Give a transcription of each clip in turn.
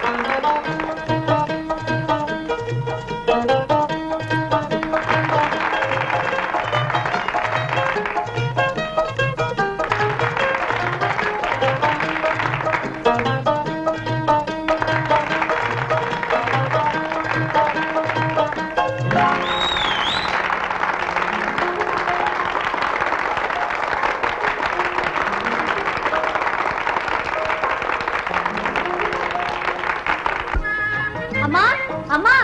అమ్మా అమ్మా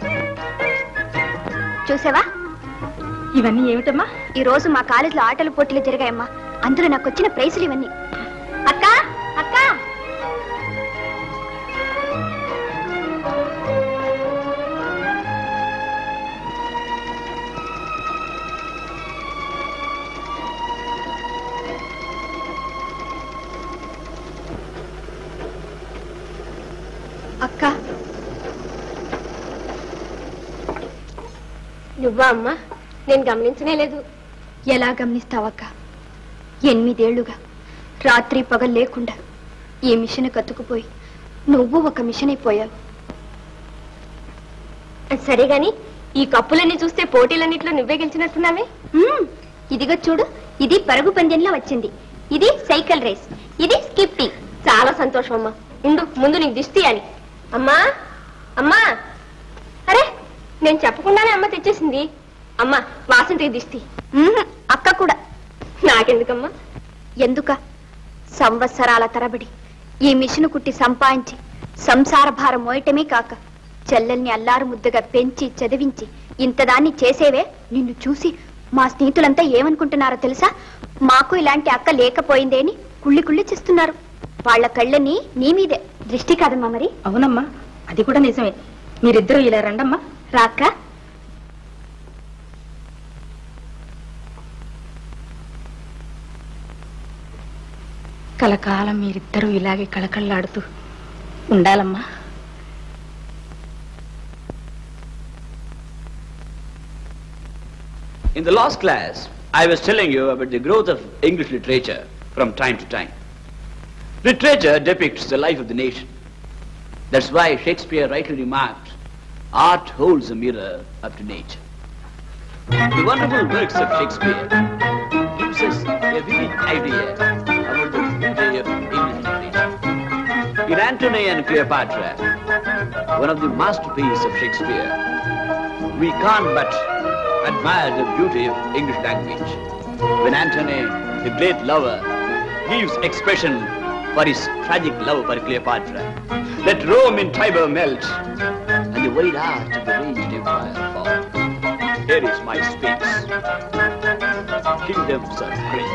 చూసావా ఇవన్నీ ఏమిటమ్మా ఈ రోజు మా కాలేజీలో ఆటల పోటీలు జరిగాయమ్మా అందులో నాకు వచ్చిన ప్రైజులు ఇవన్నీ అక్క అక్క అక్క నువ్వా అమ్మా నేను గమనించనే లేదు ఎలా గమనిస్తావక్క ఎనిమిదేళ్లుగా రాత్రి పగలు లేకుండా ఈ మిషన్ కత్తుకుపోయి నువ్వు ఒక మిషన్ అయిపోయావు సరే గాని ఈ కప్పులన్నీ చూస్తే పోటీలన్నిట్లో నువ్వే గెలిచినట్టున్నావే మ్మ్. ఇదిగో చూడు ఇది పరుగు పందెంలో వచ్చింది ఇది సైకిల్ రేస్ ఇది స్కిప్పింగ్ చాలా సంతోషం అమ్మా ఉండు ముందు నీకు దిష్టి తీయాలి అమ్మా అమ్మా అరే నేను చెప్పకుండానే అమ్మ తెచ్చేసింది అమ్మా వాసంతికి దిష్టి మ్మ్. అక్క కూడా నాకెందుకమ్మా ఎందుక సంవత్సరాల తరబడి ఈ మిషన్ కుట్టి సంపాదించి సంసార భారం మోయటమే కాక చెల్లెల్ని అల్లారు ముద్దగా పెంచి చదివించి ఇంతదాన్ని చేసేవే నిన్ను చూసి మా స్నేహితులంతా ఏమనుకుంటున్నారో తెలుసా మాకు ఇలాంటి అక్క లేకపోయిందే అని కుళ్ళి కుళ్ళి చేస్తున్నారు వాళ్ళ కళ్ళని నీ మీదే దృష్టి కాదమ్మా మరి అవునమ్మా అది కూడా నిజమే మీరిద్దరూ ఇలా రండమ్మా రాక్క కలకాలం మీరిద్దరూ ఇలాగే కళకళలాడుతూ ఉండాలమ్మా In the last class, I was telling you about the growth of English literature from time to time. Literature depicts the life of the nation. That's why Shakespeare rightly remarked, art holds a mirror up to nature. The wonderful works of Shakespeare gives us a vivid idea about the beauty of English literature. In Antony and Cleopatra, one of the masterpieces of Shakespeare, we can't but admire the beauty of English language. When Antony, the great lover, gives expression for his tragic love for Cleopatra, let Rome in Tiber melt, and the wide arch of the raged empire fall. Here is my space. Kingdoms are great.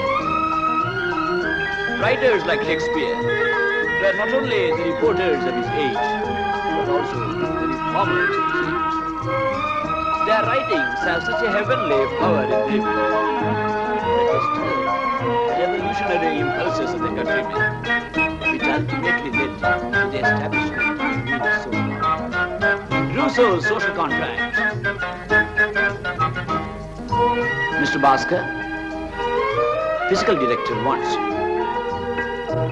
Writers like Shakespeare were not only the reporters of his age, but also the reformers of his age. Their writings have such a heavenly power in them that they stir the revolutionary impulses of the countrymen, which ultimately led to the establishment of social Rousseau's social contract. Mr. Bhaskar, physical director wants you.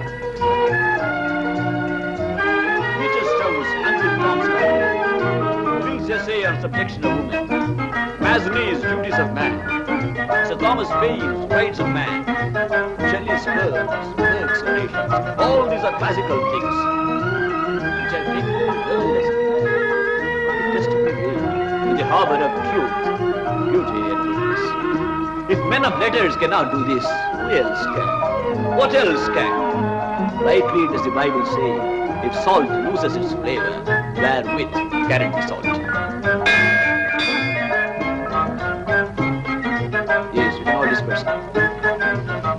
Peter Strauss, Uncle Tom's Cabin, Will's essay on subjection of woman, Masonet's Duties of Man, Sir Thomas Paine's Rights of Man, Shelley's Pearls, Burke's Orations, all these are classical things which have taken the world as a testimony to the harbor of truth, beauty and goodness. If men of letters cannot do this, who else can? What else can? Rightly does the Bible say, if salt loses its flavor, wherewith can it be salt? Yes, you can all disperse now.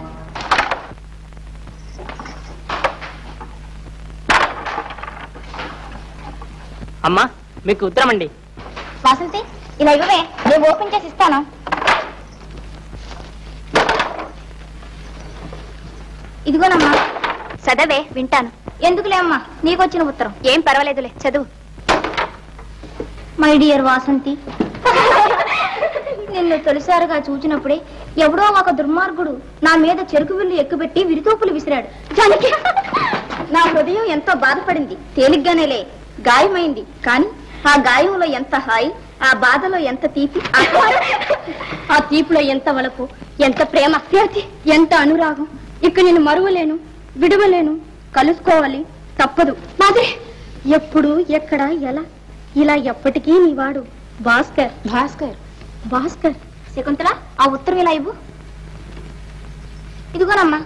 అమ్మా మీకు ఉత్తరం అండి వాసంతి ఇలా ఇవ్వవే నేను open చేసి ఇస్తాను ఇదిగోనమ్మా చదవే వింటాను ఎందుకులే అమ్మా నీకొచ్చిన ఉత్తరం ఏం పర్వాలేదులే చదువు మై డియర్ వాసంతి నిన్ను తొలిసారిగా చూచినప్పుడే ఎవడో ఒక దుర్మార్గుడు నా మీద చెరుకు విల్లు ఎక్కుపెట్టి విరితోపులు విసిరాడు జానకి నా హృదయం ఎంతో బాధపడింది తేలిగ్గానేలే గాయమైంది కానీ ఆ గాయంలో ఎంత హాయి ఆ బాధలో ఎంత తీపి ఆ తీపిలో ఎంత వలపు ఎంత ప్రేమ ఎంత అనురాగం ఇక నేను మరువలేను విడవలేను కలుసుకోవాలి తప్పదు మాదే ఎప్పుడు ఎక్కడ ఎలా ఇలా ఎప్పటికీ నీవాడు భాస్కర్ భాస్కర్ భాస్కర్ శకుంతల ఆ ఉత్తరం ఇలా ఇవ్వు ఇదిగోనమ్మా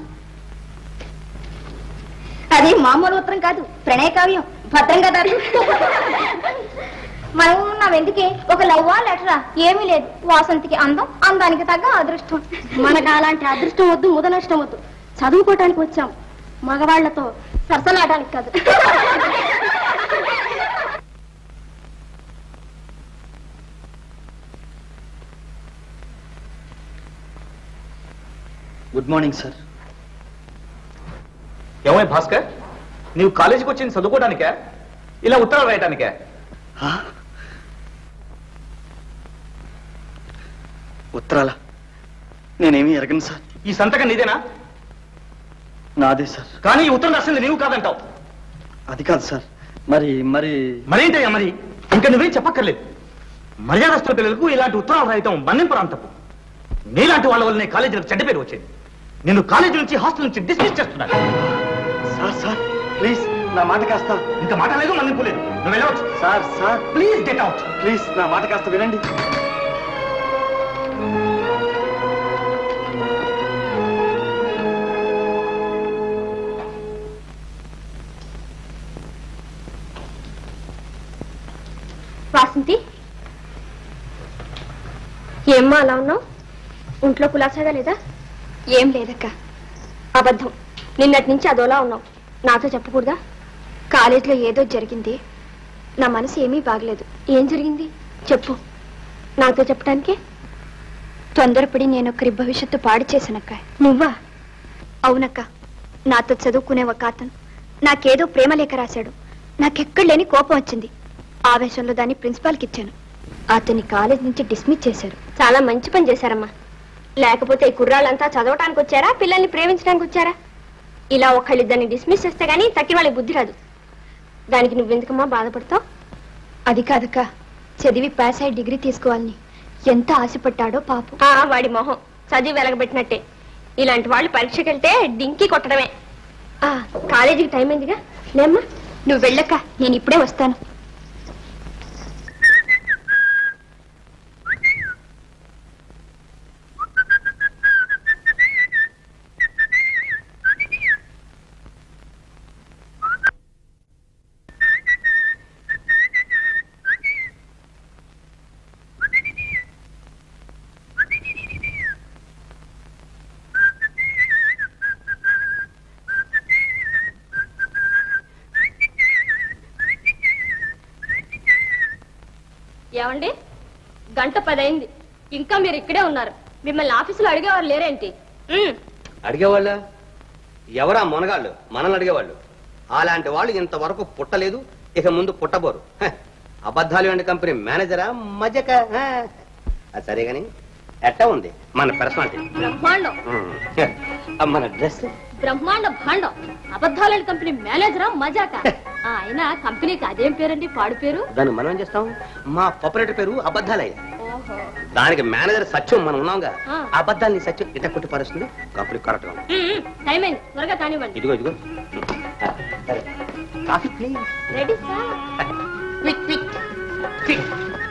అది మామూలు ఉత్తరం కాదు ప్రణయ కావ్యం భద్రంగా దాచు మనం నావెందుకే ఒక లవ్వా లెటరా ఏమీ లేదు వాసంతికి అందం అందానికి తగ్గ అదృష్టం మనకు అలాంటి అదృష్టం వద్దు ముద నష్టం వద్దు చదువుకోవటానికి వచ్చాం మగవాళ్లతో సరసలాడడానికి కాదు గుడ్ మార్నింగ్ సార్ ఏమై భాస్కర్ నీవు కాలేజీకి వచ్చింది చదువుకోవడానికే ఇలా ఉత్తరాలు రాయటానికే ఉత్తరాల నేనేమీ ఎరగను సార్ ఈ సంతకం నీదేనా నాదే సార్ కానీ ఈ ఉత్తరం రాసింది నీవు కాదంటావు అది కాదు సార్ మరి మరి మరేంటయ్యా మరి ఇంకా నువ్వేం చెప్పక్కర్లేదు మర్యాదస్తుల పిల్లలకు ఇలాంటి ఉత్తరాలు రాయటం మన్నింపు తప్పు నీలాంటి వాళ్ళ వల్లనే కాలేజీలకు చెడ్డ పేరు వచ్చింది నేను కాలేజీ నుంచి హాస్టల్ నుంచి డిస్మిస్ చేస్తున్నాను సార్ సార్ ప్లీజ్ నా మాట కాస్త ఇంకా మాట లేదు మన్నింపు లేదు నువ్వు వెళ్ళవచ్చు sir sir please get out please నా మాట కాస్త వినండి వాసంతి ఏమ్మా అలా ఉన్నావు ఒంట్లో కులాసాగా లేదా ఏం లేదక్క అబద్ధం నిన్నటి నుంచి అదోలా ఉన్నావు నాతో చెప్పకూడదా కాలేజీలో ఏదో జరిగింది నా మనసు ఏమీ బాగలేదు ఏం జరిగింది చెప్పు నాతో చెప్పడానికి తొందరపడి నేను ఒకరి భవిష్యత్తు పాడు చేశానక్క నువ్వా అవునక్క నాతో చదువుకునే ఒక అతను నాకేదో ప్రేమ లేఖ రాశాడు నాకెక్కడ లేని కోపం వచ్చింది ఆవేశంలో దాన్ని ప్రిన్సిపాల్కి ఇచ్చాను అతని కాలేజ్ నుంచి డిస్మిస్ చేశారు చాలా మంచి పని చేశారమ్మా లేకపోతే ఈ కుర్రాళ్ళంతా చదవటానికి వచ్చారా పిల్లల్ని ప్రేమించడానికి వచ్చారా ఇలా ఒకళ్ళిద్దరిని డిస్మిస్ చేస్తే గానీ తక్కిన వాళ్ళకి బుద్ధి రాదు దానికి నువ్వెందుకమ్మా బాధపడతావు అది కాదక్క చదివి పాస్ అయి డిగ్రీ తీసుకోవాలని ఎంత ఆశపడ్డాడో పాపం ఆ వాడి మొహం చదివి వెలగబెట్టినట్టే ఇలాంటి వాళ్ళు పరీక్షకి వెళ్తే డింకి కొట్టడమే ఆ కాలేజీకి టైం అయిందిగా లేమ్మా నువ్వు వెళ్ళక్క నేను ఇప్పుడే వస్తాను ఏమండి గంట పదైంది ఇంకా మీరు ఇక్కడే ఉన్నారు మిమ్మల్ని ఆఫీసులో అడిగేవారు లేరేంటి ఉమ్, అడిగేవాళ్ళ ఎవరా మొనగాళ్ళు మనల్ని అడిగేవాళ్ళు అలాంటి వాళ్ళు ఇంతవరకు పుట్టలేదు ఇక ముందు పుట్టబోరు హ, అబద్ధాలు అండి కంపెనీ మేనేజరా మజక హ. అది సరే గాని ఎట్టా ఉంది మన పర్సనాలిటీ బ్రహ్మాండం మన డ్రెస్ బ్రహ్మాండ భాండం అబద్ధాలని కంపెనీ మేనేజరా మజాక ఆ, అయినా కంపెనీకి అదేం పేరండి పాడు పేరు దాన్ని మనం ఏం చేస్తాం మా ఆపరేటర్ పేరు అబద్ధాలయ్య ఓహో దానికి మేనేజర్ సత్యం మనం ఉన్నాంగా ఆ. అబద్ధాన్ని సత్యం ఇట కొట్టి పరుస్తుంది కంపెనీ కరెక్ట్ గా ఉంది. ఉమ్, ఉమ్, టైం అయింది త్వరగా కానివ్వండి ఇదిగో ఇదిగో ఆ, సరే coffee please ready sir quick quick quick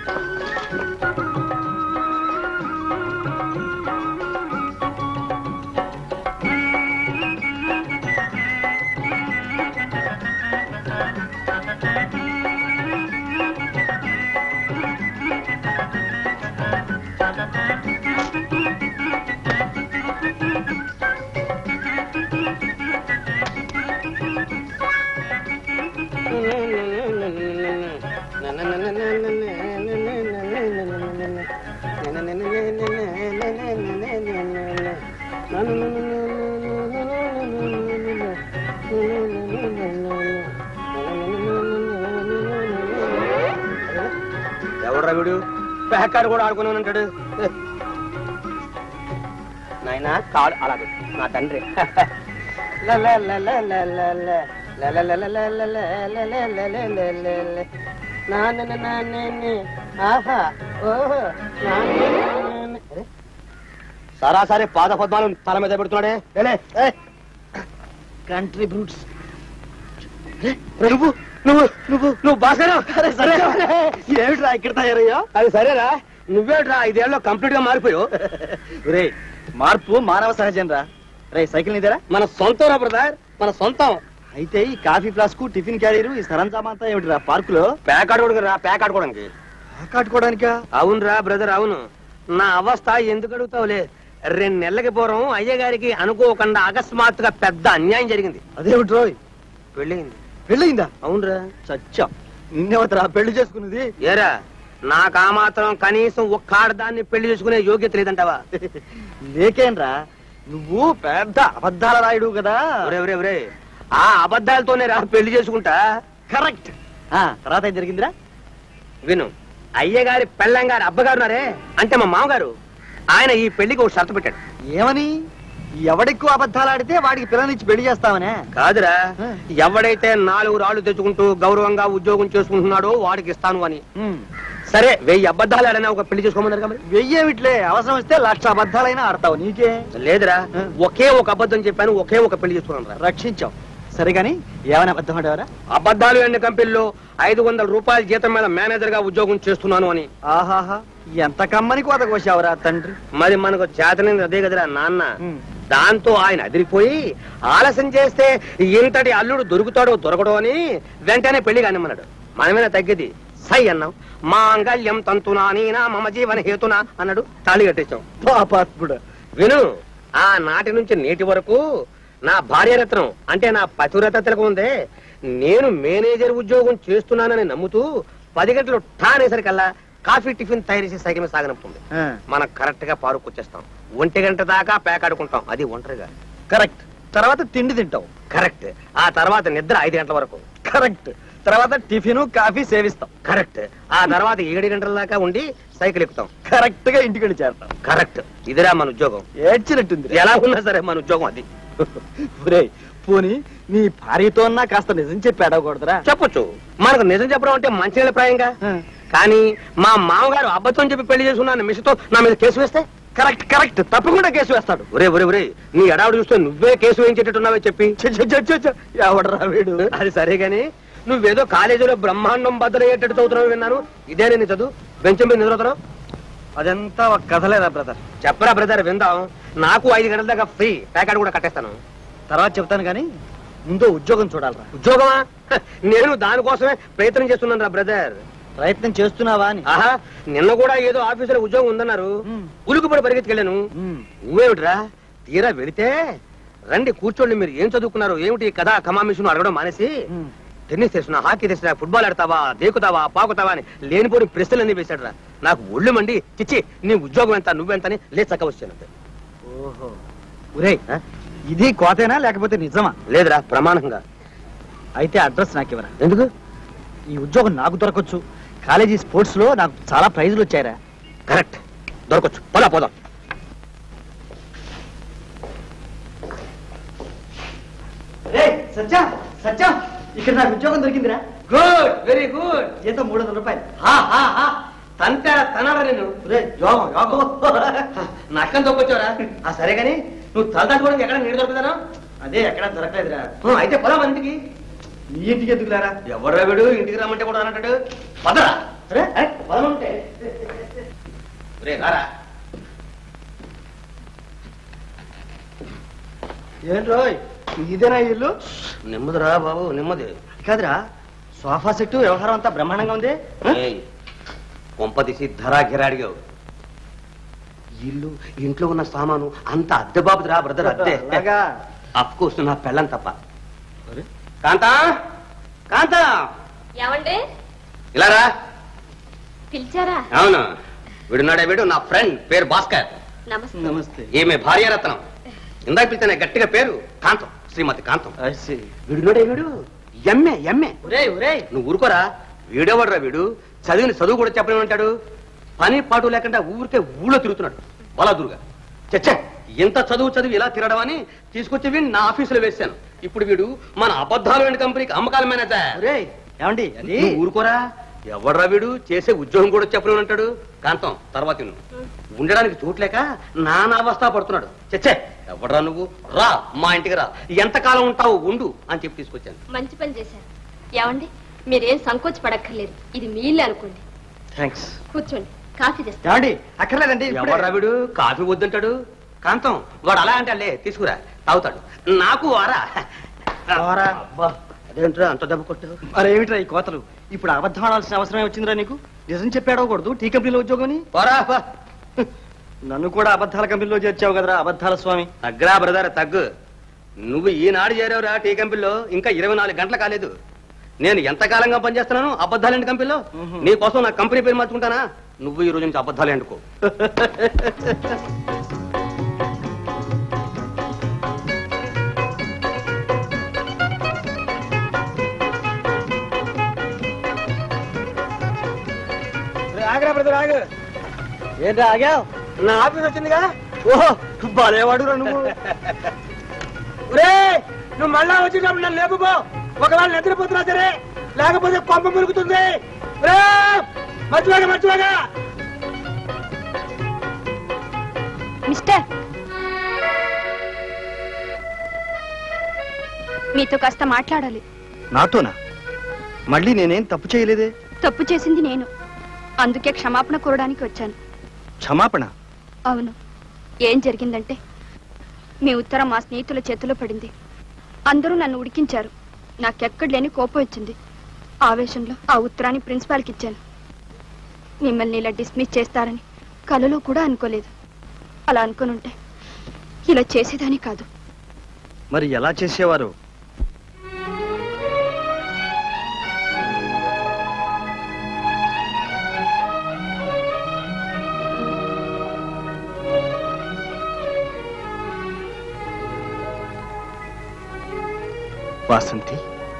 ఎవడ్రా వీడు ప్యాకాడు కూడా ఆడుకుని ఉంటాడు నాయనా కాడు అలా పెట్టు నా తండ్రి ల ల ల ల ల ల ల. సరాసరి పాద పద్మాలు తల మీద పెడుతున్నాడే లేలే, ఏ. కంట్రీ బ్రూట్స్ నువ్వు నువ్వు నువ్వు నువ్వు బాసరా ఏమిట్రా ఇక్కడ తయారయ్యా అది సరేరా నువ్వేట్రా ఐదేళ్ళలో కంప్లీట్ గా మారిపోయావు రే మార్పు మానవ సహజం రా రే సైకిల్ నీదేరా మన సొంతం రా బ్రదర్ మన సొంతం అయితే ఈ కాఫీ ఫ్లాస్క్ టిఫిన్ క్యారీరు ఈ సరంజామా అంతా ఏమిటిరా పార్కులో ప్యాక్ ఆడుకోవడానికి రా ప్యాక్ ఆడుకోవడానికి కాటుకోవడానికా అవునురా బ్రదర్ అవును నా అవస్థ ఎందుకు అడుగుతావులే రెండు నెలలకి పూర్వం అయ్యగారికి అనుకోకుండా అకస్మాత్తుగా పెద్ద అన్యాయం జరిగింది అదేమిటి రోయ్ పెళ్ళయింది పెళ్ళయిందా అవునురా చచ్చా నిన్నెవతరా పెళ్లి చేసుకున్నది ఏరా నాకు ఆ మాత్రం కనీసం ఒక్క ఆడదాన్ని పెళ్లి చేసుకునే యోగ్యత లేదంటావా లేకేన్రా నువ్వు పెద్ద అబద్ధాల రాయుడు కదా ఒరే ఒరే ఒరే ఆ అబద్ధాలతోనే రా పెళ్లి చేసుకుంటా కరెక్ట్ తర్వాత ఏం జరిగిందిరా విను అయ్యగారి పెళ్ళంగారి అబ్బగారు ఉన్నారే అంటే మా మామగారు ఆయన ఈ పెళ్లికి ఒక షరతు పెట్టాడు ఏమని ఎవడెక్కువ అబద్ధాలు ఆడితే వాడికి పిల్లనిచ్చి పెళ్లి చేస్తావనే కాదురా ఆ. ఎవడైతే నాలుగు రాళ్ళు తెచ్చుకుంటూ గౌరవంగా ఉద్యోగం చేసుకుంటున్నాడో వాడికి ఇస్తాను అని ఉమ్. సరే వెయ్యి అబద్ధాలు ఆడైనా ఒక పెళ్లి చేసుకోమన్నారు మరి వెయ్యేమిట్లే అవసరం వస్తే లక్ష అబద్ధాలైనా ఆడతావు నీకే లేదురా ఆ. ఒకే ఒక అబద్ధం చెప్పాను ఒకే ఒక పెళ్లి చేసుకున్నాను రా రక్షించావు సరే గాని ఏమైనా అబద్ధం ఆడేవారా అబద్ధాలు ఎన్ని కంపెనీలో ఐదు వందల రూపాయల జీతం మీద మేనేజర్ గా ఉద్యోగం చేస్తున్నాను అని ఆహాహా ఎంత కమ్మని కోత కోసావురా తండ్రి మరి మనకు చేతనైంది అదే కదరా నాన్న ఉమ్. దాంతో ఆయన అదిరిపోయి ఆలస్యం చేస్తే ఇంతటి అల్లుడు దొరుకుతాడో దొరకడో అని వెంటనే పెళ్లి కానిమ్మన్నాడు మనమేనా తగ్గేది సై అన్నాం మాంగళ్యం తంతునా నీనా మమ జీవన హేతునా అన్నాడు తాళి కట్టించాం పాపాత్ముడు విను ఆ నాటి నుంచి నేటి వరకు నా భార్యరత్నం అంటే నా పతివ్రత తిలకం ఉందే నేను మేనేజర్ ఉద్యోగం చేస్తున్నానని నమ్ముతూ పది గంటలు ఠానేసరికల్లా కాఫీ టిఫిన్ తయారు చేసి సైకిల్ మీద సాగనంపుతుంది ఆ, మనం కరెక్ట్ గా పారుకొచ్చేస్తాం ఒంటి గంట దాకా పేకాడుకుంటాం అది ఒంటరిగా కరెక్ట్ తర్వాత తిండి తింటావు కరెక్ట్ ఆ తర్వాత నిద్ర ఐదు గంటల వరకు కరెక్ట్ తర్వాత టిఫిన్ కాఫీ సేవిస్తాం కరెక్ట్ ఆ తర్వాత ఏడు గంటల దాకా ఉండి సైకిల్ ఎక్కుతాం కరెక్ట్ గా ఇంటికి వెళ్ళి చేరతాం కరెక్ట్ ఇదిరా మన ఉద్యోగం ఏడ్చినట్టుంది ఎలా ఉన్నా సరే మన ఉద్యోగం అది ఒరేయ్ పోనీ నీ భార్యతో కాస్త నిజం చెప్పి అడగకూడదురా చెప్పొచ్చు మనకు నిజం చెప్పడం అంటే మంచి ప్రాయంగా ఆ. కానీ మా మామగారు అబద్ధం చెప్పి పెళ్లి చేసుకున్నాను మిస్తో నా మీద కేసు వేస్తే కరెక్ట్ కరెక్ట్ తప్పకుండా కేసు వేస్తాడు ఒరే ఒరే ఒరే నీ ఎడావుడు చూస్తే నువ్వే కేసు వేయించేటట్టున్నావే చెప్పి ఛ, ఛ, ఛ, ఛ, ఛ, ఎవడరా వీడు అది సరే గాని నువ్వేదో కాలేజీలో బ్రహ్మాండం బద్దలయ్యేటట్టు చదువుతున్నావు విన్నాను ఇదే నేను చదువు బెంచ్ మీద నిద్రవుతున్నావు అదంతా ఒక కథలేదా బ్రదర్ చెప్పరా బ్రదర్ విందాం నాకు ఐదు గంటల దాకా ఫ్రీ ప్యాకెట్ కూడా కట్టేస్తాను తర్వాత చెప్తాను కానీ ముందు ఉద్యోగం చూడాలరా ఉద్యోగమా హ, నేను దానికోసమే ప్రయత్నం చేస్తున్నాను రా బ్రదర్ ప్రయత్నం చేస్తున్నావా అని ఆహా నిన్న కూడా ఏదో ఆఫీసులో ఉద్యోగం ఉందన్నారు మ్. ఉలుకుపడి పరిగెత్తుకెళ్ళాను మ్. నువ్వేమిట్రా తీరా వెళితే రండి కూర్చోండి మీరు ఏం చదువుకున్నారు ఏమిటి కథా కమామిషన్ అడగడం మానేసి మ్. టెన్నిస్ తెలిసిన హాకీ తెలిసిన ఫుట్బాల్ ఆడతావా దేకుతావా పాకుతావా అని లేనిపోని ప్రశ్నలన్నీ వేశాడు రా నాకు ఒళ్ళు మండి చిచ్చి నీ ఉద్యోగం ఎంత నువ్వెంత అని లే చక్క వచ్చాను ఓహో ఒరేయ్ ఇది కోతేనా లేకపోతే నిజమా లేదురా ప్రమాణంగా అయితే అడ్రస్ నాకు ఇవ్వరా ఎందుకు ఈ ఉద్యోగం నాకు దొరకొచ్చు కాలేజీ స్పోర్ట్స్ లో నాకు చాలా ప్రైజులు వచ్చాయరా కరెక్ట్ దొరకొచ్చు పోదా పోదాం సత్యం సత్యం ఇక్కడ నాకు ఉద్యోగం దొరికిందిరా గుడ్ వెరీ గుడ్ జీతం మూడు వందల రూపాయలు తంటారా తనాడా నేను ఒరేయ్, యోగం యోగం నక్కం తొక్కొచ్చావరా ఆ సరే గాని నువ్వు తల దాచుకోవడానికి ఎక్కడ నీళ్ళు దొరుకుతానా అదే ఎక్కడ దొరకలేదురా అయితే పొలం ఇంటికి నీ ఇంటికి ఎందుకులారా ఎవరు వీడు ఇంటికి రమ్మంటే కూడా అన్నట్టు పదరా అరే అరే, పొలం ఉంటే రే రారా ఏంట్రోయ్ ఇదేనా ఈ ఇల్లు నెమ్మదిరా బాబు నెమ్మది అది కాదురా సోఫా సెట్ వ్యవహారం అంతా బ్రహ్మాండంగా ఉంది ఏయ్, కొంప తీసి ధరా గిరాడిగావు ఇల్లు ఇంట్లో ఉన్న సామాను అంత అద్దె బాబుదిరా బ్రదర్ అద్దె అలాగా అఫ్ కోర్స్ నా పెళ్ళం తప్ప కాంతా కాంతా ఏమండి ఇలా రా పిలిచారా అవును వీడున్నాడే వీడు నా ఫ్రెండ్ పేరు భాస్కర్ నమస్తే నమస్తే ఈమె భార్యారత్నం ఇందాక పిలిచిన గట్టిగా పేరు కాంతం శ్రీమతి కాంతం వీడున్నాడే వీడు ఎమ్మె ఎమ్మె ఒరేయ్ ఒరేయ్ నువ్వు ఊరుకోరా వీడేవాడురా వీడు చదివిన చదువు కూడా చెప్పలేమంటాడు పని పాటు లేకుండా ఊరికే ఊళ్ళో తిరుగుతున్నాడు బలాదురుగా చచ్చా ఎంత చదువు చదివి ఇలా తిరగడం అని తీసుకొచ్చి వీడిని నా ఆఫీసులో వేశాను ఇప్పుడు వీడు మన అబద్ధాలు వెండి కంపెనీకి అమ్మకాల మేనేజర్ ఏమండి అది నువ్వు ఊరుకోరా ఎవడ్రా వీడు చేసే ఉద్యోగం కూడా చెప్పలేని అంటాడు కాంతం తర్వాత నువ్వు ఉండడానికి చోట్లేక నానా అవస్థ పడుతున్నాడు చచ్చే ఎవడ్రా నువ్వు రా మా ఇంటికి రా ఎంతకాలం ఉంటావు ఉండు అని చెప్పి తీసుకొచ్చాను మంచి పని చేశారు ఏమండి మీరేం సంకోచ పడక్కర్లేదు ఇది మీ ఇల్లు అనుకోండి థ్యాంక్స్ కూర్చోండి కాఫీ తెస్తా ఏమండి అక్కర్లేదండి ఇప్పుడే. ఎవడ్రా వీడు కాఫీ వద్దంటాడు కాంతం వాడు అలా అంటే లే తీసుకురా తాగుతాడు నాకు వారా వారా? అబ్బా, అదేంట్రా అంత దెబ్బ కొట్టావు మరేమిట్రా ఈ కోతలు ఇప్పుడు అబద్ధం ఆడాల్సిన అవసరమే వచ్చిందిరా నీకు నిజం చెప్పాడకూడదు టీ కంపెనీలో ఉద్యోగం అని పోరా పో. నన్ను కూడా అబద్ధాల కంపెనీలో చేర్చావు కదరా అబద్ధాల స్వామి తగ్గరా బ్రదర్ తగ్గు నువ్వు ఈనాడు చేరావురా టీ కంపెనీలో ఇంకా ఇరవై నాలుగు గంటలు కాలేదు నేను ఎంత కాలంగా పనిచేస్తున్నాను అబద్ధాలేంటి కంపెనీలో మ్హూ. నీ కోసం నా కంపెనీ పేరు మార్చుకుంటానా నువ్వు ఈ రోజు నుంచి అబద్ధాలు ఎండుకో ఆగరా బ్రదర్ ఆగు ఏంటా ఆగావు నా ఆఫీస్ వచ్చిందిగా ఓహో బాలేవాడు నువ్వు ఒరే నువ్వు మళ్ళా వచ్చేటప్పుడు నన్ను లేపుకో ఒకవేళ నిద్రపోతున్నా సరే లేకపోతే కొంప మురుగుతుంది ఒరే మర్చిపోగా మర్చిపోగా మిస్టర్ మీతో కాస్త మాట్లాడాలి నాతోనా మళ్ళీ నేనేం తప్పు చేయలేదే తప్పు చేసింది నేను అందుకే క్షమాపణ కోరడానికి వచ్చాను క్షమాపణ అవును ఏం జరిగిందంటే మీ ఉత్తరం మా స్నేహితుల చేతిలో పడింది అందరూ నన్ను ఉడికించారు నాకెక్కడ లేని కోపం వచ్చింది ఆవేశంలో ఆ ఉత్తరాన్ని ప్రిన్సిపాల్కి ఇచ్చాను మిమ్మల్ని ఇలా డిస్మిస్ చేస్తారని కలలో కూడా అనుకోలేదు అలా అనుకునుంటే ఇలా చేసేదాని కాదు మరి ఎలా చేసేవారు వాసంతి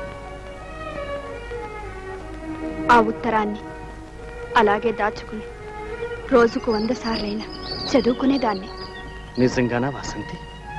ఆ ఉత్తరాన్ని అలాగే దాచుకుని రోజుకు వంద సార్లైనా చదువుకునేదాన్ని నిజంగానా వాసంతి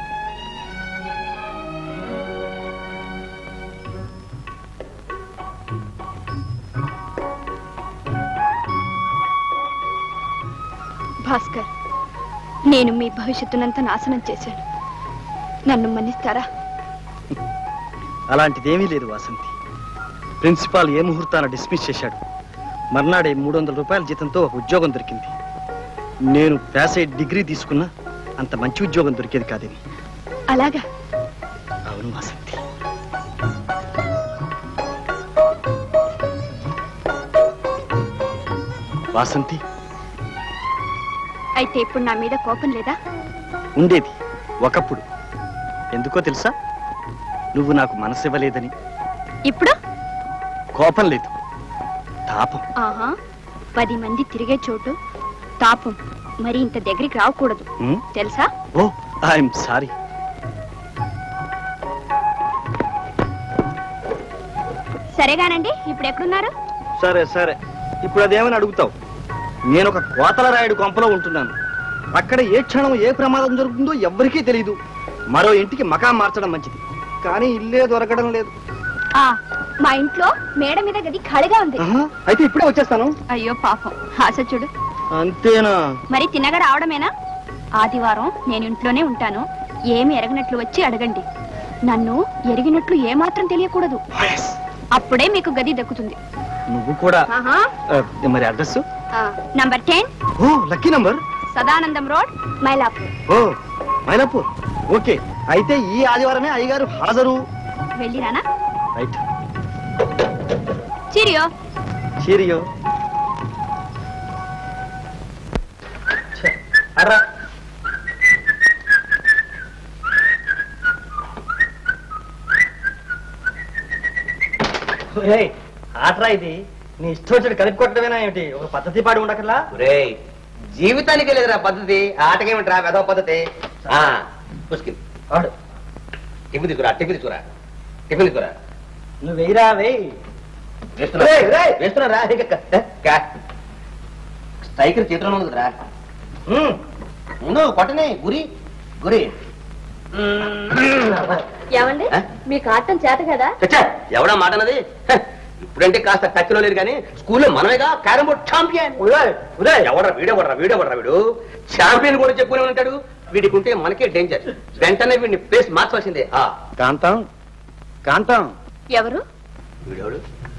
భాస్కర్ నేను మీ భవిష్యత్తునంతా నాశనం చేశాను నన్ను మన్నిస్తారా అలాంటిదేమీ లేదు వాసంతి ప్రిన్సిపాల్ ఏ ముహూర్తాన డిస్మిస్ చేశాడు మర్నాడే మూడు వందల రూపాయల జీతంతో ఒక ఉద్యోగం దొరికింది నేను పాస్ అయ్యి డిగ్రీ తీసుకున్నా అంత మంచి ఉద్యోగం దొరికేది కాదేమి అలాగా అవును వాసంతి వాసంతి అయితే ఇప్పుడు నా మీద కోపం లేదా ఉండేది ఒకప్పుడు ఎందుకో తెలుసా నువ్వు నాకు మనసు ఇవ్వలేదని ఇప్పుడు కోపం లేదు తాపం ఆహా పది మంది తిరిగే చోటు తాపం మరి ఇంత దగ్గరికి రావకూడదు ఉమ్, తెలుసా ఓ ఐఎమ్ సారీ సరేగానండి ఇప్పుడు ఎక్కడున్నారు సరే సరే ఇప్పుడు అదేమని అడుగుతావు నేను ఒక కోతల రాయుడు కొంపలో ఉంటున్నాను అక్కడ ఏ క్షణం ఏ ప్రమాదం జరుగుతుందో ఎవ్వరికీ తెలియదు మరో ఇంటికి మకాం మార్చడం మంచిది కానీ ఇల్లే దొరకడం లేదు ఆ మా ఇంట్లో మేడ మీద గది ఖాళీగా ఉంది ఆహా, అయితే ఇప్పుడే వచ్చేస్తాను అయ్యో పాపం ఆశ చూడు అంతేనా మరి తిన్నగా రావడమేనా ఆదివారం నేను ఇంట్లోనే ఉంటాను ఏమి ఎరగనట్లు వచ్చి అడగండి నన్ను ఎరిగినట్లు ఏమాత్రం తెలియకూడదు అప్పుడే మీకు గది దక్కుతుంది నువ్వు కూడా ఆహా ఆ, మరి address number ten oh lucky number Sadanandam road Mylapore ఓ మైలాపూర్ ఓకే అయితే ఈ ఆదివారమే అయ్యగారు హాజరు వెళ్ళిరానా రైట్ చిరియో చీరియో అర్రా ఏయ్, ఆటరా ఇది నీ ఇష్టం వచ్చినట్టు కలిపి కొట్టడమేనా ఏమిటి ఒక పద్ధతి పాడి ఉండకల్లా రేయ్ జీవితానికి లేదురా పద్ధతి ఆటకేమిట్రా వెధవ పద్ధతి ఆ, పుష్కిన్ ఆడు టిఫిన్ తీసుకురా టిఫిన్ తీసుకురా టిఫిన్ తీసుకురా నువ్వు వెయ్యిరా వెయ్యి వేస్తున్నా రేయ్, రేయ్. వేస్తున్నారా స్ట్రైకర్ చేతిలో ఉంది కదరా ఉమ్. ఉండు కొట్టనే గురి గురి ఏమండి ఆ? మీకు ఆడటం చేత కదా చచ్చా ఎవడా మాట అన్నది హ, ఇప్పుడంటే కాస్త టచ్లో లేదు కానీ స్కూల్లో మనమేగా క్యారం బోర్డ్ ఛాంపియన్ ఉదయ్ ఎవడరా వీడెవడరా వీడెవడరా వీడు ఛాంపియన్ కూడా చెప్పుకునే ఉంటాడు వీడికి ఉంటే మనకే డేంజర్ వెంటనే వీడిని ప్లేస్ మార్చవలసిందే ఆ కాంతం కాంతం ఎవరు వీడెవడు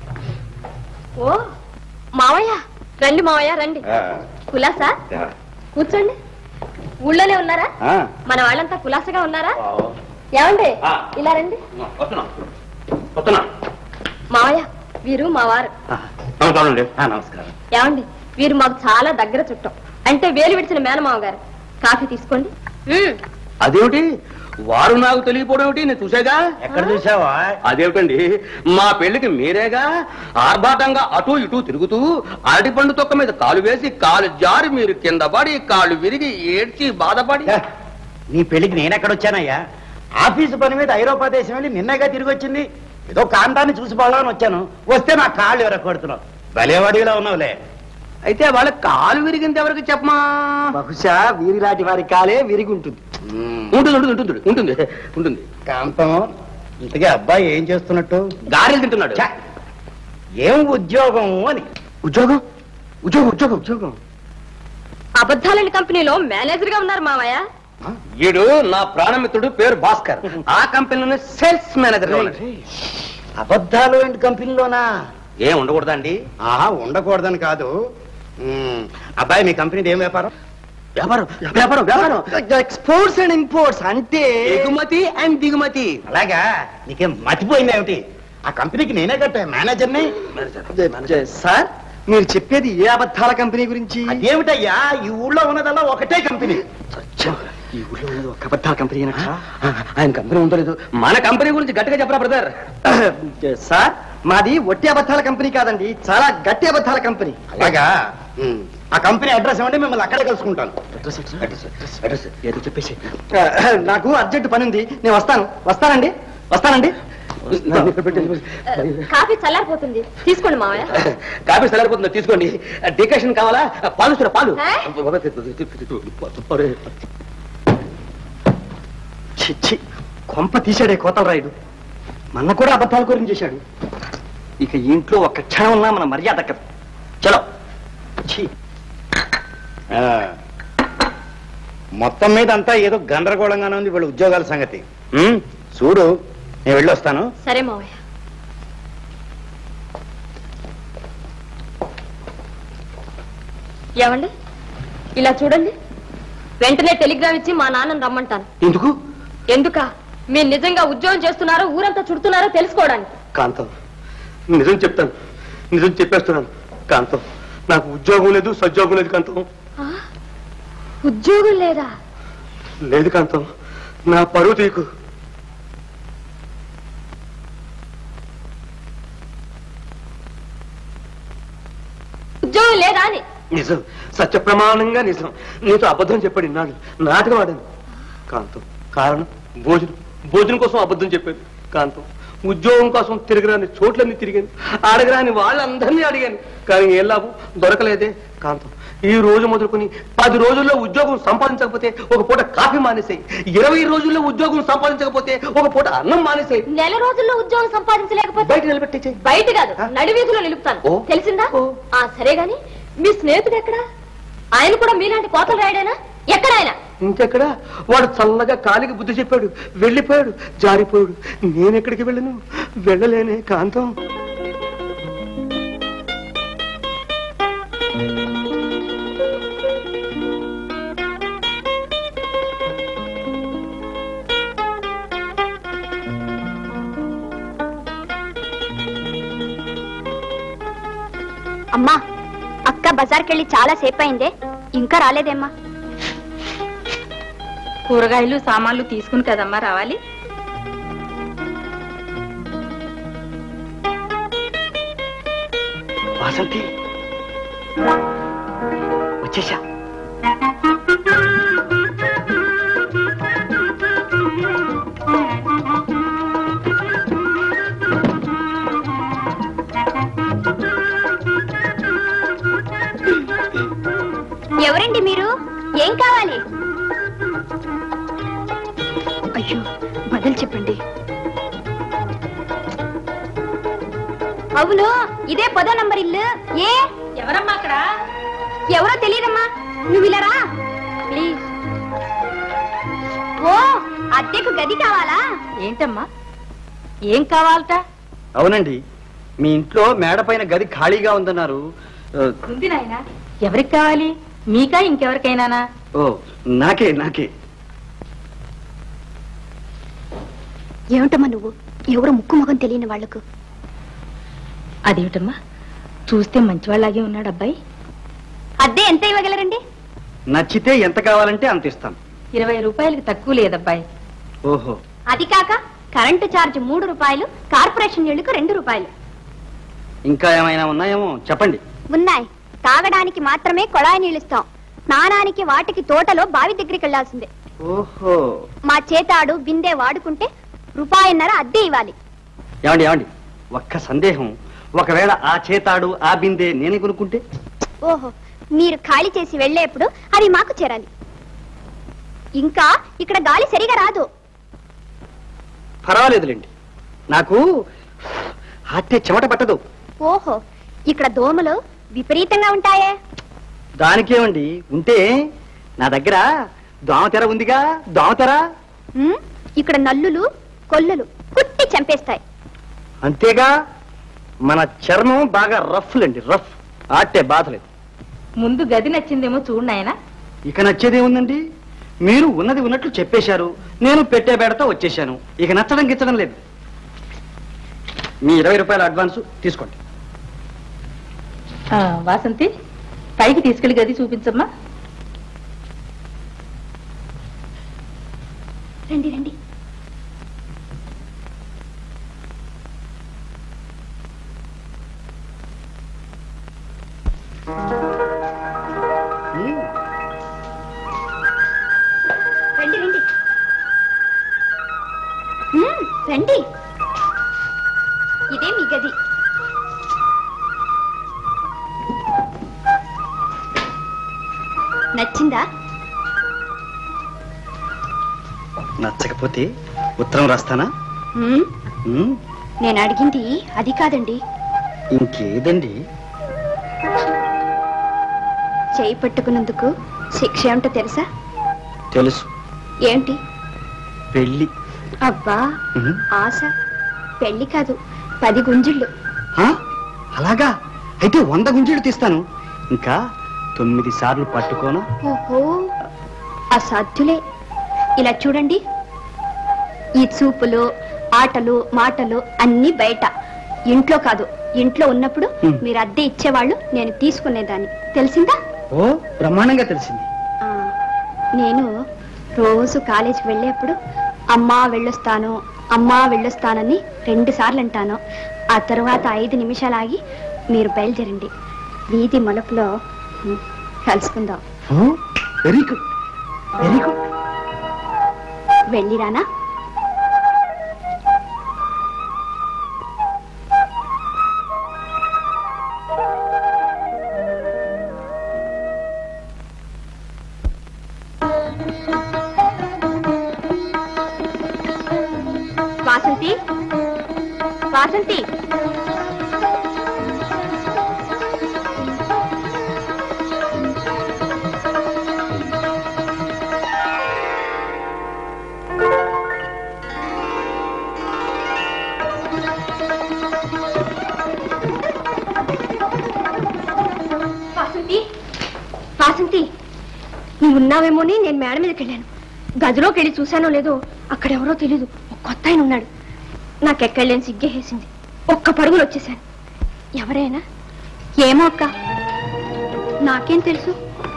ఓ మావయ్య రండి మావయ్య రండి కులాసా కూర్చోండి ఊళ్ళోనే ఉన్నారా మన వాళ్ళంతా కులాసగా ఉన్నారా ఏమండి ఆ. ఇలా రండి వస్తున్నా వస్తున్నా మావయ్య వీరు మా వారు నమస్కారం ఏమండి వీరు మాకు చాలా దగ్గర చుట్టం అంటే వేలు విడిచిన మేనమావ గారు కాఫీ తీసుకోండి మ్మ్. అదేమిటి వారు నాకు తెలియపోవడం ఏమిటి నేను చూసాగా ఎక్కడ చూసావా అదేమిటండి మా పెళ్లికి మీరేగా ఆర్భాటంగా అటు ఇటు తిరుగుతూ అరటి పండు తొక్క మీద కాలు వేసి కాలు జారి మీరు కింద పడి కాళ్ళు విరిగి ఏడ్చి బాధపడి నీ పెళ్లికి నేను ఎక్కడ వచ్చానయ్యా ఆఫీసు పని మీద ఐరోపా దేశం వెళ్ళి నిన్నగా తిరిగి వచ్చింది ఏదో కాంతాన్ని చూసి పోదామని వచ్చాను వస్తే నా కాళ్ళు ఎరగొడుతున్నావు భలేవాడిలా ఉన్నావులే అయితే వాళ్ళ కాలు విరిగింది ఎవరికి చెప్పమా బహుశా వీరిలాంటి వారి కాలే విరిగి ఉంటుంది ఉంటుంది ఉంటుంది ఉంటుంది ఉంటుంది ఉంటుంది కాంతం ఇంతకీ అబ్బాయి ఏం చేస్తున్నట్టు గారెలు తింటున్నాడు ఛ! ఏం ఉద్యోగం అని ఉద్యోగం ఉద్యోగం ఉద్యోగం ఉద్యోగం అబద్ధాలని కంపెనీలో మేనేజర్ గా ఉన్నారు మావయ్య వీడు నా ప్రాణమిత్రుడు పేరు భాస్కర్ ఆ కంపెనీలోనే సేల్స్ మేనేజర్ అబద్ధాలు ఏంటి కంపెనీలోనా ఏం ఉండకూడదండి ఆహా ఉండకూడదని కాదు మ్మ్. అబ్బాయి మీ కంపెనీది ఏం వ్యాపారం వ్యాపారం వ్యాపారం వ్యాపారం ఎక్స్పోర్ట్స్ అండ్ ఇంపోర్ట్స్ అంటే ఎగుమతి అండ్ దిగుమతి అలాగా నీకేం మతిపోయింది ఏమిటి ఆ కంపెనీకి నేనే కట్టా మేనేజర్ని సార్ మీరు చెప్పేది ఏ అబద్ధాల కంపెనీ గురించి అదేమిటయ్యా ఈ ఊళ్ళో ఉన్నదల్లా ఒకటే కంపెనీ ఈ ఊళ్ళో ఉన్నది ఒక అబద్ధాల కంపెనీ ఆయన కంపెనీ ఉందో లేదు మన కంపెనీ గురించి గట్టిగా చెప్పరా బ్రదర్ సార్ మాది ఒట్టి అబద్ధాల కంపెనీ కాదండి చాలా గట్టి అబద్ధాల కంపెనీ అలాగా మ్మ్. ఆ కంపెనీ అడ్రస్ ఇవ్వండి మిమ్మల్ని అక్కడే కలుసుకుంటాను ఏదో చెప్పేసి నాకు అర్జెంట్ పని ఉంది నేను వస్తాను వస్తానండి వస్తానండి కాఫీ చల్లారిపోతుంది తీసుకోండి మావయ్య కాఫీ చల్లారిపోతుందో తీసుకోండి డికాషన్ కావాలా పాలు చూడ పాలు ఏ? చిచ్చి కొంప తీశాడే కోతల రాయుడు మన కూడా అబద్ధాల గురించి చేశాడు ఇక ఈ ఇంట్లో ఒక్క క్షణం ఉన్నా మన మర్యాద దక్కదు చలో ఛీ ఆ. మొత్తం మీద అంతా ఏదో గందరగోళంగానే ఉంది వీళ్ళ ఉద్యోగాల సంగతి మ్మ్. చూడు నేను వెళ్ళొస్తాను సరే మావయ్య ఏమండి ఇలా చూడండి వెంటనే టెలిగ్రామ్ ఇచ్చి మా నాన్నని రమ్మంటాను ఎందుకు ఎందుక మీరు నిజంగా ఉద్యోగం చేస్తున్నారో ఊరంతా చుడుతున్నారో తెలుసుకోవడానికి కాంతం నిజం చెప్తాను నిజం చెప్పేస్తున్నాను కాంతం నాకు ఉద్యోగం లేదు సద్యోగం లేదు కాంతం ఆ? ఉద్యోగం లేదా లేదు కాంతం నా పరువు తీకు ఉద్యోగం లేదా అని నిజం సత్య ప్రమాణంగా నిజం నీతో అబద్ధం చెప్పాడు నాడు నాటకం ఆడాను కాంతం కారణం భోజనం భోజనం కోసం అబద్ధం చెప్పాను కాంతం ఉద్యోగం కోసం తిరగరాని చోట్లన్నీ తిరిగాను అడగరాని వాళ్ళందరినీ అడిగాను కానీ ఏం లాభం దొరకలేదే కాంతం ఈ రోజు మొదలుకొని పది రోజుల్లో ఉద్యోగం సంపాదించకపోతే ఒక పూట కాఫీ మానేసాయి ఇరవై రోజుల్లో ఉద్యోగం సంపాదించకపోతే ఒక పూట అన్నం మానేసాయి నెల రోజుల్లో ఉద్యోగం సంపాదించలేకపోతే బయట నిలబెట్టే బయట కాదు నడివీధిలో నిలుపుతాను ఓ. తెలిసిందా ఓ. ఆ సరే గాని మీ స్నేహితుడు ఎక్కడా ఆయన కూడా మీలాంటి కోతలు రాయడేనా ఎక్కడ ఆయన ఇంకెక్కడ వాడు చల్లగా కాలికి బుద్ధి చెప్పాడు వెళ్ళిపోయాడు జారిపోయాడు నేనెక్కడికి వెళ్ళను వెళ్ళలేనే కాంతం అమ్మా అక్క బజార్కెళ్ళి చాలా సేపు అయిందే ఇంకా రాలేదేమ్మా కూరగాయలు సామాన్లు తీసుకుని కదమ్మా రావాలి వాసంతి వచ్చేసా ఎవరండి మీరు ఏం కావాలి అయ్యో బదులు చెప్పండి అవును ఇదే పదో నంబర్ ఇల్లు ఏ ఎవరమ్మా అక్కడ ఎవరో తెలియదమ్మా నువ్వు ఇలా రా ప్లీజ్ ఓ అద్దెకు గది కావాలా ఏంటమ్మా ఏం కావాలట అవునండి మీ ఇంట్లో మేడ పైన గది ఖాళీగా ఉందన్నారు ఆ, ఉంది నాయన ఎవరికి కావాలి మీకా ఇంకెవరికైనానా ఓ నాకే నాకే ఏమిటమ్మా నువ్వు ఎవరో ముక్కు ముఖం తెలియని వాళ్లకు అదేమిటమ్మా చూస్తే మంచివాళ్ళలాగే ఉన్నాడు అబ్బాయి అద్దె ఎంత ఇవ్వగలరండి నచ్చితే ఎంత కావాలంటే అంత ఇస్తాను ఇరవై రూపాయలకి తక్కువ లేదబ్బాయి ఓహో అది కాక కరెంటు ఛార్జ్ మూడు రూపాయలు కార్పొరేషన్ నీళ్లకు రెండు రూపాయలు ఇంకా ఏమైనా ఉన్నాయేమో చెప్పండి ఉన్నాయి తాగడానికి మాత్రమే కొళాయి నీళ్ళిస్తాం స్నానానికి వాటికి తోటలో బావి దగ్గరికి వెళ్లాల్సిందే ఓహో మా చేతాడు బిందె వాడుకుంటే రూపాయిన్నర అద్దె ఇవ్వాలి ఏమండి ఏమండి ఒక్క సందేహం ఒకవేళ ఆ చేతాడు ఆ బిందె నేనే కొనుక్కుంటే ఓహో మీరు ఖాళీ చేసి వెళ్ళేప్పుడు అది మాకు చేరాలి ఇంకా ఇక్కడ గాలి సరిగా రాదు పర్వాలేదులేండి నాకు అట్టే చెమట పట్టదు ఓహో ఇక్కడ దోమలు విపరీతంగా ఉంటాయే దానికేమండి ఉంటే నా దగ్గర దోమతెర ఉందిగా దోమతెర ఉమ్, ఇక్కడ నల్లులు కొల్లులు కుట్టి చంపేస్తాయి అంతేగా మన చర్మం బాగా రఫ్లండి రఫ్ ఆట్టే బాధలేదు ముందు గది నచ్చిందేమో చూడు నాయన ఇక నచ్చేదేముందండి మీరు ఉన్నది ఉన్నట్లు చెప్పేశారు నేను పెట్టే బేడతో వచ్చేశాను ఇక నచ్చడం గిచ్చడం లేదు మీ ఇరవై రూపాయల అడ్వాన్స్ తీసుకోండి ఆ, వాసంతి పైకి తీసుకెళ్లి గది చూపించమ్మా రండి రండి రండి రండి ఉమ్, రండి ఇదే మీ గది నచ్చిందా నచ్చకపోతే ఉత్తరం రాస్తానా ఉమ్, ఉమ్, నేను అడిగింది అది కాదండి ఇంకేదండి చేయి పట్టుకున్నందుకు శిక్ష ఏమిటో తెలుసా తెలుసు ఏంటి పెళ్ళి అబ్బా ఉమ్, ఆశ పెళ్లి కాదు పది గుంజిళ్ళు ఆ? అలాగా అయితే వంద గుంజీలు తీస్తాను ఇంకా తొమ్మిది సార్లు పట్టుకోను ఓహో అసాధ్యులే ఇలా చూడండి ఈ చూపులు ఆటలు మాటలు అన్ని బయట ఇంట్లో కాదు ఇంట్లో ఉన్నప్పుడు హ్మ్. మీరు అద్దె ఇచ్చేవాళ్ళు నేను తీసుకునేదాన్ని తెలిసిందా ఓ బ్రహ్మాండంగా తెలిసింది ఆ, నేను రోజు కాలేజీకి వెళ్ళేప్పుడు అమ్మా వెళ్ళొస్తాను అమ్మా వెళ్ళొస్తానని రెండు సార్లు అంటాను ఆ తర్వాత ఐదు నిమిషాలు ఆగి మీరు బయలుదేరండి వీధి మలుపులో హ్మ్, కలుసుకుందాం ఓ వెరీ గుడ్ వెరీ గుడ్ వెళ్ళిరానా వాసంతి వాసంతి వాసంతి వాసంతి నువ్వు ఉన్నావేమోని నేను మేడ మీదకి వెళ్ళాను గదిలోకి వెళ్ళి చూశానో లేదో అక్కడెవరో తెలీదు ఒక కొత్త ఆయన ఉన్నాడు నాకెక్కడలేని సిగ్గేసేసింది ఒక్క పరుగులు వచ్చేసాను ఎవరైనా ఏమో అక్క నాకేం తెలుసు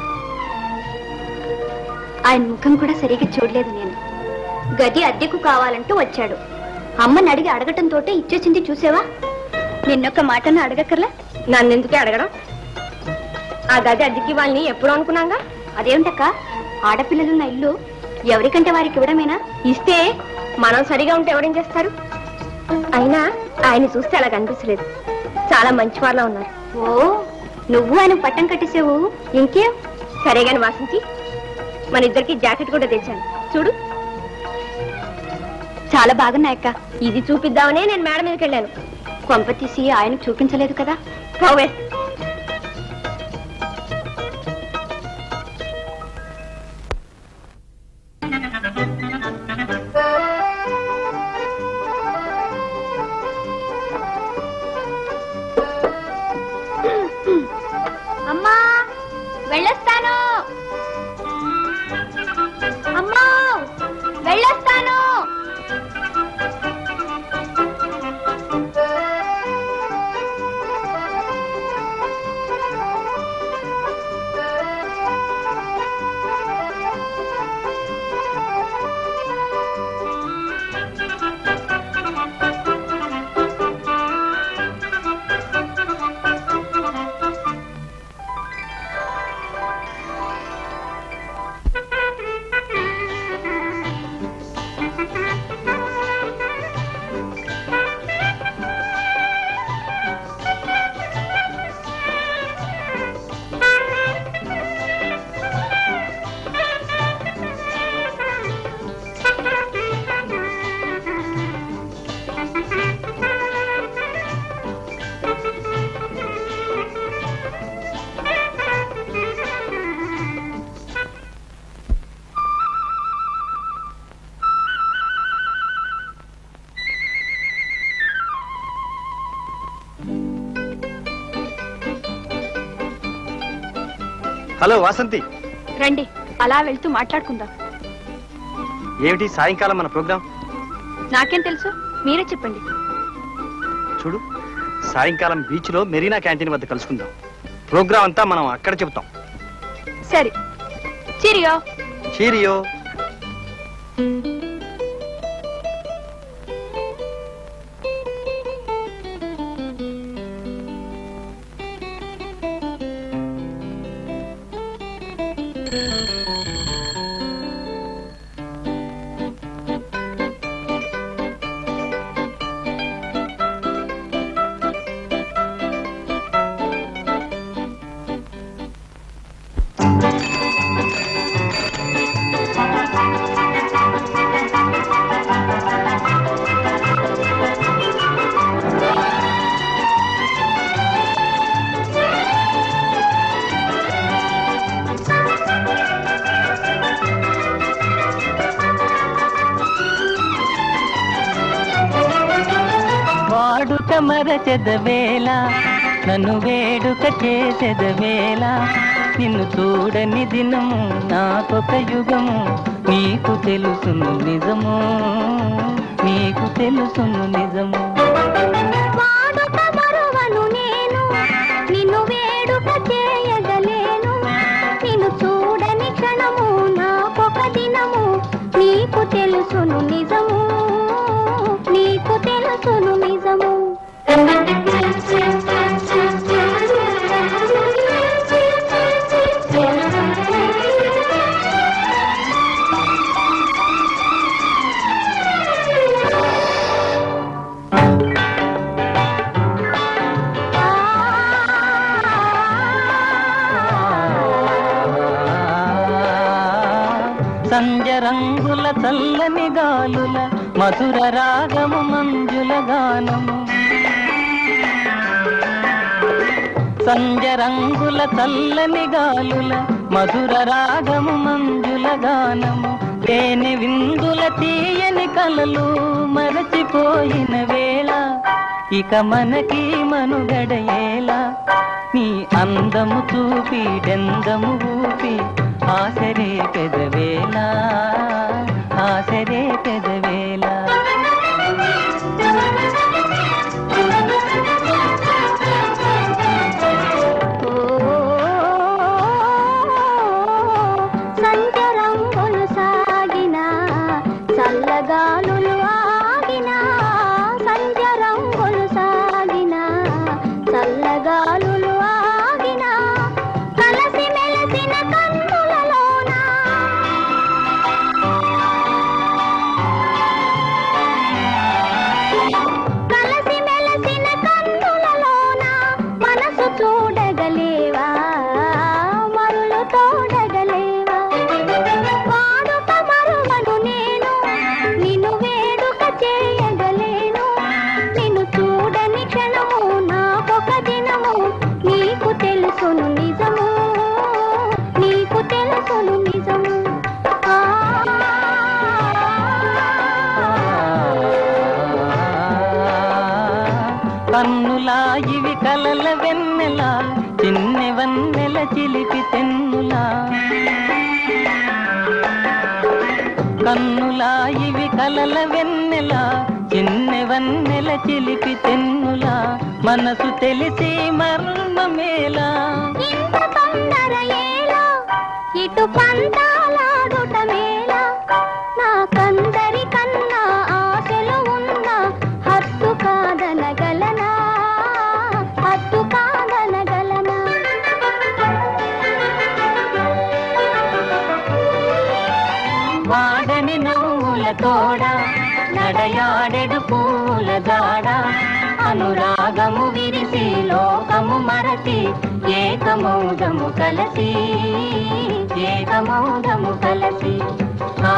ఆయన ముఖం కూడా సరిగా చూడలేదు నేను గది అద్దెకు కావాలంటూ వచ్చాడు అమ్మని అడిగి అడగటంతో ఇచ్చేసింది చూసావా నిన్నొక్క మాటను అడగక్కర్లా నన్నెందుకే అడగడం ఆ గది అద్దెకి వాళ్ళని ఎప్పుడు అనుకున్నాగా అదేమిటక్క ఆడపిల్లలున్న ఇల్లు ఎవరికంటే వారికి ఇవ్వడమేనా ఇస్తే మనం సరిగా ఉంటే ఎవరేం చేస్తారు అయినా ఆయన చూస్తే అలా కనిపించలేదు చాలా మంచి వాళ్ళ ఉన్నారు ఓ నువ్వు ఆయన పట్టం కట్టేసావు ఇంకేం సరేగాని వాసించి మన ఇద్దరికి జాకెట్ కూడా తెచ్చాను చూడు చాలా బాగున్నాయక్క ఇది చూపిద్దామనే నేను మేడ మీదకి వెళ్ళాను కొంప తీసి ఆయనకు చూపించలేదు కదా రావే అమ్మా వెళ్ళొస్తాను అమ్మా వెళ్ళొస్తాను హలో వాసంతి రండి అలా వెళ్తూ మాట్లాడుకుందాం ఏమిటి సాయంకాలం మన ప్రోగ్రాం నాకేం తెలుసు మీరే చెప్పండి చూడు సాయంకాలం బీచ్ లో మెరీనా క్యాంటీన్ వద్ద కలుసుకుందాం ప్రోగ్రాం అంతా మనం అక్కడ చెబుతాం సరే చిరియో చీరియో వాడుక మరచెదవేళ నన్ను వేడుక చేసెదవేళ నిన్ను చూడని దినము నాకొక యుగము నీకు తెలుసును నిజము నీకు తెలుసును నిజము వాడుక మరువను నేను నిన్ను వేడుక చేయగలేను నిన్ను చూడని క్షణము నాకొక దినము నీకు తెలుసును నిజము నీకు తెలుసును నిజము సంజ రంగుల చల్లని గాలుల మధుర రాగము మంజుల గానము సంజ రంగుల చల్లని గాలుల మధుర రాగము మంజుల గానము తేనె విందుల తీయని కలలు మరచిపోయిన వేళ ఇక మనకి మనుగడయేలా నీ అందము చూపి డెందము ఊపి ఆసరే పెదవేళ ఆసరే పెదవేళ సంచరంగులు సాగిన చల్లగాలులు ఆగిన సంచరంగులు సాగిన చల్లగాలులు ఆగిన కలసి మెలసిన కన్నులలోన కలసి మెలసిన కన్నులలోన మనసు చూడగలేవా మరులు తోడగలేవా వాడుక మరువను నేను నిన్ను వేడుక చేయగలేను నిన్ను చూడని క్షణ చిన్ని వన్నెల చిలిపి తెన్నులా కన్నులా ఇవి కలల వెన్నెలా చిన్ని వన్నెల చిలిపి తెన్నులా మనసు తెలిసి మర్మమేలా ఇంత తొందర ఏలా ఇటు పంతాలాడుట మేలా నాకందరి కన్నా ఆశలు ఉన్నా హద్దు కాదనగలనా హద్దు కాదనగలనా వాడని నవ్వుల తోడ నడయాడెడు పూల జాడ అనురాగము విరిసి లోకము మరచి ఏకమౌదము కలసి ఏకమౌదము కలసి ఆ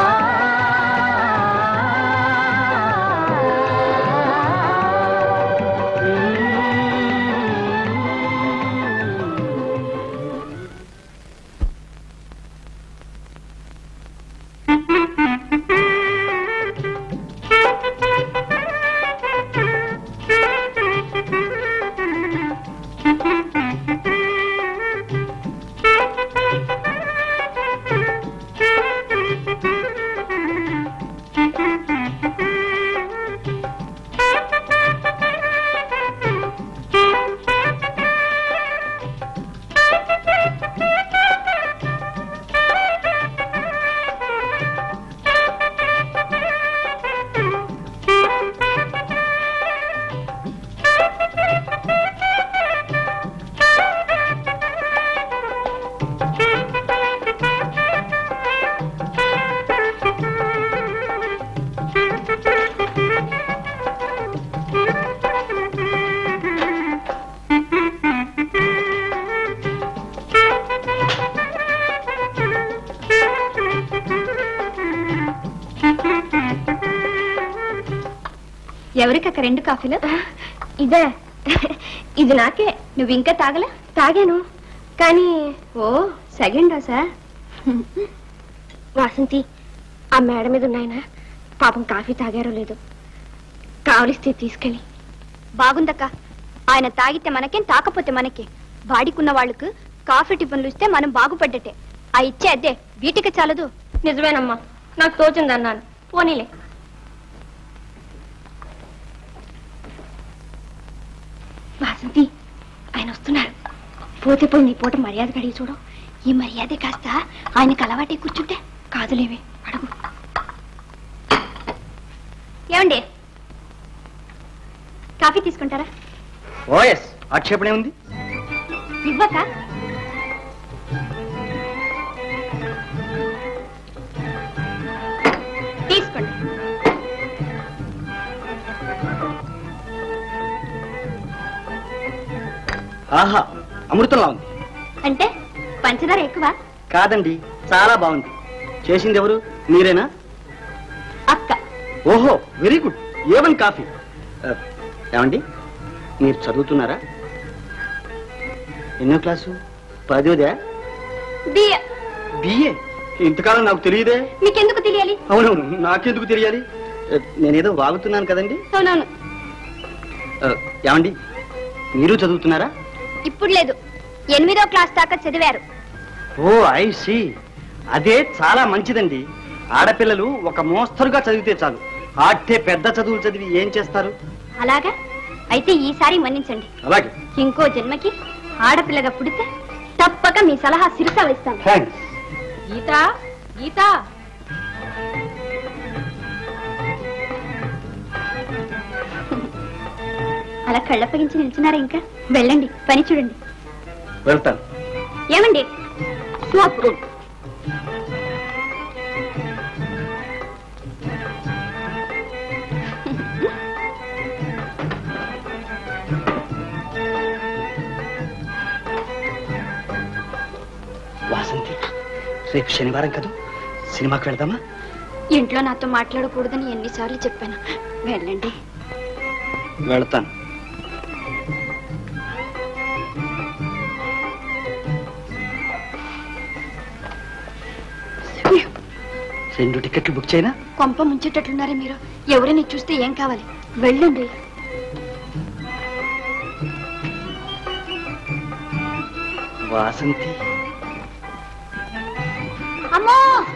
ఎవరికక్క రెండు కాఫీలు ఇదే ఇది నాకే నువ్వు ఇంకా తాగలా తాగాను కానీ ఓ సెకండ్ సార్ వాసంతి ఆ మేడ మీద ఉన్నాయన పాపం కాఫీ తాగారో లేదు కావలిస్తే తీసుకెళ్ళి బాగుందక్క ఆయన తాగితే మనకేం తాకపోతే మనకే వాడికున్న వాళ్ళకు కాఫీ టిఫిన్లు ఇస్తే మనం బాగుపడ్డటే ఆ ఇచ్చే అద్దే వీటికి చాలదు నిజమేనమ్మా నాకు తోచింది అన్నాను పోనీలే వాసంతి ఆయన వస్తున్నారు పోతే పోయి నీ పూట మర్యాద కడిగి చూడు ఈ మర్యాదే కాస్త ఆయనకు అలవాటే కూర్చుంటే కాదులేవే అడుగు ఏమండి కాఫీ తీసుకుంటారా ఓఎస్ ఆక్షేపణ ఉంది ఇవ్వక తీసుకోండి ఆహా అమృతంలా ఉంది అంటే పంచదార ఎక్కువ కాదండి చాలా బాగుంది చేసింది ఎవరు మీరేనా అక్క ఓహో వెరీ గుడ్ ఏవన్ కాఫీ ఆ, ఏమండి మీరు చదువుతున్నారా ఎన్నో క్లాసు పదోదా బియ్య బిఏ ఇంతకాలం నాకు తెలియదే మీకెందుకు తెలియాలి అవునవును నాకెందుకు తెలియాలి ఆ, నేనేదో వాగుతున్నాను కదండి అవునవును ఆ, ఏమండి మీరు చదువుతున్నారా ఇప్పుడు లేదు ఎనిమిదో క్లాస్ దాకా చదివారు ఓ ఐ సి అదే చాలా మంచిదండి ఆడపిల్లలు ఒక మోస్తరుగా చదివితే చాలు ఆట్టే పెద్ద చదువులు చదివి ఏం చేస్తారు అలాగా అయితే ఈసారి మన్నించండి అలాగే ఇంకో జన్మకి ఆడపిల్లగా పుడితే తప్పక మీ సలహా శిరస వేస్తాను థ్యాంక్స్ గీత గీత అలా కళ్ళప్పగించి నిల్చున్నారా ఇంకా వెళ్ళండి పని చూడండి వెళ్తాను ఏమండి స్వాప్. వాసంతి రేపు శనివారం కదా సినిమాకి వెళ్దామా ఇంట్లో నాతో మాట్లాడకూడదని ఎన్నిసార్లు చెప్పాను వెళ్ళండి వెళ్తాను రెండు టికెట్లు బుక్ చేయనా కొంప ముంచేటట్లున్నారే మీరు ఎవరైనా చూస్తే ఏం కావాలి వెళ్ళండి వాసంతి అమ్మో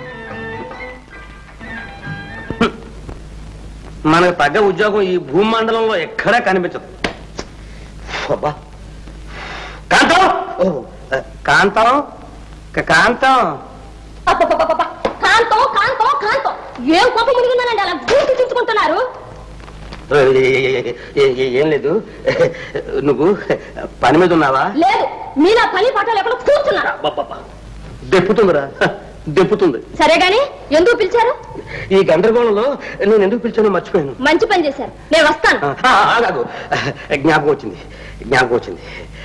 మనకు తగ్గ ఉద్యోగం ఈ భూమండలంలో ఎక్కడా కనిపించదు అబ్బా కాంతం ఓ, ఆ, కాంతం క- కాంతం అబ్బబ్బబ్బబ్బ! కాంతం కాంతం కాంతం ఏం కోపం మునిగిందనండి అలా గూటి చుట్టుకుంటున్నారు ఏ, ఏ, ఏ, ఏ, ఏం లేదు నువ్వు పని మీద ఉన్నావా లేదు మీలా పని పాటలు ఎక్కడ కూర్చున్నారు అబ్బబ్బబ్బా. దెప్పుతుందిరా హ, దెప్పుతుంది సరే గాని ఎందుకు పిలిచారు ఈ గందరగోళంలో నేను ఎందుకు పిలిచానో మర్చిపోయాను మంచి పని చేశారు నేను వస్తాను ఆ, ఆగాగు జ్ఞాపకం వచ్చింది జ్ఞాపకం వచ్చింది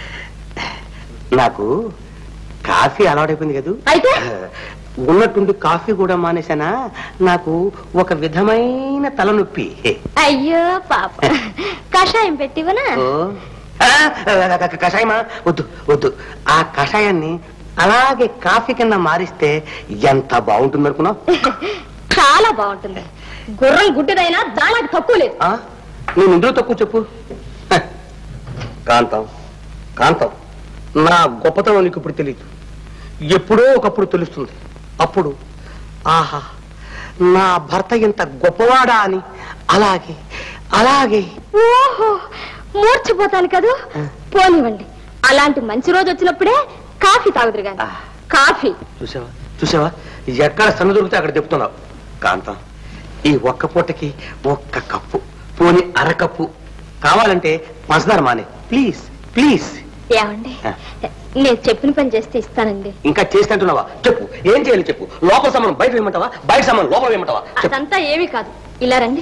నాకు కాఫీ అలవాటైపోయింది కదూ అయితే ఉన్నట్టుండి కాఫీ కూడా మానేశానా నాకు ఒక విధమైన తలనొప్పి అయ్యో పాప కషాయం పెట్టివనా ఓ, ఆ, క- క- కషాయమా వద్దు వద్దు ఆ కషాయాన్ని అలాగే కాఫీ కింద మారిస్తే ఎంత బాగుంటుంది అనుకున్నావు చాలా బాగుంటుంది గుర్రం గుడ్డిదైనా దానికి తక్కువ లేదు ఆ? నేను ఇందులో తక్కువ చెప్పు హ. కాంతం కాంతం నా గొప్పతనం నీకు ఇప్పుడు తెలియదు ఎప్పుడో ఒకప్పుడు తెలుస్తుంది అప్పుడు ఆహా నా భర్త ఇంత గొప్పవాడా అని అలాగే అలాగే ఓహో మూర్చిపోతాను కదూ పోనివ్వండి అలాంటి మంచి రోజు వచ్చినప్పుడే కాఫీ తాగుదురు గాని కాఫీ చూసావా చూసావా ఎక్కడ సన్న దొరికితే అక్కడ చెప్తున్నావు కాంతం ఈ ఒక్క పూటకి ఒక్క కప్పు పోని అరకప్పు కావాలంటే పంచదార మానే ప్లీజ్ ప్లీజ్ ఏమండి నేను చెప్పిన పని చేస్తే ఇస్తానండి ఇంకా చేసి అంటున్నావా చెప్పు ఏం చేయాలి చెప్పు లోపల సామాన్ బయట వేయమంటావా బయట సామాన్ లోపల వేయమంటావా చెప్పు అదంతా ఏమీ కాదు ఇలా రండి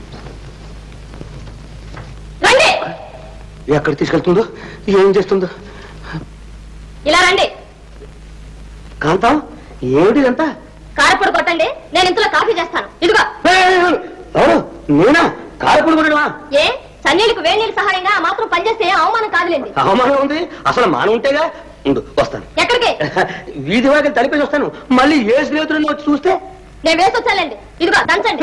రండి ఎక్కడ తీసుకెళ్తుందో ఏం చేస్తుందో ఇలా రండి కాంతం ఏమిటి ఇదంతా కారపొడి కొట్టండి నేను ఇంతలో కాఫీ చేస్తాను ఇదిగో అవును నేనా కారపొడి కొట్టడమా ఏ సన్నీళ్ళకి వేడి నీళ్ళు సహాయంగా ఆ మాత్రం పనిచేస్తే అవమానం కాదులేండి అవమానం ఉంది అసలు మానం ఉంటేగా ఉండు వస్తాను ఎక్కడికి వీధి వాకి తలిపేసి వస్తాను మళ్ళీ ఏ స్నేహితుడిని వచ్చి చూస్తే నేను వేసి వచ్చానండి ఇదిగో దంచండి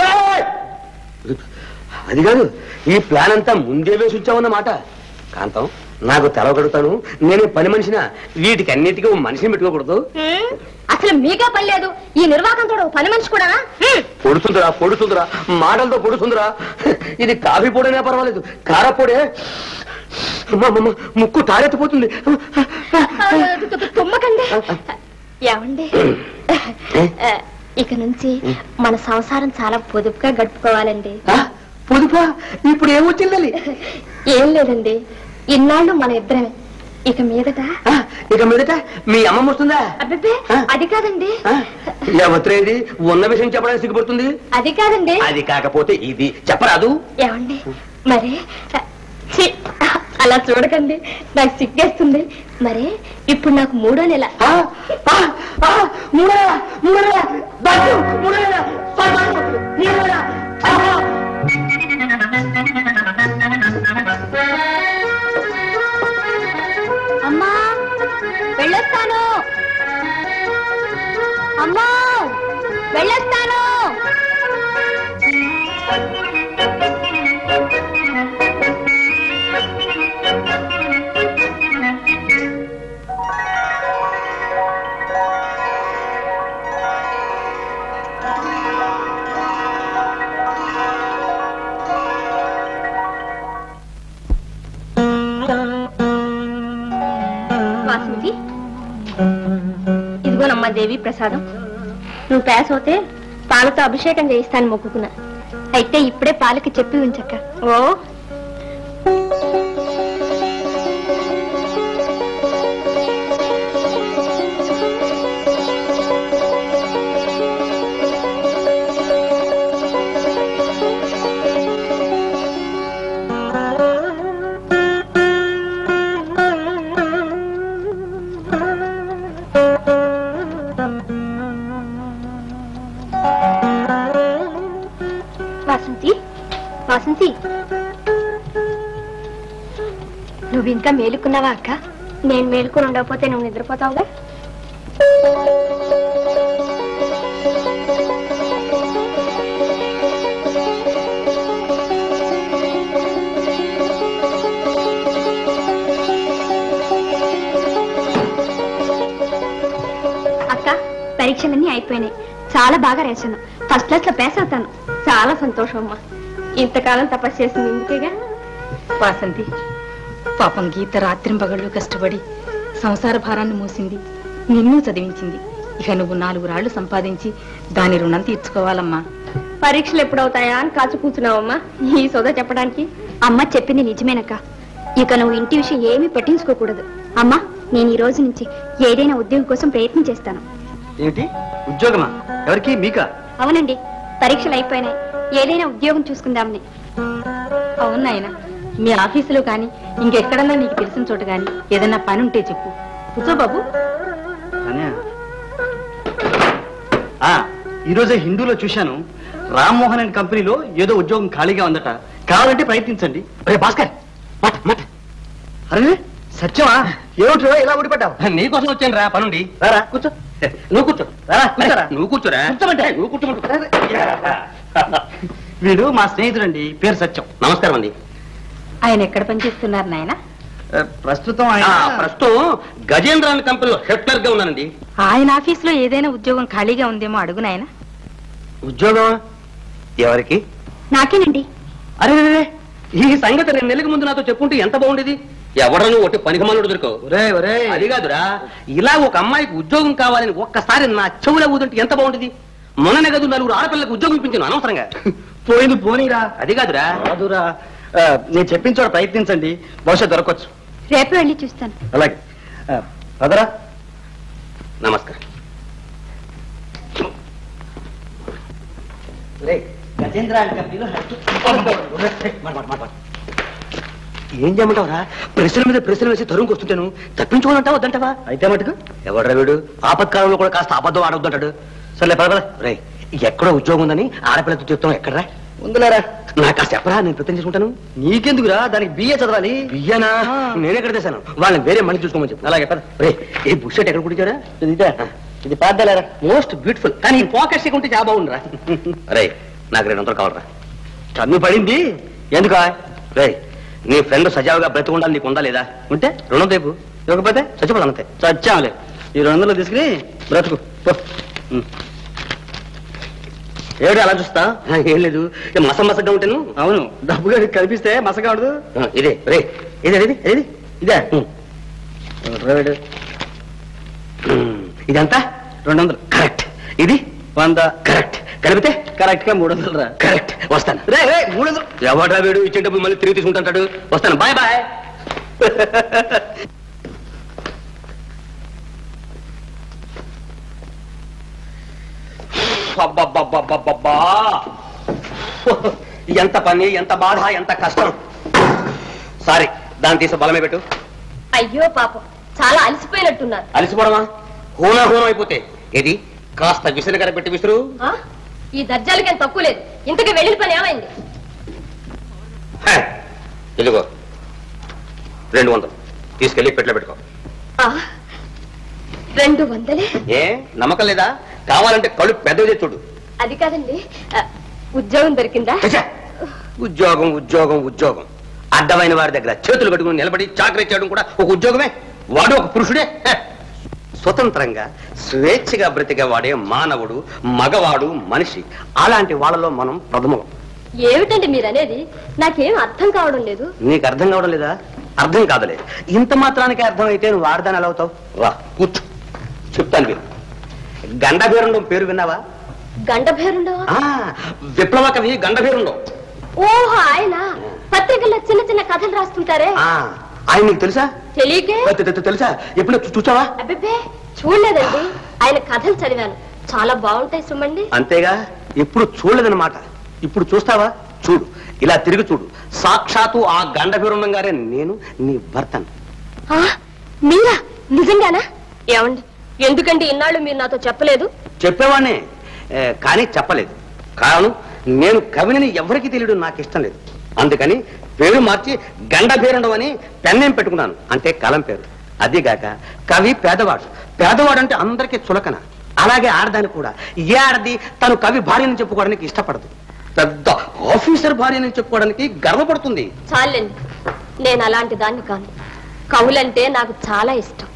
అది కాదు ఈ ప్లాన్ అంతా ముందే వేసి ఉంచామన్నమాట కాంతం నాకు తెలవగడుగుతాను నేనే పని మనిషిన వీటికి అన్నిటికీ ఓ మనిషిని పెట్టుకోకూడదు హ్మ్? అసలు మీకే పని లేదు ఈ నిర్వాహకంతో పని మనిషి కూడానా హ్మ్. పొడుతుందిరా పొడుతుందిరా మాటలతో పొడుతుందిరా ఇది కాఫీ పొడైనా పర్వాలేదు కారపొడే అమ్మా, అమ్మా, ముక్కు తారెత్తిపోతుంది తుమ్మకండి ఏమండి ఆ, ఇక నుంచి మన సంసారం చాలా పొదుపుగా గడుపుకోవాలండి పొదుపా ఇప్పుడు ఏమొచ్చిందని ఏం లేదండి ఇన్నాళ్ళు మన ఇద్దరమే ఇక మీదట ఇక మీదట మీ అమ్మమ్మ వస్తుందా అబ్బే అది కాదండి ఎవత్రేది ఉన్న విషయం చెప్పడానికి సిగ్గుపడుతుంది అది కాదండి అది కాకపోతే ఇది చెప్పరాదు ఏమండి మరి ఛీ, అలా చూడకండి నాకు సిగ్గేస్తుంది మరి ఇప్పుడు నాకు మూడో నెల మూడో నెల, మూడో నెల, బాబు, మూడో నెల, బాబు, మూడో నెల, ఆహా. అమ్మా వెళ్ళొస్తాను అమ్మా వెళ్ళొస్తాను వాసుకి ఇదిగోనమ్మా దేవి ప్రసాదం నువ్వు పేస అవుతే పాలతో అభిషేకం చేయిస్తాను మొక్కుకున్నా అయితే ఇప్పుడే పాలకి చెప్పి ఉంచక్క ఓ వాసంతి వాసంతి నువ్వు ఇంకా మేలుకున్నావా అక్క నేను మేలుకొని ఉండకపోతే నువ్వు నిద్రపోతావుగా అక్క పరీక్షలన్నీ అయిపోయినాయి చాలా బాగా రాశాను ఫస్ట్ క్లాస్ లో పాస్ అవుతాను చాలా సంతోషం అమ్మా ఇంతకాలం తపస్సు చేసింది ఇంకేగా వాసంతి పాపం గీత రాత్రింపగళ్ళు కష్టపడి సంసార భారాన్ని మోసింది నిన్ను చదివించింది ఇక నువ్వు నాలుగు రాళ్లు సంపాదించి దాని రుణం తీర్చుకోవాలమ్మా పరీక్షలు ఎప్పుడవుతాయా అని కాచు కూర్చున్నావమ్మా ఈ సోదా చెప్పడానికి అమ్మ చెప్పింది నిజమేనక్క ఇక నువ్వు ఇంటి విషయం ఏమీ పట్టించుకోకూడదు అమ్మా నేను ఈ రోజు నుంచి ఏదైనా ఉద్యోగం కోసం ప్రయత్నం చేస్తాను ఏమిటి ఉద్యోగమా ఎవరికి మీకా అవునండి పరీక్షలు అయిపోయినాయి ఏదైనా ఉద్యోగం చూసుకుందామని అవును నాయన మీ ఆఫీసులో కానీ ఇంకెక్కడన్నా నీకు తెలిసిన చోట కానీ ఏదైనా పని ఉంటే చెప్పు కూర్చో బాబు అన్యా. ఆ ఈ రోజే హిందూలో చూశాను రామ్మోహన్ అండ్ కంపెనీలో ఏదో ఉద్యోగం ఖాళీగా ఉందట కావాలంటే ప్రయత్నించండి రే భాస్కర్ మాట మాట అరే సత్యమా ఏమిటో ఇలా ఊడిపడ్డావు నీకోసం వచ్చాను రా పనుండి రారా కూర్చో నువ్వు కూర్చో రారా కూర్చోరా నువ్వు కూర్చోరా కూర్చోమంటే నువ్వు కూర్చోమంటే వీడు మా స్నేహితుడండి పేరు సత్యం నమస్కారం అండి ఆయన ఎక్కడ పనిచేస్తున్నారు నాయన ఆ, ప్రస్తుతం ఆయన ఆ, ప్రస్తుతం గజేంద్ర అనే కంపెనీలో హెక్టర్ గా ఉన్నానండి ఆయన ఆఫీసులో ఏదైనా ఉద్యోగం ఖాళీగా ఉందేమో అడుగు నాయన ఉద్యోగం ఎవరికి నాకేనండి అరే రే, రే, ఈ సంగతి రెండు నెలలకు ముందు నాతో చెప్పుంటే ఎంత బాగుండేది ఎవడను ఒకటి పనికిమానుడు దొరకవు ఒరే ఒరే అది కాదురా ఇలా ఒక అమ్మాయికి ఉద్యోగం కావాలని ఒక్కసారి నా చెవుల ఊదుంటే ఎంత బాగుండేది మొన్ననే గదు నలుగురు ఆడపిల్లలకు ఉద్యోగం ఇప్పించాను అనవసరంగా పోయింది పోనీరా అది కాదురా రాదురా ఆ, నేను చెప్పిన చోట ప్రయత్నించండి బహుశా దొరకవచ్చు రేపు వెళ్ళి చూస్తాను అలాగే ఆ, పదరా నమస్కారం గజేంద్ర కంపెనీలో ఏం చేయమంటావురా ప్రశ్నల మీద ప్రశ్నలు వేసి తరుణ్కి వస్తుంటాను తప్పించుకోనంటావు వద్దంటావా అయితే మటుకు ఎవడ్రా వీడు ఆపత్కాలంలో కూడా కాస్త అబద్ధం ఆడొద్దంటాడు సర్లే పద రే ఎక్కడో ఉద్యోగం ఉందని ఆడపిల్లతో చెప్తాం ఎక్కడరా ఉందిలేరా నాకు కాస్త చెప్పరా నేను ప్రయత్నం చేసుకుంటాను నీకెందుకురా దానికి బిఏ చదవాలి బియ్యనా నేను ఎక్కడ తెశాను వాళ్ళని వేరే మళ్ళీ చూసుకోమని చెప్పు అలాగే పద రే ఈ బుషెట్ ఎక్కడ కుట్టించారా ఇదే ఇది పాద్దలేరా మోస్ట్ బ్యూటిఫుల్ కానీ ఈ పాకెట్స్ ఉంటే చాలా బాగుందిరా రే నాకు రెండు వందలు కావాలరా కన్ను పడింది ఎందుకా రే నీ ఫ్రెండ్ సజావుగా బ్రతికుండాలి నీకు ఉందా లేదా ఉంటే రుణం తేపు ఇవ్వకపోతే చచ్చిపోదాం అంతే చచ్చాంలే ఈ రెండు వందలు తీసుకుని బ్రతుకు పో. ఉమ్. ఏమిటి అలా చూస్తా ఆ, ఏం లేదు ఏ మస మసగా ఉంటాను అవును డబ్బు గడి కనిపిస్తే మసగా ఉండదు ఆ, ఇదే రే ఇదే ఇది ఇది ఇదే ఉమ్. రేడు ఉమ్. ఇదంతా రెండు వందలు కరెక్ట్ ఇది వంద కరెక్ట్ కలిపితే కరెక్ట్ గా మూడు వందలు రా కరెక్ట్ వస్తాను రే రే మూడు వందలు ఎవడ్రా వీడు ఇచ్చే డబ్బులు మళ్ళీ తిరిగి తీసుకుంటాడు వస్తాను బాయ్ బాయ్ అబ్బబ్బబ్బబ్బబ్బబ్బా. ఎంత పని ఎంత బాధ ఎంత కష్టం సారీ దాన్ని తీసి బలమే పెట్టు అయ్యో పాపం చాలా అలసిపోయినట్టున్నారు అలసిపోవడమా హోనా హోనం అయిపోతే ఇది కాస్త విసనకర పెట్టి విసురు ఆ? ఈ దర్జాలకేం తక్కువ లేదు ఇంతకీ వెళ్ళిన పని ఏమైంది హే, ఇదిగో రెండు వందలు తీసుకెళ్లి పెట్లో పెట్టుకో ఆ, రెండు వందలే ఏ నమ్మకం లేదా కావాలంటే కళ్ళు పెద్దవి చూడు అది కాదండి ఆ, ఉద్యోగం దొరికిందా ఛ, ఛ. ఉద్యోగం ఉద్యోగం ఉద్యోగం అడ్డమైన వారి దగ్గర చేతులు కట్టుకుని నిలబడి చాకరీ చేయడం కూడా ఒక ఉద్యోగమే వాడు ఒక పురుషుడే హ. స్వతంత్రంగా స్వేచ్ఛగా బ్రతికే వాడే మానవుడు మగవాడు మనిషి అలాంటి వాళ్ళలో మనం ప్రథమం ఏమిటండి మీరు అనేది నాకేం అర్థం కావడం లేదు నీకు అర్థం కావడం లేదా అర్థం కాదులే ఇంత మాత్రానికి అర్థం అయితే నువ్వు వాడదాని ఎలా అవుతావు రా కూర్చో చెప్తాను విను గండభీరుండం పేరు విన్నావా గండభేరుండవా ఆ, విప్లవ కవి గండభీరుండం ఓహో ఆయన పత్రికల్లో చిన్న చిన్న కథలు రాస్తుంటారే ఆ, ఆయన నీకు తెలుసా తెలియకే తె- తె- తె- తెలుసా ఎప్పుడు చూ- చూచావా అబ్బే చూడలేదండి ఆయన కథలు చదివాను చాలా బాగుంటాయి సుమండి అంతేగా ఎప్పుడు చూడలేదన్నమాట ఇప్పుడు చూస్తావా చూడు ఇలా తిరిగి చూడు సాక్షాత్తు ఆ గండభీరుండం గారే నేను నీ భర్తను ఆ, మీరా నిజంగానా ఏమండి ఎందుకండి ఇన్నాళ్ళు మీరు నాతో చెప్పలేదు చెప్పేవాడినే ఏ, కానీ చెప్పలేదు కారణం నేను కవిని ఎవరికి తెలియడం నాకు ఇష్టం లేదు అందుకని పేరు మార్చి గండభీరుండం అని పెన్నేం పెట్టుకున్నాను అంటే కలం పేరు అదిగాక కవి పేదవాడు పేదవాడు అంటే అందరికీ చులకన అలాగే ఆడదాని కూడా ఏ ఆడది తను కవి భార్యని చెప్పుకోవడానికి ఇష్టపడదు పెద్ద ఆఫీసర్ భార్యని చెప్పుకోవడానికి గర్వపడుతుంది చాలండి నేను అలాంటి దాన్ని కాను కవులంటే నాకు చాలా ఇష్టం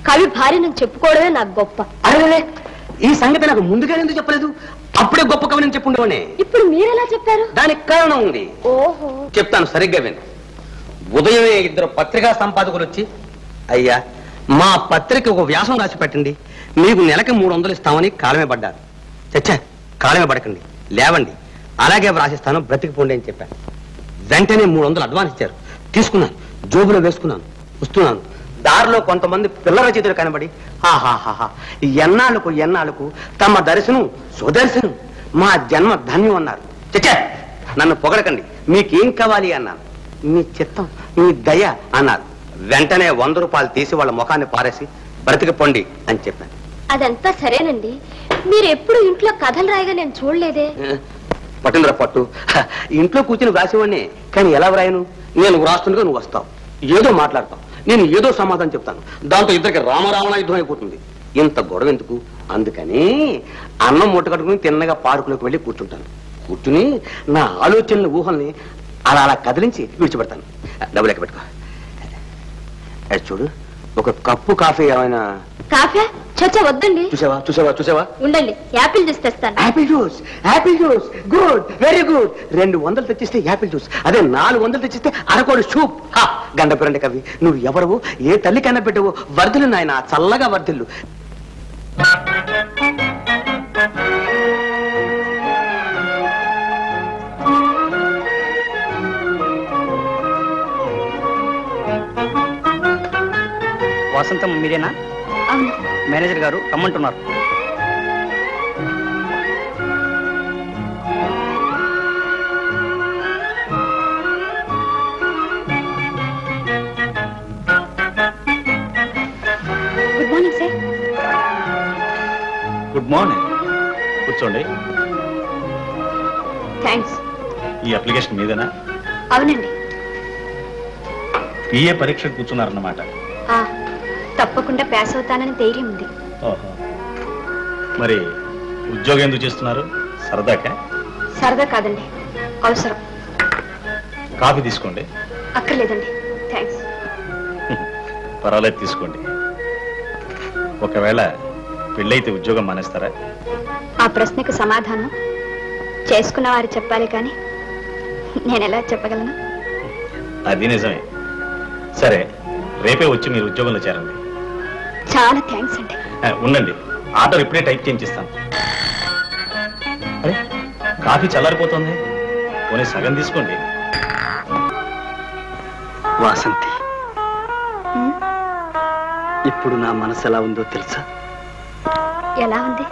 కవి భార్యను చెప్పుకోవడమే నాకు గొప్ప అరే ఈ సంగతి నాకు ముందుగా ఎందుకు చెప్పలేదు అప్పుడే గొప్ప కవిని చెప్పుండేవానే ఇప్పుడు మీరెలా చెప్పారు దానికి కారణం ఉంది ఓహో చెప్తాను సరిగ్గా విను ఉదయమే ఇద్దరు పత్రికా సంపాదకులు వచ్చి అయ్యా మా పత్రిక ఒక వ్యాసం రాసి పెట్టండి మీకు నెలకి మూడు వందలు ఇస్తామని కాలమే పడ్డారు చచ్చా కాలమే పడకండి లేవండి అలాగే వ్రాసిస్తాను బ్రతికిపోండి అని చెప్పాను వెంటనే మూడు వందలు అడ్వాన్స్ ఇచ్చారు తీసుకున్నాను జోబులో వేసుకున్నాను వస్తున్నాను దారిలో కొంతమంది పిల్ల రచయితలు కనబడి ఆహాహాహా ఎన్నాళ్ళకు ఎన్నాళ్ళకు తమ దర్శనం సుదర్శనం మా జన్మ ధన్యం అన్నారు చచ్చా నన్ను పొగడకండి మీకేం కావాలి అన్నాను మీ చిత్తం మీ దయ అన్నారు వెంటనే వంద రూపాయలు తీసి వాళ్ళ ముఖాన్ని పారేసి బ్రతికిపోండి అని చెప్పాను అదంతా సరేనండి మీరు ఎప్పుడు ఇంట్లో కథలు రాయగా నేను చూడలేదే పట్టిందిరా పట్టు హ, ఇంట్లో కూర్చుని వ్రాసేవాడిని కానీ ఎలా వ్రాయను నేను వ్రాస్తుండగా నువ్వు వస్తావు ఏదో మాట్లాడతావు నేను ఏదో సమాధానం చెప్తాను దాంతో ఇద్దరికి రామరావణ యుద్ధం అయిపోతుంది ఇంత గొడవ ఎందుకు అందుకని అన్నం మూట కట్టుకుని తిన్నగా పార్కులోకి వెళ్ళి కూర్చుంటాను కూర్చుని నా ఆలోచనల ఊహల్ని అలా అలా కదిలించి విడిచిపెడతాను డబ్బులు లెక్క పెట్టుకో అది చూడు ఒక కప్పు కాఫీ ఏమైనా కాఫీ చచ్చా వద్దండి చూసావా చూసావా చూసావా ఉండండి యాపిల్ జ్యూస్ తెస్తాను apple juice apple juice good very good రెండు వందలు తెచ్చిస్తే యాపిల్ జ్యూస్ అదే నాలుగు వందలు తెచ్చిస్తే అరకోడు సూప్ హా గండపురండి కవి నువ్వు ఎవరు ఏ తల్లి కన్నా పెట్టవు వర్ధిల్లు నాయన చల్లగా వర్ధిల్లు వసంతం మీరేనా అవును మేనేజర్ గారు రమ్మంటున్నారు good morning sir good morning కూర్చోండి థ్యాంక్స్ ఈ అప్లికేషన్ మీదేనా అవునండి పిఏ పరీక్ష కూర్చున్నారన్నమాట ఆ, తప్పకుండా పాస్ అవుతానని ధైర్యం ఉంది ఓహో మరి ఉద్యోగం ఎందుకు చేస్తున్నారు సరదాకా సరదా కాదండి అవసరం కాఫీ తీసుకోండి అక్కర్లేదండి థ్యాంక్స్ పర్వాలేదు తీసుకోండి ఒకవేళ పెళ్ళైతే ఉద్యోగం మానేస్తారా ఆ ప్రశ్నకు సమాధానం చేసుకున్న వారు చెప్పాలి కానీ నేను ఎలా చెప్పగలను అది నిజమే సరే రేపే వచ్చి మీరు ఉద్యోగంలో చేరండి చాలా థ్యాంక్స్ అండి ఆ, ఉండండి ఆర్డర్ ఇప్పుడే టైప్ చేయించిస్తాను అరే కాఫీ చల్లారిపోతుంది పోనీ సగం తీసుకోండి వాసంతి ఇప్పుడు నా మనసు ఎలా ఉందో తెలుసా ఎలా ఉంది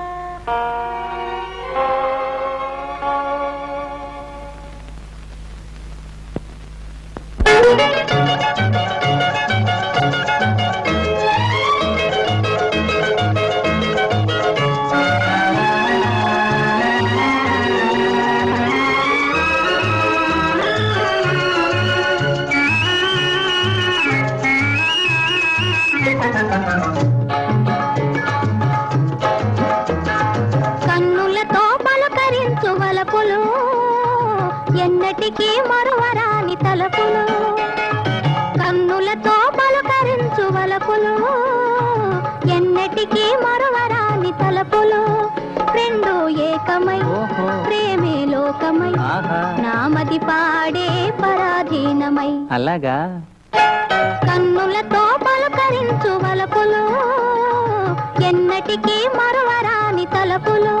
కన్నులతో పలకరించు వలపులు ఎన్నటికీ మరువరాని తలపులు కన్నులతో పలకరించు వలపులు ఎన్నటికీ మరువరాని తలపులు రెండు ఏకమై ప్రేమే లోకమై నామది పాడే పరాధీనమై అలాగా కన్నులతో పలకరించు వలపులు ఎన్నటికీ మరువరాని తలపులు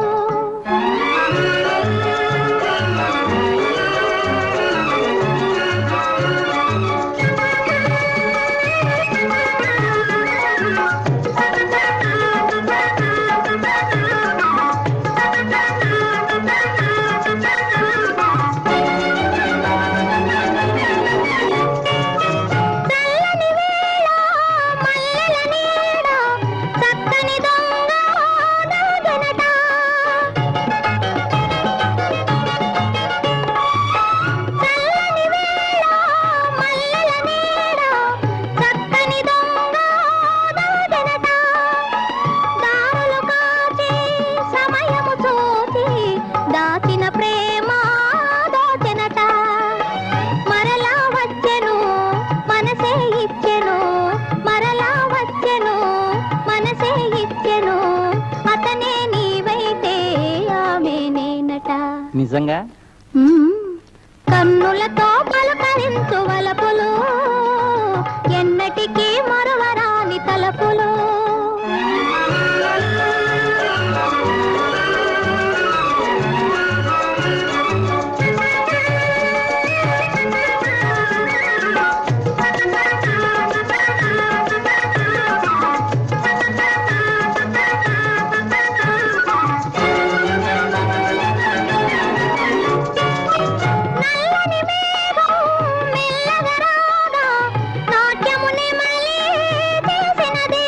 చల్లని వేళ మల్లెల నీడ చక్కని దొంగ నవ్వుదనట నిజంగా మ్మ్. కన్నులతో పలకరించు వలపులు ఎన్నటికీ మరవరాని తలపులు నల్లని మేఘం మెల్లగా రాగా నాట్యముని మళ్ళీ తెలిసినది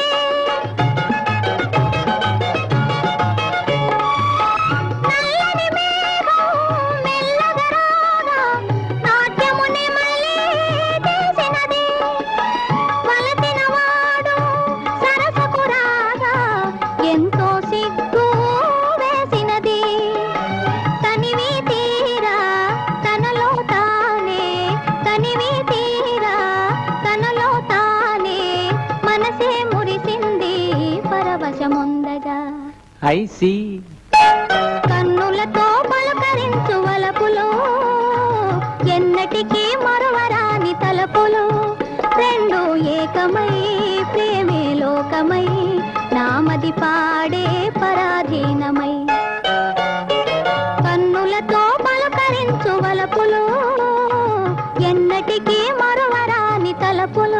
నల్లని మేఘం మెల్లగా రాగా నాట్యముని మళ్ళీ తెలిసినది వలసిన వాడు సరసకు రాగా ఎంతో సిగ్గు వేసినది తనివి తీరా తనలో తానే తనివి తీరా తనలో తానే మనసే మురిసింది పరవశముందగా ఐ సి కన్నులతో పలకరించు వలపులు ఎన్నటికీ మరవరాని తలపులు రెండు ఏకమై ప్రేమే లోకమై నామది పాడే పరాధీనమై కన్నులతో పలకరించు వలపులు ఎన్నటికీ మరవరాని తలపులు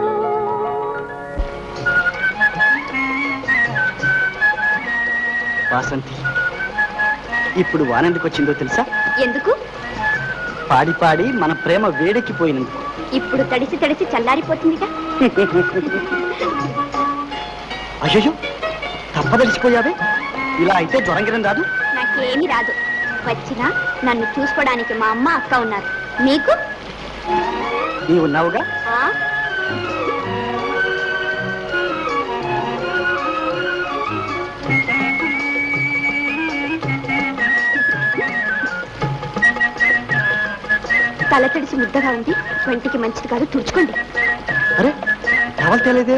వాసంతి ఇప్పుడు వానెందుకు వచ్చిందో తెలుసా ఎందుకు పాడి పాడి మన ప్రేమ వేడెక్కిపోయినందుకు ఇప్పుడు తడిసి తడిసి చల్లారిపోతుందిగా అయ్యో తప్పదలిసిపోయావే ఇలా అయితే జ్వరంగిరం రాదు నాకేమీ రాదు వచ్చినా నన్ను చూసుకోవడానికి మా అమ్మ అక్క ఉన్నారు మీకు నీ ఉన్నావుగా ఆ? తల తడిసి ముద్దగా ఉంది వంటికి మంచిది కాదు తుడుచుకోండి అరే టవల్ తేలేదే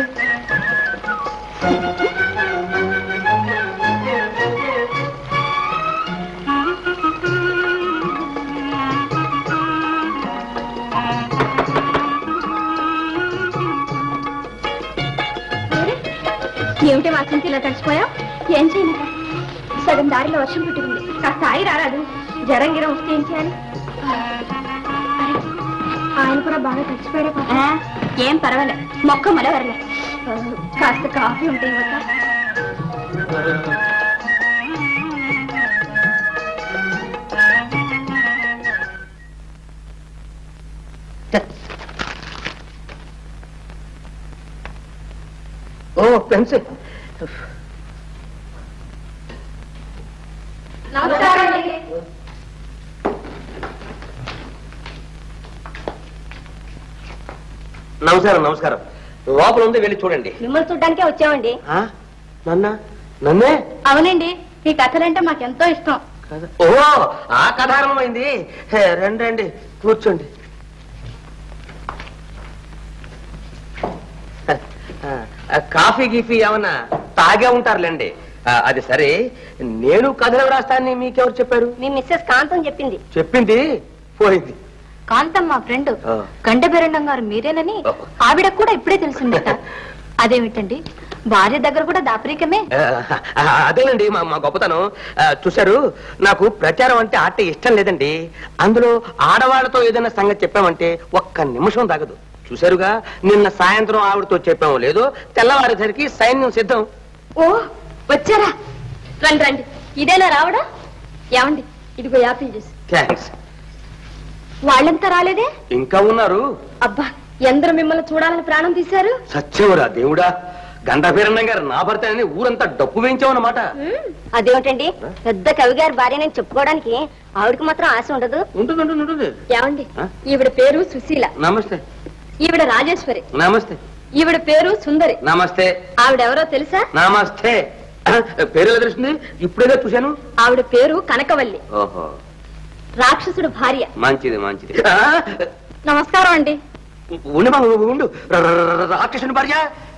ఏమిటి వాసంతి ఇలా తడిచిపోయావు ఏం చేయనక సగం దారిలో వర్షం పుట్టింది కాస్త ఆయి రారాదు జ్వరం గిరం వస్తే ఏం చేయాలి అరే, ఆయన కూడా బాగా తడిచిపోయాడే పాపం. ఏం పర్వాలే మొక్క మొలవరలే ఆ, కాస్త కాఫీ ఉంటే ఇవ్వక ఓ పెన్సిల్ నమస్కారం నమస్కారం లోపల ఉంది వెళ్ళి చూడండి మిమ్మల్ని చూడ్డానికే వచ్చామండి ఆ? నన్నా నన్నే అవునండి ఈ కథలంటే మాకెంతో ఇష్టం ఓ ఆ కథ ఆరంభమైంది హే, రండి రండి కూర్చోండి ఆ, ఆ, కాఫీ గీఫీ ఏమన్నా తాగే ఉంటారులేండి ఆ, అది సరే నేను కథలు రాస్తానని మీకెవరు చెప్పారు మీ మిస్సెస్ కాంతం చెప్పింది చెప్పింది పోయింది కాంతం మా ఫ్రెండ్ ఆ. గండబెరండం గారు మీరేనని ఆవిడ కూడా ఇప్పుడే తెలిసిందట అదేమిటండి భార్య దగ్గర కూడా దాపరికమే ఆ, ఆ, అదేనండి మా మా గొప్పతనం ఆ, చూశారు నాకు ప్రచారం అంటే ఆట ఇష్టం లేదండి అందులో ఆడవాళ్ళతో ఏదైనా సంగతి చెప్పామంటే ఒక్క నిమిషం తాగదు చూశారుగా నిన్న సాయంత్రం ఆవిడతో చెప్పామో లేదో తెల్లవారేసరికి సైన్యం సిద్ధం ఓ వచ్చారా రండి రండి ఇదేనా రావడం ఏమండి ఇదిగో యాపిల్ జ్యూస్ థ్యాంక్స్ వాళ్ళంతా రాలేదే ఇంకా ఉన్నారు అబ్బా ఎందరూ మిమ్మల్ని చూడాలని ప్రాణం తీశారు సత్యవరా దేవుడా గండభీరన్న గారు నా భర్తని ఊరంతా డప్పు వేయించామన్నమాట అదేమిటండి పెద్ద కవి గారి భార్య నేను చెప్పుకోవడానికి ఆవిడకి మాత్రం ఆశ ఉండదు ఉంటుంది ఉంటుంది ఉంటుంది ఏమండి ఆ? ఈవిడ పేరు సుశీల నమస్తే ఈవిడ రాజేశ్వరి నమస్తే ఈవిడ పేరు సుందరి నమస్తే ఆవిడెవరో తెలుసా నమస్తే పేరు ఎలా తెలుస్తుంది ఇప్పుడేగా చూశాను ఆవిడ పేరు కనకవల్లి ఓహో రాక్షసుడు భార్య మంచిది మంచిది ఆ, నమస్కారం అండి ఉండు మా, ఉండు ర- ర- ర- రాక్షసుని భార్య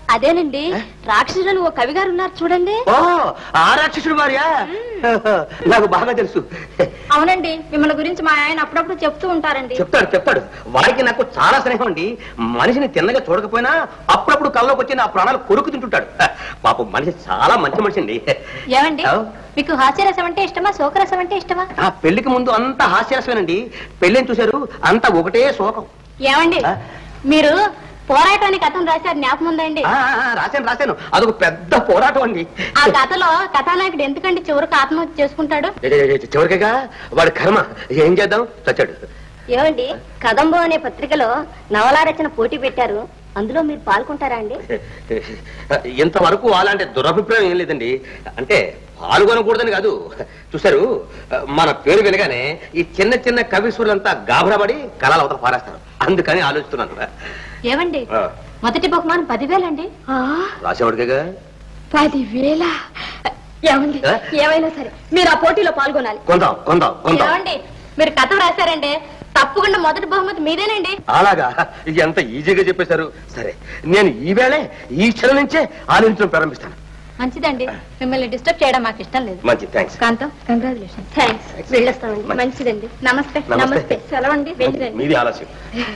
అదేనండి రాక్షసులు ఓ కవి గారు ఉన్నారు చూడండి ఓ ఆ రాక్షసుడు భార్య నాకు బాగా తెలుసు అవునండి మిమ్మల్ని గురించి మా ఆయన అప్పుడప్పుడు చెప్తూ ఉంటారండి చెప్తాడు చెప్తాడు వాడికి నాకు చాలా స్నేహం అండి మనిషిని తిన్నగా చూడకపోయినా అప్పుడప్పుడు కల్లోకి వచ్చి నా ప్రాణాలు కొరుకు తింటుంటాడు పాపం మనిషి చాలా మంచి మనిషి అండి ఏమండి ఆ? మీకు హాస్యరసం అంటే ఇష్టమా శోకరసం అంటే ఇష్టమా ఆ పెళ్లికి ముందు అంతా హాస్యాస్యమేనండి పెళ్ళిని చూశారు అంతా ఒకటే శోకం ఏమండి ఆ? మీరు పోరాటానికి కథను రాశారు జ్ఞాపకం ఉందండి ఆ, ఆ, రాశాను రాశాను అదొక పెద్ద పోరాటం అండి ఆ కథలో కథానాయకుడు ఎందుకండి చివరికి ఆత్మహత్య చేసుకుంటాడు ఏ, ఏ, ఏ, చివరిగా వాడి కర్మ ఏం చేద్దాం చచ్చాడు ఏమండి కదంబో అనే పత్రికలో నవలా రచన పోటీ పెట్టారు అందులో మీరు పాల్గొంటారా అండి ఇంతవరకు అలాంటి దురభిప్రాయం ఏం లేదండి అంటే పాల్గొనకూడదని కాదు చూశారు మన పేరు వినగానే ఈ చిన్న చిన్న కవిశ్వరులంతా గాభరపడి కళలు అవతల పారేస్తారు అందుకని ఆలోచిస్తున్నాను ఏమండి ఆ, మొదటి బహుమానం పదివేలండి రాసేవాడిగా పదివేల ఏమండి ఆ? ఏమైనా సరే మీరు ఆ పోటీలో పాల్గొనాలి కొందాం కొందాం కొందాం ఏమండి మీరు కథ రాశారండి తప్పకుండా మొదటి బహుమతి మీదేనండి అలాగా ఇది ఎంత ఈజీగా చెప్పేశారు సరే నేను ఈవేళే ఈ క్షణం నుంచే ఆలోచించడం ప్రారంభిస్తాను మంచిదండి మిమ్మల్ని డిస్టర్బ్ చేయడం మాకు ఇష్టం లేదు మంచి థ్యాంక్స్ కాంతం కంగ్రాచులేషన్ థ్యాంక్స్ వెళ్ళొస్తామండి మంచి- మంచిదండి నమస్తే నమస్తే. నమస్తే సెలవండి వెళ్ళిరండి మీది ఆలస్యం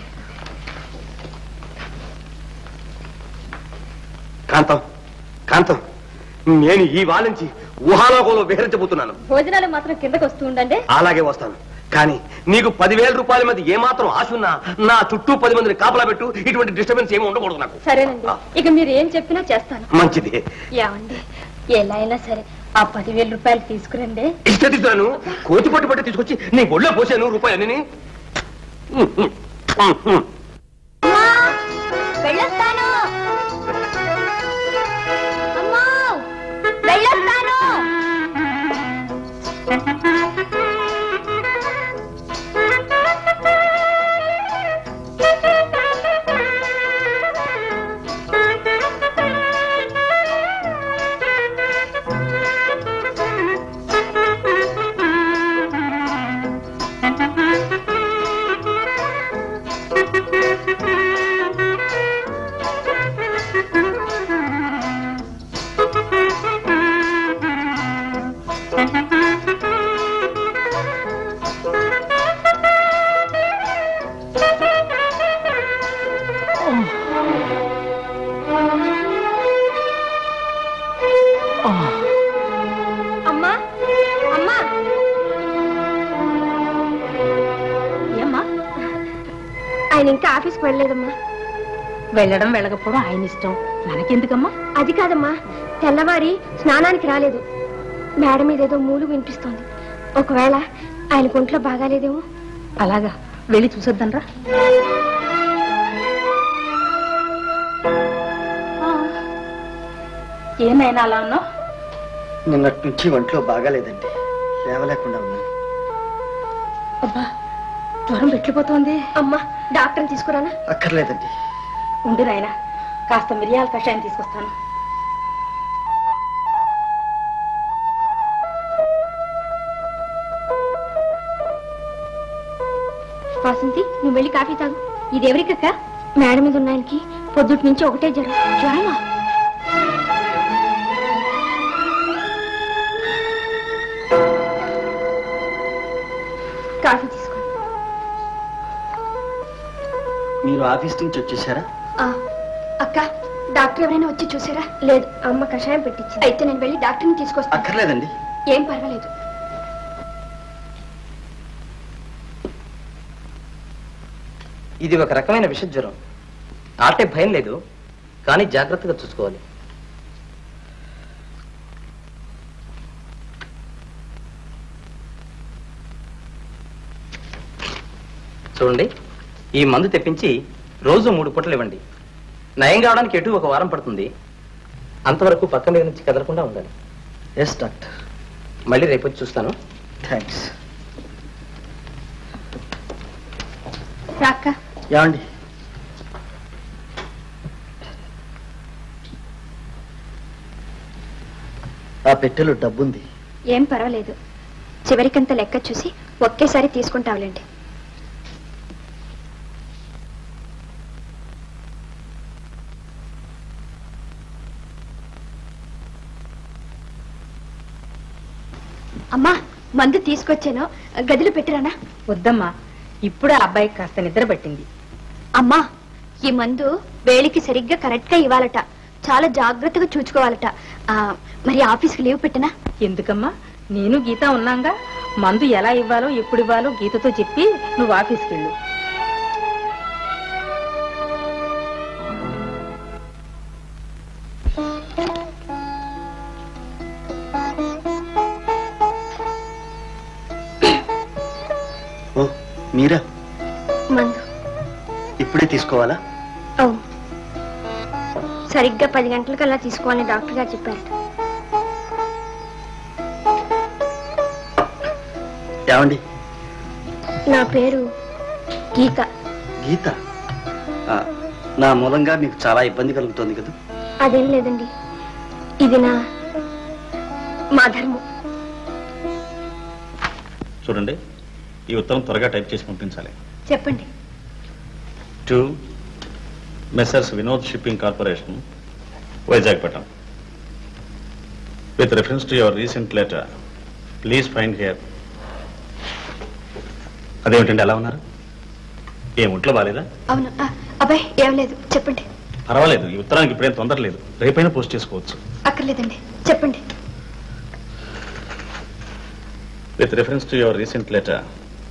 కాంతం కాంతం నేను ఈ వాళ్ళ నుంచి ఊహాలోకంలో విహరించబోతున్నాను భోజనాలు మాత్రం కిందకు వస్తూ ఉండండి అలాగే వస్తాను కానీ నీకు పదివేల రూపాయల మీద ఏమాత్రం ఆశ ఉన్నా నా చుట్టూ పది మందిని కాపలా పెట్టు ఇటువంటి డిస్టర్బెన్స్ ఏమి ఉండకూడదు నాకు సరేనండి ఇక మీరు ఏం చెప్పినా చేస్తాను మంచిది ఏమండి ఎలా అయినా సరే ఆ పదివేల రూపాయలు తీసుకురండి ఇష్టదిద్దాను కోతి పట్టు పట్టి తీసుకొచ్చి నీ ఒళ్ళో పోసాను రూపాయలని వెళ్ళొస్తాను అమ్మా వెళ్ళొస్తాను అమ్మా అమ్మా ఏమ్మా ఆయన ఇంకా ఆఫీస్కి వెళ్ళలేదమ్మా వెళ్ళడం వెళ్ళకపోవడం ఆయన ఇష్టం మనకెందుకమ్మా అది కాదమ్మా తెల్లవారి స్నానానికి రాలేదు మేడ మీద ఏదో మూలు వినిపిస్తోంది ఒకవేళ ఆయన ఒంట్లో బాగాలేదేమో అలాగా వెళ్ళి చూసొద్దనరా ఏమైనా అలా ఉన్నావు నిన్నటి నుంచి ఒంట్లో బాగాలేదండి లేవలేకుండా ఉన్నాను అబ్బా జ్వరం పెట్టిపోతోంది అమ్మా డాక్టర్ని తీసుకురానా అక్కర్లేదండి ఉండు నాయన కాస్త మిరియాల కషాయం తీసుకొస్తాను వాసంతి నువ్వు వెళ్ళి కాఫీ తాగు ఇది ఎవరికక్క మేడ మీద ఉన్న ఆయనకి పొద్దుటి నుంచి ఒకటే జ్వరం జ్వరమా కాఫీ తీసుకో మీరు ఆఫీస్ నుంచి వచ్చేసారా ఆ, అక్క డాక్టర్ ఎవరైనా వచ్చి చూసారా లేదు అమ్మ కషాయం పెట్టించింది అయితే నేను వెళ్ళి డాక్టర్ని తీసుకొస్తాను అక్కర్లేదండి ఏం పర్వాలేదు ఇది ఒక రకమైన విష జ్వరం ఆటే భయం లేదు కానీ జాగ్రత్తగా చూసుకోవాలి చూడండి ఈ మందు తెప్పించి రోజు మూడు పూటలు ఇవ్వండి నయం కావడానికి ఎటు ఒక వారం పడుతుంది అంతవరకు పక్క మీద నుంచి కదలకుండా ఉండాలి ఎస్ డాక్టర్ మళ్ళీ రేపు వచ్చి చూస్తాను థ్యాంక్స్ రాక్క ఏమండి ఆ పెట్టెలో డబ్బుంది ఏం పర్వాలేదు చివరికంత లెక్క చూసి ఒకేసారి తీసుకుంటావులేండి అమ్మా మందు తీసుకొచ్చాను గదిలో పెట్టిరానా వద్దమ్మా ఇప్పుడు ఆ అబ్బాయికి కాస్త నిద్ర పట్టింది అమ్మా ఈ మందు వేళికి సరిగ్గా కరెక్ట్ గా ఇవ్వాలట చాలా జాగ్రత్తగా చూసుకోవాలట ఆ, మరి ఆఫీస్కి లీవ్ పెట్టనా ఎందుకమ్మా నేను గీత ఉన్నాగా మందు ఎలా ఇవ్వాలో ఎప్పుడు ఇవ్వాలో గీతతో చెప్పి నువ్వు ఆఫీస్కి వెళ్ళు ఓ మీరా మందు ఇప్పుడే తీసుకోవాలా అవును సరిగ్గా పది గంటలకల్లా తీసుకోవాలని డాక్టర్ గారు చెప్పారు ఏమండి నా పేరు గీత గీత ఆ, నా మూలంగా మీకు చాలా ఇబ్బంది కలుగుతోంది కదా అదేం లేదండి ఇది నా మా ధర్మం చూడండి ఈ ఉత్తరం త్వరగా టైప్ చేసి పంపించాలి చెప్పండి to messrs Vinod shipping corporation Vizagapatnam with reference to your recent letter please find here అదేమిటండి ఎలా ఉన్నారు ఏం ఒంట్లో బాలేదా అవును ఆ, అబ్బాయి ఏం లేదు చెప్పండి పర్వాలేదు ఈ ఉత్తరానికి ఇప్పుడేం తొందర లేదు రేపైనా పోస్ట్ చేసుకోవచ్చు అక్కర్లేదండి చెప్పండి with reference to your recent letter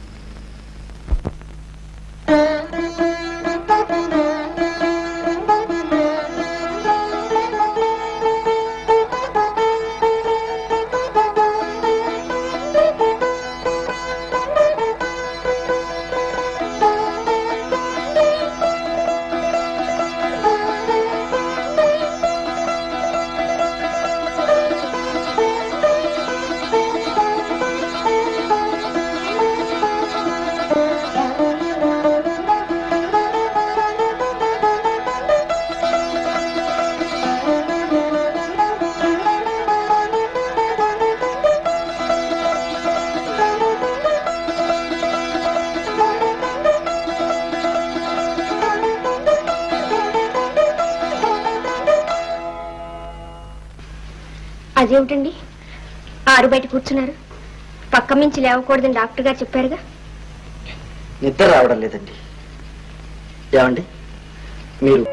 అదేమిటండి ఆరు బయట కూర్చున్నారు పక్క మించి లేవకూడదని డాక్టర్ గారు చెప్పారుగా నిద్ర రావడం లేదండి ఏమండి మీరు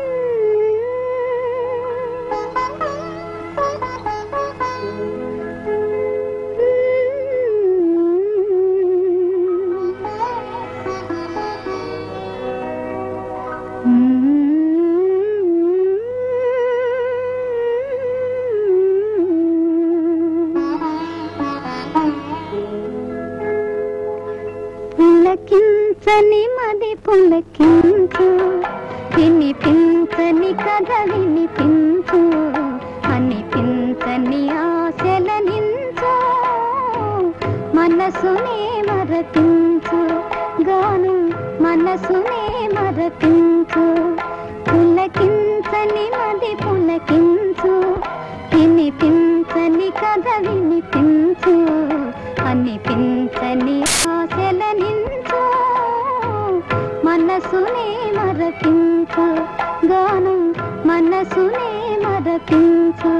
పులకించని మది పులకించు వినిపించని కథ వినిపించు అనిపించని ఆశల నించు మనసునే మరపించు గాను మనసునే మరపించు పులకించని మది పులకించు వినిపించని కథ వినిపించు అనిపించని ఆశల నించు మనసునే మరపించు గాను మనసునే మరపించు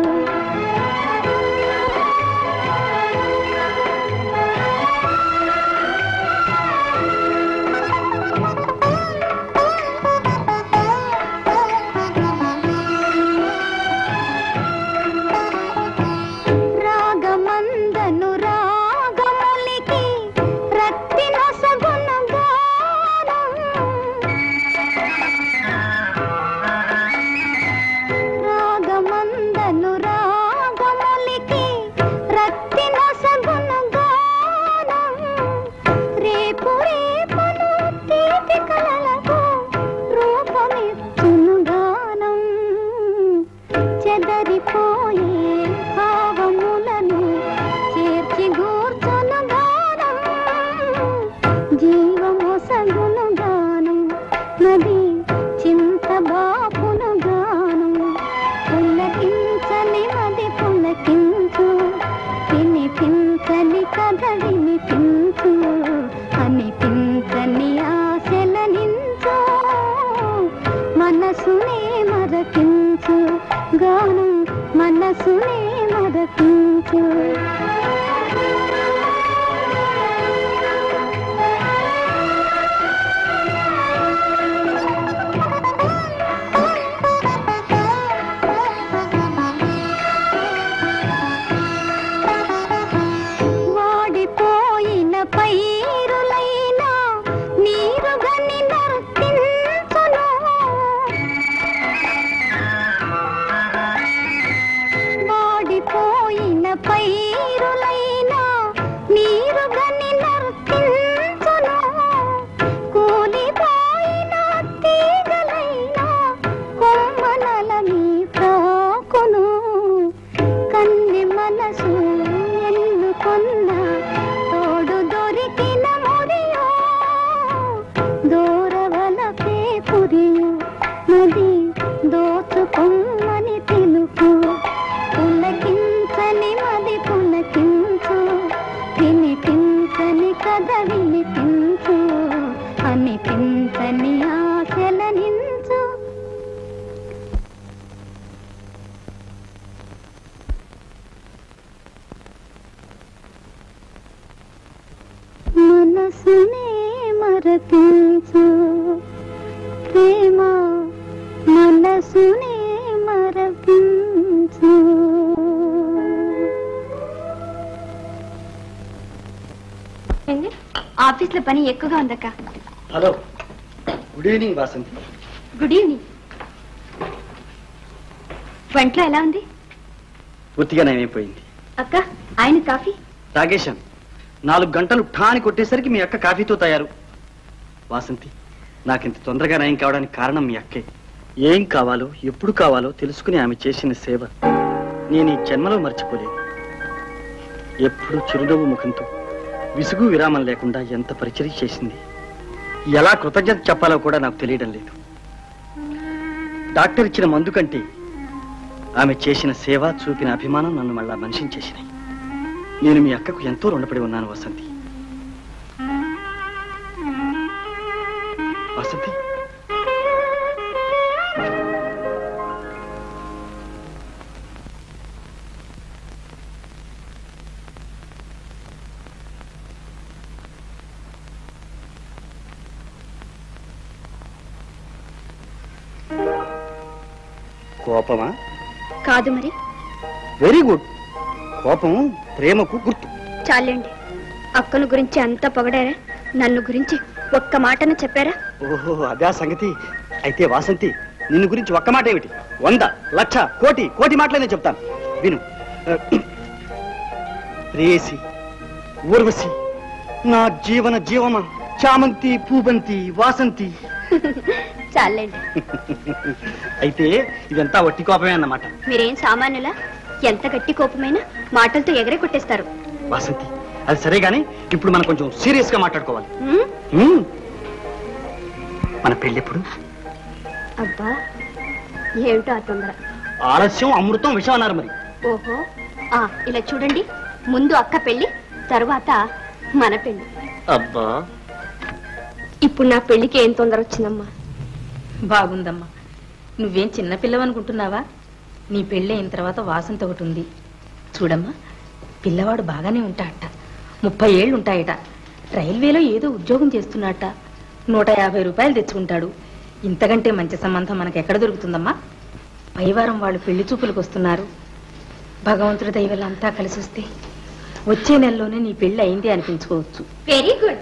రాగమందను రాగములికి రక్తిన సగుణ గానం రాగమందను రాగములికి రక్తిన సగుణ గానం రేపు రేపను తీపి కలలకు రూపమిచ్చును గానం చెదరిపోయే భావములను చేర్చి గూర్చును గానం జీవమొసగును గానం నది చింత బాపును గానం పులకించని మది పులకించు వినిపించని కథ వినిపించు అనిపించని ఆశల నించు మనసునే మరపించు గానం మనసునే మరపించు పైరులైనా నీరుగని నర్తించును కూలిపోయిన తీగలైనా కొమ్మనలని ప్రాకును కన్నె మనసు ఎన్నుకొన్న తోడు దొరికిన మురియో దూరవలపే పురియు నది దోచుకొమ్మని తెలుపు పులకించని మది పులకించు వినిపించని కథ వినిపించు అనిపించని ఆశలనించు మనసునే మరపించు ప్రేమ మనసునే మరపించు ఆఫీస్ లో పని ఎక్కువగా ఉందక్క hello good evening Vasanthi good evening వంటలో ఎలా ఉంది పూర్తిగా నయమైపోయింది అక్క ఆయన కాఫీ తాగేశాను నాలుగు గంటలు ఠాని కొట్టేసరికి మీ అక్క కాఫీతో తయారు వాసంతి నాకింత తొందరగా నయం కావడానికి కారణం మీ అక్కే ఏం కావాలో ఎప్పుడు కావాలో తెలుసుకుని ఆమె చేసిన సేవ నేను ఈ జన్మలో మర్చిపోలేను ఎప్పుడు చిరునవ్వు ముఖంతో విసుగు విరామం లేకుండా ఎంత పరిచయం చేసింది ఎలా కృతజ్ఞత చెప్పాలో కూడా నాకు తెలియడం లేదు డాక్టర్ ఇచ్చిన మందు కంటే ఆమె చేసిన సేవ చూపిన అభిమానం నన్ను మళ్ళా మనిషిని చేసినాయి నేను మీ అక్కకు ఎంతో రుణపడి ఉన్నాను వసంతి వసంతి కోపమా కాదు మరి వెరీ గుడ్ కోపం ప్రేమకు గుర్తు చాలండి అక్కను గురించి అంతా పొగడారా నన్ను గురించి ఒక్క మాటను చెప్పారా ఓహో అదే సంగతి అయితే వాసంతి నిన్ను గురించి ఒక్క మాట ఏమిటి వంద లక్ష కోటి కోటి మాటలనే చెప్తాను విను ప్రేసి ఊర్వశి నా జీవన జీవమ చామంతి పూబంతి వాసంతి చాలండి అయితే ఇదంతా వట్టి కోపమే అన్నమాట మీరేం సామాన్యులా ఎంత గట్టి కోపమైనా మాటలతో ఎగరే కొట్టేస్తారు వాసంతి అది సరే గాని ఇప్పుడు మనం కొంచెం సీరియస్ గా మాట్లాడుకోవాలి ఉమ్, ఉమ్. మన పెళ్ళెప్పుడు అబ్బా ఏమిటో ఆ తొందర ఆలస్యం అమృతం విషం అన్నారు మరి ఓహో ఆ ఇలా చూడండి ముందు అక్క పెళ్లి తరువాత మన పెళ్లి అబ్బా ఇప్పుడు నా పెళ్లికి ఏం తొందర వచ్చిందమ్మా బాగుందమ్మా నువ్వేం చిన్న పిల్లవనుకుంటున్నావా నీ పెళ్ళి అయిన తర్వాత వాసంత ఒకటి ఉంది చూడమ్మా పిల్లవాడు బాగానే ఉంటాడట ముప్పై ఏళ్ళు ఉంటాయట రైల్వేలో ఏదో ఉద్యోగం చేస్తున్నాడట నూట యాభై రూపాయలు తెచ్చుకుంటాడు ఇంతకంటే మంచి సంబంధం మనకు ఎక్కడ దొరుకుతుందమ్మా పైవారం వాళ్ళు పెళ్లి చూపులకు వస్తున్నారు భగవంతుడి దైవలు అంతా కలిసి వస్తే వచ్చే నెలలోనే నీ పెళ్లి అయింది అనిపించుకోవచ్చు వెరీ గుడ్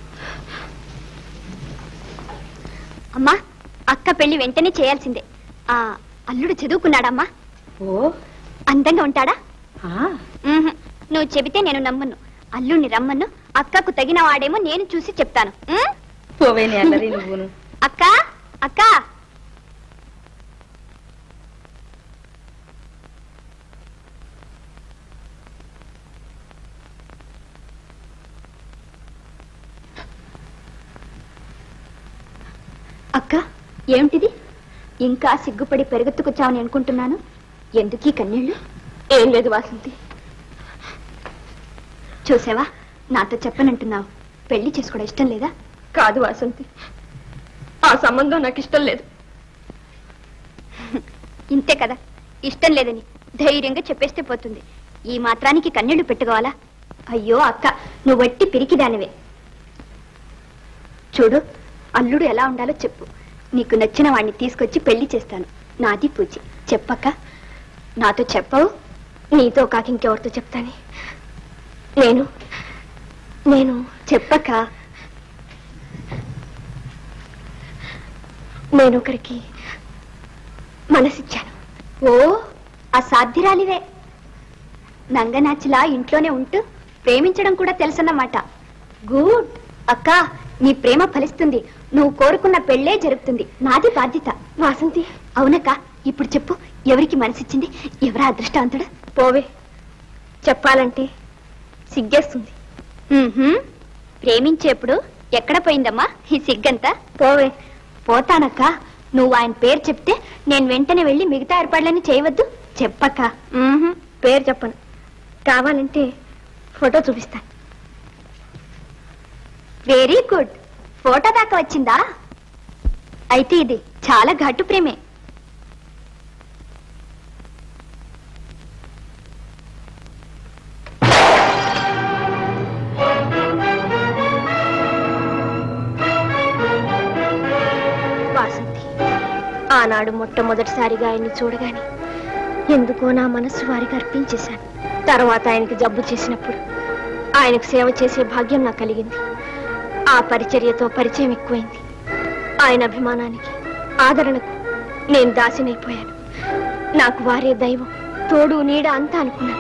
అమ్మా అక్క పెళ్లి వెంటనే చేయాల్సిందే ఆ అల్లుడు చదువుకున్నాడమ్మా ఓ అందంగా ఉంటాడా ఆ, మ్మ్హ్. నువ్వు చెబితే నేను నమ్మను అల్లుడిని రమ్మను అక్కకు తగిన వాడేమో నేను చూసి చెప్తాను మ్? పోవేనే అల్లరి నువ్వును అక్క అక్క అక్క ఏమిటిది ఇంకా సిగ్గుపడి పెరుగెత్తుకొచ్చావని అనుకుంటున్నాను ఎందుకీ కన్నీళ్ళు ఏం లేదు వాసంతి చూసావా నాతో చెప్పనంటున్నావు పెళ్లి చేసుకోవడం ఇష్టం లేదా కాదు వాసంతి ఆ సంబంధం నాకు ఇష్టం లేదు ఇంతే కదా ఇష్టం లేదని ధైర్యంగా చెప్పేస్తే పోతుంది ఈ మాత్రానికి కన్నీళ్లు పెట్టుకోవాలా అయ్యో అక్క నువ్వు వట్టి పిరికిదానివే చూడు అల్లుడు ఎలా ఉండాలో చెప్పు నీకు నచ్చిన వాడిని తీసుకొచ్చి పెళ్లి చేస్తాను నాది పూచి చెప్పక్క నాతో చెప్పవు నీతో కాక ఇంకెవరితో చెప్తాని నేను నేను చెప్పక్క నేను ఒకరికి మనసిచ్చాను ఓ అసాధ్యురాలివే నంగనాచిలా ఇంట్లోనే ఉంటూ ప్రేమించడం కూడా తెలుసన్నమాట గుడ్ అక్క నీ ప్రేమ ఫలిస్తుంది నువ్వు కోరుకున్న పెళ్ళే జరుగుతుంది నాది బాధ్యత వాసంతి అవునక్క ఇప్పుడు చెప్పు ఎవరికి మనసిచ్చింది ఎవరా అదృష్టవంతుడు పోవే చెప్పాలంటే సిగ్గేస్తుంది మ్మ్హ్మ్. ప్రేమించేప్పుడు ఎక్కడ పోయిందమ్మా ఈ సిగ్గంతా పోవే పోతానక్క నువ్వు ఆయన పేరు చెప్తే నేను వెంటనే వెళ్ళి మిగతా ఏర్పాట్లన్నీ చేయవద్దు చెప్పక్క మ్మ్హ్మ్. పేరు చెప్పను కావాలంటే ఫోటో చూపిస్తాను వెరీ గుడ్ ఫోటో దాకా వచ్చిందా అయితే ఇది చాలా ఘాటు ప్రేమే వాసంతి ఆనాడు మొట్టమొదటిసారిగా ఆయన్ని చూడగానే ఎందుకో నా మనస్సు వారికి అర్పించేశాను తర్వాత ఆయనకి జబ్బు చేసినప్పుడు ఆయనకు సేవ చేసే భాగ్యం నాకు కలిగింది ఆ పరిచర్యతో పరిచయం ఎక్కువైంది ఆయన అభిమానానికి ఆదరణకు నేను దాసినైపోయాను నాకు వారే దైవం తోడు నీడ అంతా అనుకున్నాను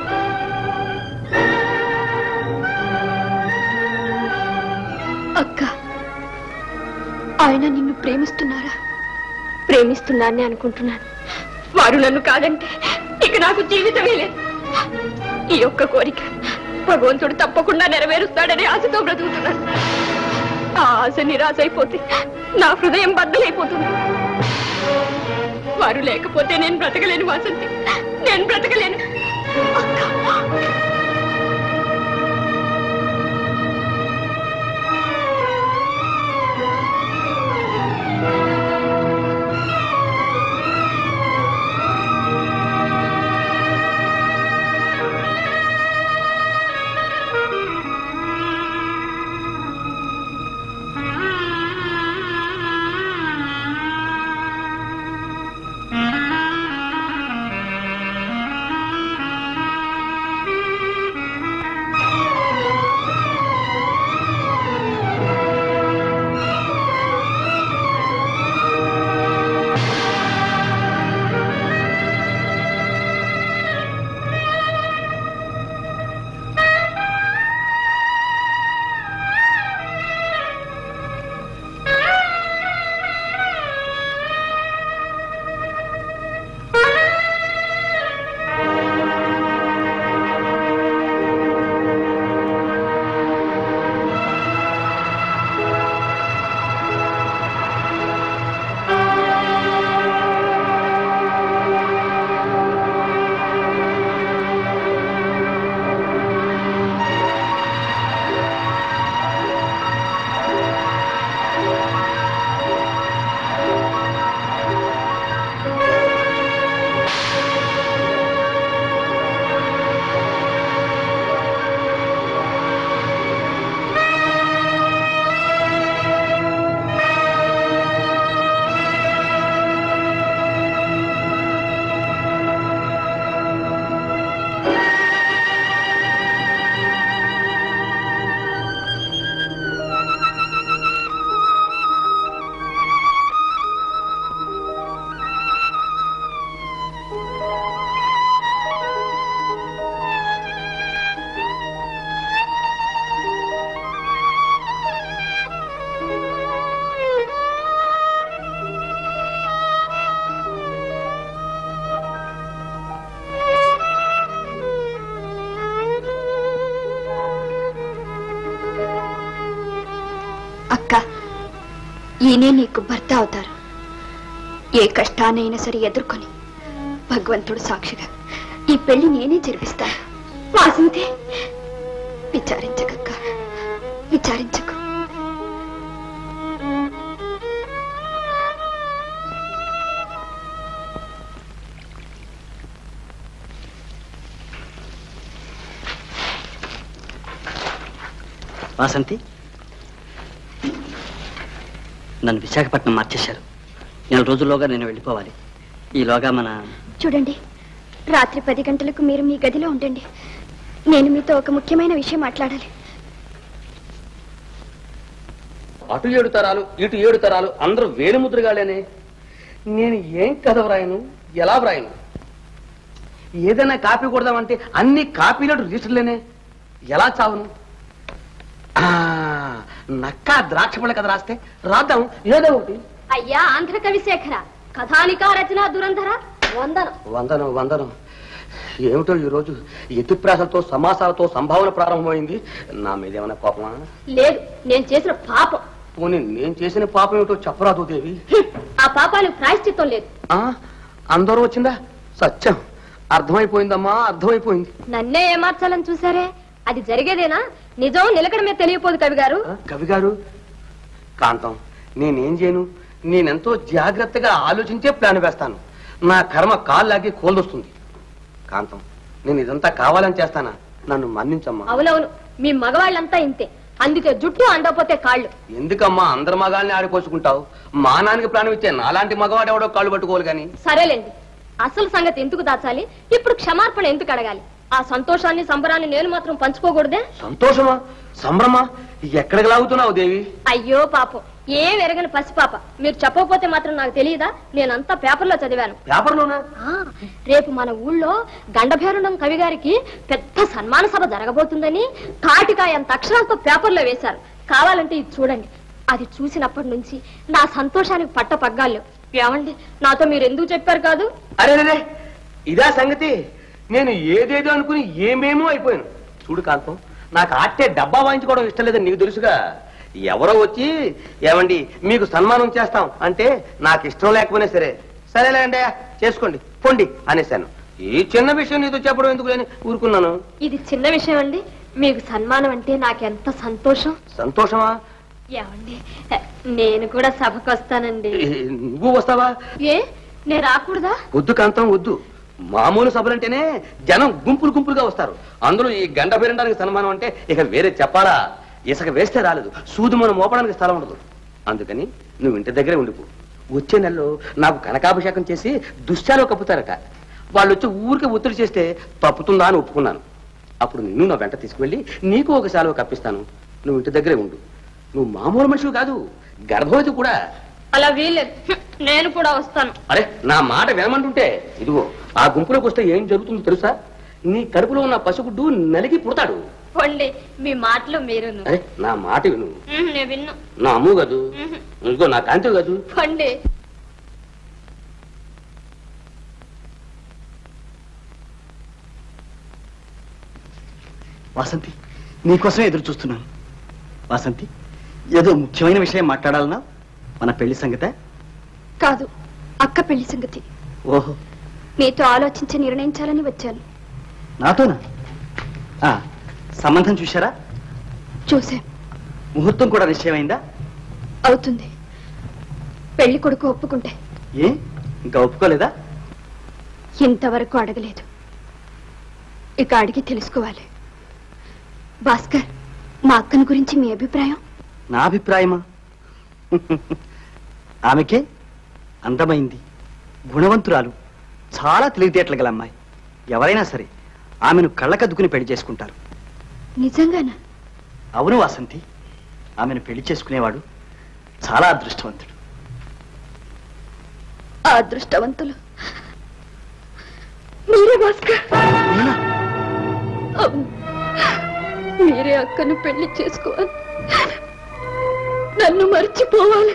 అక్క ఆయన నిన్ను ప్రేమిస్తున్నారా ప్రేమిస్తున్నానని అనుకుంటున్నాను వారు నన్ను కాదంటే ఇక నాకు జీవితమే లేదు ఈ ఒక్క కోరిక భగవంతుడు తప్పకుండా నెరవేరుస్తాడని ఆశతో బ్రతుకుతున్నాను ఆ ఆశ నిరాశ అయిపోతే నా హృదయం బద్దలైపోతుంది వారు లేకపోతే నేను బ్రతకలేను వాసంతి నేను బ్రతకలేను అక్క ఈయనే నీకు భర్త అవుతారు ఏ కష్టానైనా సరే ఎదుర్కొని భగవంతుడు సాక్షిగా ఈ పెళ్లి నేనే జరిపిస్తాను వాసింతే విచారించకక్క విచారించకు వాసంతి నన్ను విశాఖపట్నం మార్చేశారు నెల రోజుల్లోగా నేను వెళ్ళిపోవాలి ఈలోగా మన చూడండి రాత్రి పది గంటలకు మీరు మీ గదిలో ఉండండి నేను మీతో ఒక ముఖ్యమైన విషయం మాట్లాడాలి అటు ఏడు తరాలు ఇటు ఏడు తరాలు అందరూ వేలు ముద్రగాలేనే నేను ఏం కథ వ్రాయను ఎలా వ్రాయను ఏదైనా కాపీ కొడదామంటే అన్ని కాపీలు రిజిస్టర్లేనే ఎలా చావును ఆ, నక్క ద్రాక్ష పళ్ళ కథ రాస్తే రాద్దాం ఏదో ఒకటి అయ్యా ఆంధ్ర కవిశేఖర కథానిక రచన దురంధర వందనం వందనం వందనం ఏమిటో ఈ రోజు ఎత్తుప్రాసలతో సమాసాలతో సంభావన ప్రారంభమైంది నా మీద ఏమైనా కోపమా లేదు నేను చేసిన పాపం పోనీ నేను చేసిన పాపం ఏమిటో చెప్పరాదు దేవి హ్మ్. ఆ పాపానికి ప్రాయశ్చిత్తం లేదు ఆ అందరూ వచ్చిందా సత్యం అర్థమైపోయిందమ్మా అర్థమైపోయింది నన్నే ఏమార్చాలని చూసారే అది జరిగేదేనా నిజం నిలకడమే తెలియపోదు కవి గారు ఆ, కవి గారు కాంతం నేనేం చేయను నేనెంతో జాగ్రత్తగా ఆలోచించే ప్లాన్ వేస్తాను నా కర్మ కాళ్ళాగి కోల్దొస్తుంది కాంతం నేను ఇదంతా కావాలని చేస్తానా నన్ను మన్నించమ్మా అవునవును మీ మగవాళ్ళంతా ఇంతే అందుకే జుట్టు అండపోతే కాళ్ళు ఎందుకమ్మా అందరి మగాల్ని ఆడిపోసుకుంటావు మానానికి ప్రాణం ఇచ్చే నాలాంటి మగవాడు ఎవడో కాళ్ళు పట్టుకోవాలి గాని సరేలేండి అసలు సంగతి ఎందుకు దాచాలి ఇప్పుడు క్షమార్పణ ఎందుకు అడగాలి ఆ సంతోషాన్ని సంబరాన్ని నేను మాత్రం పంచుకోకూడదే సంతోషమా సంభ్రమా ఎక్కడికి లాగుతున్నావు దేవి అయ్యో పాపం ఏం ఎరగని పసిపాప మీరు చెప్పకపోతే మాత్రం నాకు తెలియదా నేనంతా పేపర్లో చదివాను పేపర్లోనా ఆ, రేపు మన ఊళ్ళో గండభేరుండం కవి గారికి పెద్ద సన్మాన సభ జరగబోతుందని తాటికాయ అంత అక్షరాలతో పేపర్లో వేశారు కావాలంటే ఇది చూడండి అది చూసినప్పటి నుంచి నా సంతోషానికి పట్ట పగ్గాలు ఏమండి నాతో మీరు ఎందుకు చెప్పారు కాదు అరే రే ఇదా సంగతి నేను ఏదేదో అనుకుని ఏమేమో అయిపోయాను చూడు కాంతం నాకు ఆట్టే డబ్బా వాయించుకోవడం ఇష్టం లేదని నీకు తెలుసుగా ఎవరో వచ్చి ఏమండి మీకు సన్మానం చేస్తాం అంటే నాకు ఇష్టం లేకపోయినా సరే సరేలేండి చేసుకోండి పొండి అనేశాను ఈ చిన్న విషయం నీతో చెప్పడం ఎందుకు అని ఊరుకున్నాను ఇది చిన్న విషయం అండి మీకు సన్మానం అంటే నాకెంత సంతోషం సంతోషమా ఏమండి నేను కూడా సభకు వస్తానండి ఏ, నువ్వు వస్తావా ఏ నేను రాకూడదా వద్దు కాంతం వద్దు మామూలు సభలంటేనే జనం గుంపులు గుంపులుగా వస్తారు అందులో ఈ గంట పేరడానికి సన్మానం అంటే ఇక వేరే చెప్పాలా ఇసుక వేస్తే రాలేదు సూది మనం మోపడానికి స్థలం ఉండదు అందుకని నువ్వు ఇంటి దగ్గరే ఉండిపో వచ్చే నెలలో నాకు కనకాభిషేకం చేసి దుశ్శాలు కప్పుతారట వాళ్ళు వచ్చి ఊరికి ఒత్తిడి చేస్తే తప్పుతుందా అని ఒప్పుకున్నాను అప్పుడు నిన్ను నా వెంట తీసుకువెళ్ళి నీకు ఒక శాలువ కప్పిస్తాను నువ్వు ఇంటి దగ్గరే ఉండు నువ్వు మామూలు మనిషివి కాదు గర్భవతి కూడా అలా వీల్లేదు హ్మ్, నేను కూడా వస్తాను అరే నా మాట వినమంటుంటే ఇదిగో ఆ గుంపులోకి వస్తే ఏం జరుగుతుందో తెలుసా నీ కడుపులో ఉన్న పసిగుడ్డు నలిగి పుడతాడు పోండి మీ మాటలు మీరును అరే నా మాట విను హ్మ్, నేను విన్ను నా అమ్ము కాదు హ్మ్, ఇదిగో నా కాంతి కాదు పోండి వాసంతి నీకోసమే ఎదురు చూస్తున్నాను వాసంతి ఏదో ముఖ్యమైన విషయం మాట్లాడాలన్నా మన పెళ్లి సంగతే కాదు అక్క పెళ్లి సంగతి ఓహో నీతో ఆలోచించి నిర్ణయించాలని వచ్చాను నాతోనా ఆ, సంబంధం చూశారా చూశాను ముహూర్తం కూడా నిశ్చయమైందా అవుతుంది పెళ్లి కొడుకు ఒప్పుకుంటే ఏ ఇంకా ఒప్పుకోలేదా ఇంతవరకు అడగలేదు ఇక అడిగి తెలుసుకోవాలి భాస్కర్ మా అక్కని గురించి మీ అభిప్రాయం నా అభిప్రాయమా ఆమెకే అందమైంది గుణవంతురాలు చాలా తెలివితేటలు గల అమ్మాయి ఎవరైనా సరే ఆమెను కళ్ళకద్దుకుని పెళ్లి చేసుకుంటారు నిజంగానా అవును వాసంతి ఆమెను పెళ్లి చేసుకునేవాడు చాలా అదృష్టవంతుడు ఆ అదృష్టవంతులు మీరే భాస్కర్ నేనా? అవును మీరే అక్కను పెళ్లి చేసుకోవాలి నన్ను మర్చిపోవాలి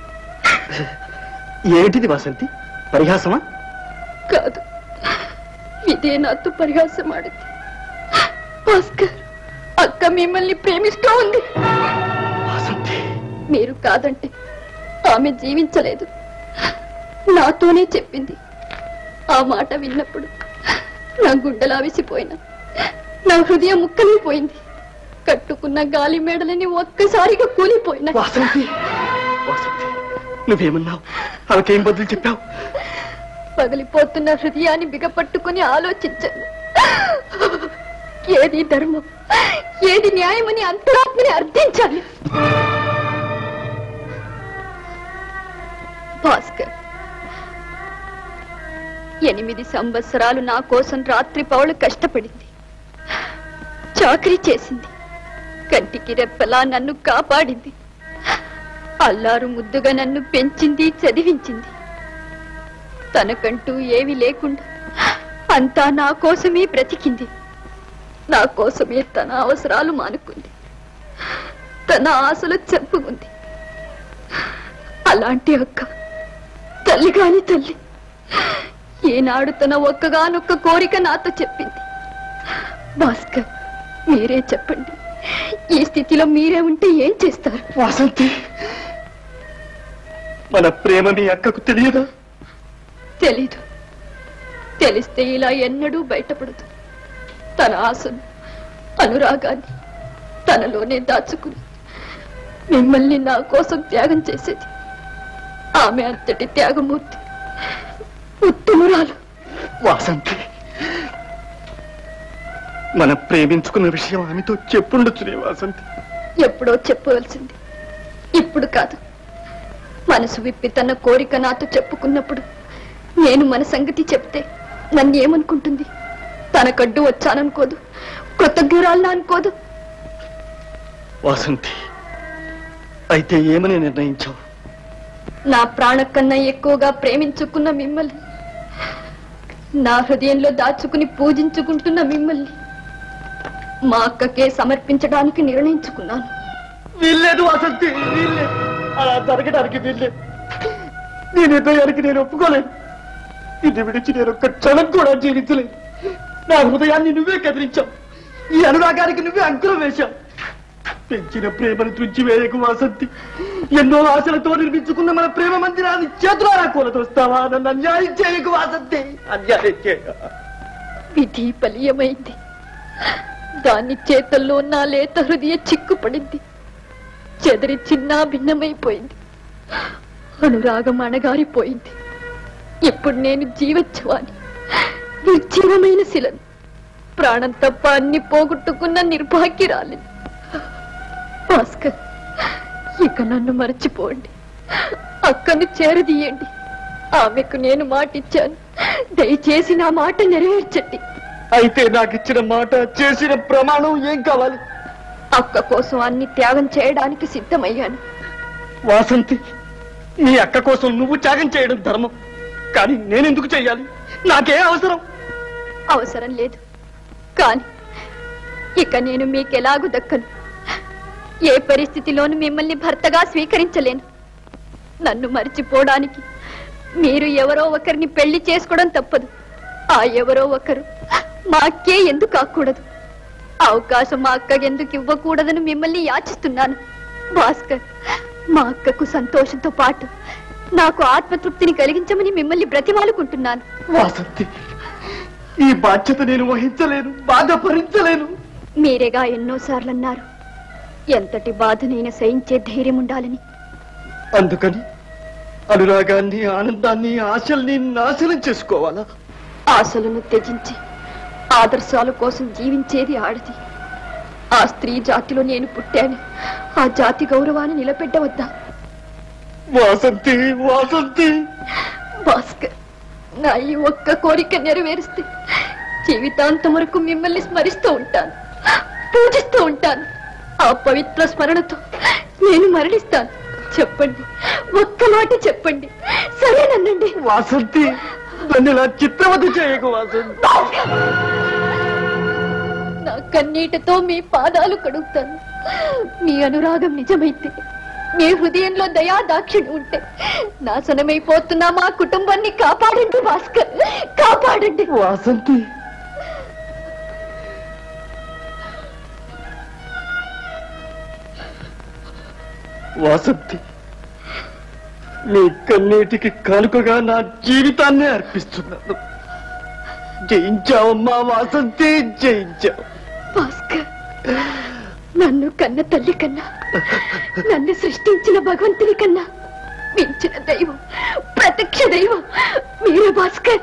ఏమిటిది వాసంతి పరిహాసమా కాదు ఇదే నాతో పరిహాసం ఆడింది భాస్కర్ అక్క మిమ్మల్ని ప్రేమిస్తూ ఉంది వాసంతి మీరు కాదంటే ఆమె జీవించలేదు నాతోనే చెప్పింది ఆ మాట విన్నప్పుడు నా గుండెలు ఆవిసిపోయినా నా హృదయం ముక్కలిపోయింది కట్టుకున్న గాలి మేడలని ఒక్కసారిగా కూలిపోయినా వాసంతి వాసంతి నువ్వేమన్నావు ఆమెకేం బదులు చెప్పావు పగిలిపోతున్న హృదయాన్ని బిగపట్టుకుని ఆలోచించాను ఏది ధర్మం ఏది న్యాయమని అంతరాత్మని అర్థించాలి భాస్కర్ ఎనిమిది సంవత్సరాలు నా కోసం రాత్రి పౌలు కష్టపడింది చాకరీ చేసింది కంటికి రెప్పలా నన్ను కాపాడింది అల్లారు ముద్దుగా నన్ను పెంచింది చదివించింది తనకంటూ ఏమీ లేకుండా అంతా నా కోసమే బ్రతికింది నా కోసమే తన అవసరాలు మానుకుంది తన ఆశలు చెప్పుకుంది అలాంటి అక్క తల్లి కాని తల్లి ఏనాడు తన ఒక్కగానొక్క కోరిక నాతో చెప్పింది భాస్కర్ మీరే చెప్పండి ఈ స్థితిలో మీరే ఉంటే ఏం చేస్తారు వాసంతి మన ప్రేమ మీ అక్కకు తెలియదా తెలీదు తెలిస్తే ఇలా ఎన్నడూ బయటపడదు తన ఆశను అనురాగాన్ని తనలోనే దాచుకుని మిమ్మల్ని నా కోసం త్యాగం చేసేది ఆమె అంతటి త్యాగమూర్తి ఉత్తమురాలు వాసంతి మన ప్రేమించుకున్న విషయం ఆమెతో చెప్పుండొచ్చునే వాసంతి ఎప్పుడో చెప్పవలసింది ఇప్పుడు కాదు మనసు విప్పి తన కోరిక నాతో చెప్పుకున్నప్పుడు నేను మన సంగతి చెప్తే నన్ను ఏమనుకుంటుంది తనకడ్డు వచ్చాననుకోదు కృతజ్ఞురాలను అనుకోదు వాసంతి అయితే ఏమని నిర్ణయించావు నా ప్రాణ కన్నా ఎక్కువగా ప్రేమించుకున్న మిమ్మల్ని నా హృదయంలో దాచుకుని పూజించుకుంటున్న మిమ్మల్ని మా అక్కకే సమర్పించడానికి నిర్ణయించుకున్నాను వీల్లేదు వాసంతి వీల్లేదు అలా జరగడానికి వీల్లేదు నీ నిర్ణయానికి నేను ఒప్పుకోలేను ఇది విడిచి నేను ఒక్క క్షణం కూడా జీవించలేను నా హృదయాన్ని నువ్వే కదిలించావు ఈ అనురాగానికి నువ్వే అంకురం వేశావు పెంచిన ప్రేమను తుంచి వేయకు వాసంతి ఎన్నో ఆశలతో నిర్మించుకున్న మన ప్రేమ మందిరాన్ని చేతులారా కూలతోస్తావా నన్ను అన్యాయం చేయకు వాసంతి అన్యాయం చేయ విధి బలీయమైంది దాని చేతల్లో నా లేత హృదయ చిక్కుపడింది చెదరి చిన్న భిన్నమైపోయింది అనురాగం అణగారిపోయింది ఇప్పుడు నేను జీవచ్ఛవాని నిర్జీవమైన శిలను ప్రాణం తప్ప అన్ని పోగొట్టుకున్న నిర్భాగ్యరాలిని భాస్కర్ ఇక నన్ను మర్చిపోండి అక్కను చేరదీయండి ఆమెకు నేను మాటిచ్చాను దయచేసి నా మాట నెరవేర్చండి అయితే నాకు ఇచ్చిన మాట చేసిన ప్రమాణం ఏం కావాలి అక్క కోసం అన్ని త్యాగం చేయడానికి సిద్ధమయ్యాను వాసంతి నీ అక్క కోసం నువ్వు త్యాగం చేయడం ధర్మం కానీ నేనెందుకు చెయ్యాలి నాకే అవసరం అవసరం లేదు కాని ఇక నేను మీకెలాగూ దక్కను ఏ పరిస్థితిలోనూ మిమ్మల్ని భర్తగా స్వీకరించలేను నన్ను మర్చిపోవడానికి మీరు ఎవరో ఒకరిని పెళ్లి చేసుకోవడం తప్పదు ఆ ఎవరో ఒకరు మా అక్కే ఎందుకు కాకూడదు అవకాశం మా అక్కకి ఎందుకు ఇవ్వకూడదని మిమ్మల్ని యాచిస్తున్నాను భాస్కర్ మా అక్కకు సంతోషంతో పాటు నాకు ఆత్మతృప్తిని కలిగించమని మిమ్మల్ని బ్రతిమాలుకుంటున్నాను వాసంతి ఈ బాధ్యత నేను వహించలేను బాధ భరించలేను మీరేగా ఎన్నోసార్లు అన్నారు ఎంతటి బాధనైనా సహించే ధైర్యం ఉండాలని అందుకని అనురాగాన్ని ఆనందాన్ని ఆశల్ని నాశనం చేసుకోవాలా ఆశలను త్యజించి ఆదర్శాల కోసం జీవించేది ఆడది ఆ స్త్రీ జాతిలో నేను పుట్టాను ఆ జాతి గౌరవాన్ని నిలబెట్టవద్దా వాసంతి వాసంతి భాస్కర్ నా ఈ ఒక్క కోరిక నెరవేరిస్తే జీవితాంతం వరకు మిమ్మల్ని స్మరిస్తూ ఉంటాను పూజిస్తూ ఉంటాను ఆ పవిత్ర స్మరణతో నేను మరణిస్తాను చెప్పండి ఒక్క మాట చెప్పండి సరేనన్నండి వాసంతి నన్ను ఇలా చిత్రవతి చేయకు వాసంతి నా కన్నీటితో మీ పాదాలు కడుగుతాను మీ అనురాగం నిజమైతే మీ హృదయంలో దయా దాక్షిణ్యం ఉంటే నాశనమైపోతున్న మా కుటుంబాన్ని కాపాడండి భాస్కర్ కాపాడండి వాసంతి వాసంతి నీ కన్నీటికి కానుకగా నా జీవితాన్ని అర్పిస్తున్నాను జయించావమ్మా వాసంతి జయించావు భాస్కర్ నన్ను కన్న తల్లి కన్నా నన్ను సృష్టించిన భగవంతుని కన్నా మించిన దైవం ప్రత్యక్ష దైవం మీరే భాస్కర్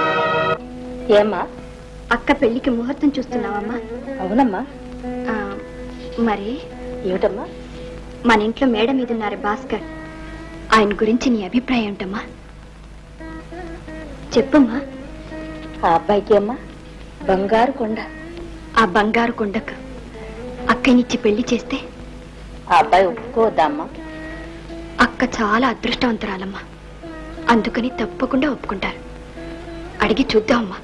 ఏమ్మా అక్క పెళ్లికి ముహూర్తం చూస్తున్నావమ్మా అవునమ్మా ఆ, మరి ఏమిటమ్మా మన ఇంట్లో మేడ మీద ఉన్నారు భాస్కర్ ఆయన గురించి నీ అభిప్రాయం ఏంటమ్మా చెప్పమ్మా ఆ అబ్బాయికి అమ్మా బంగారు కొండ ఆ బంగారు కొండకు అక్కనిచ్చి పెళ్లి చేస్తే ఆ అబ్బాయి ఒప్పుకోవద్దా అమ్మా అక్క చాలా అదృష్టవంతురాలమ్మా అందుకని తప్పకుండా ఒప్పుకుంటారు అడిగి చూద్దామమ్మా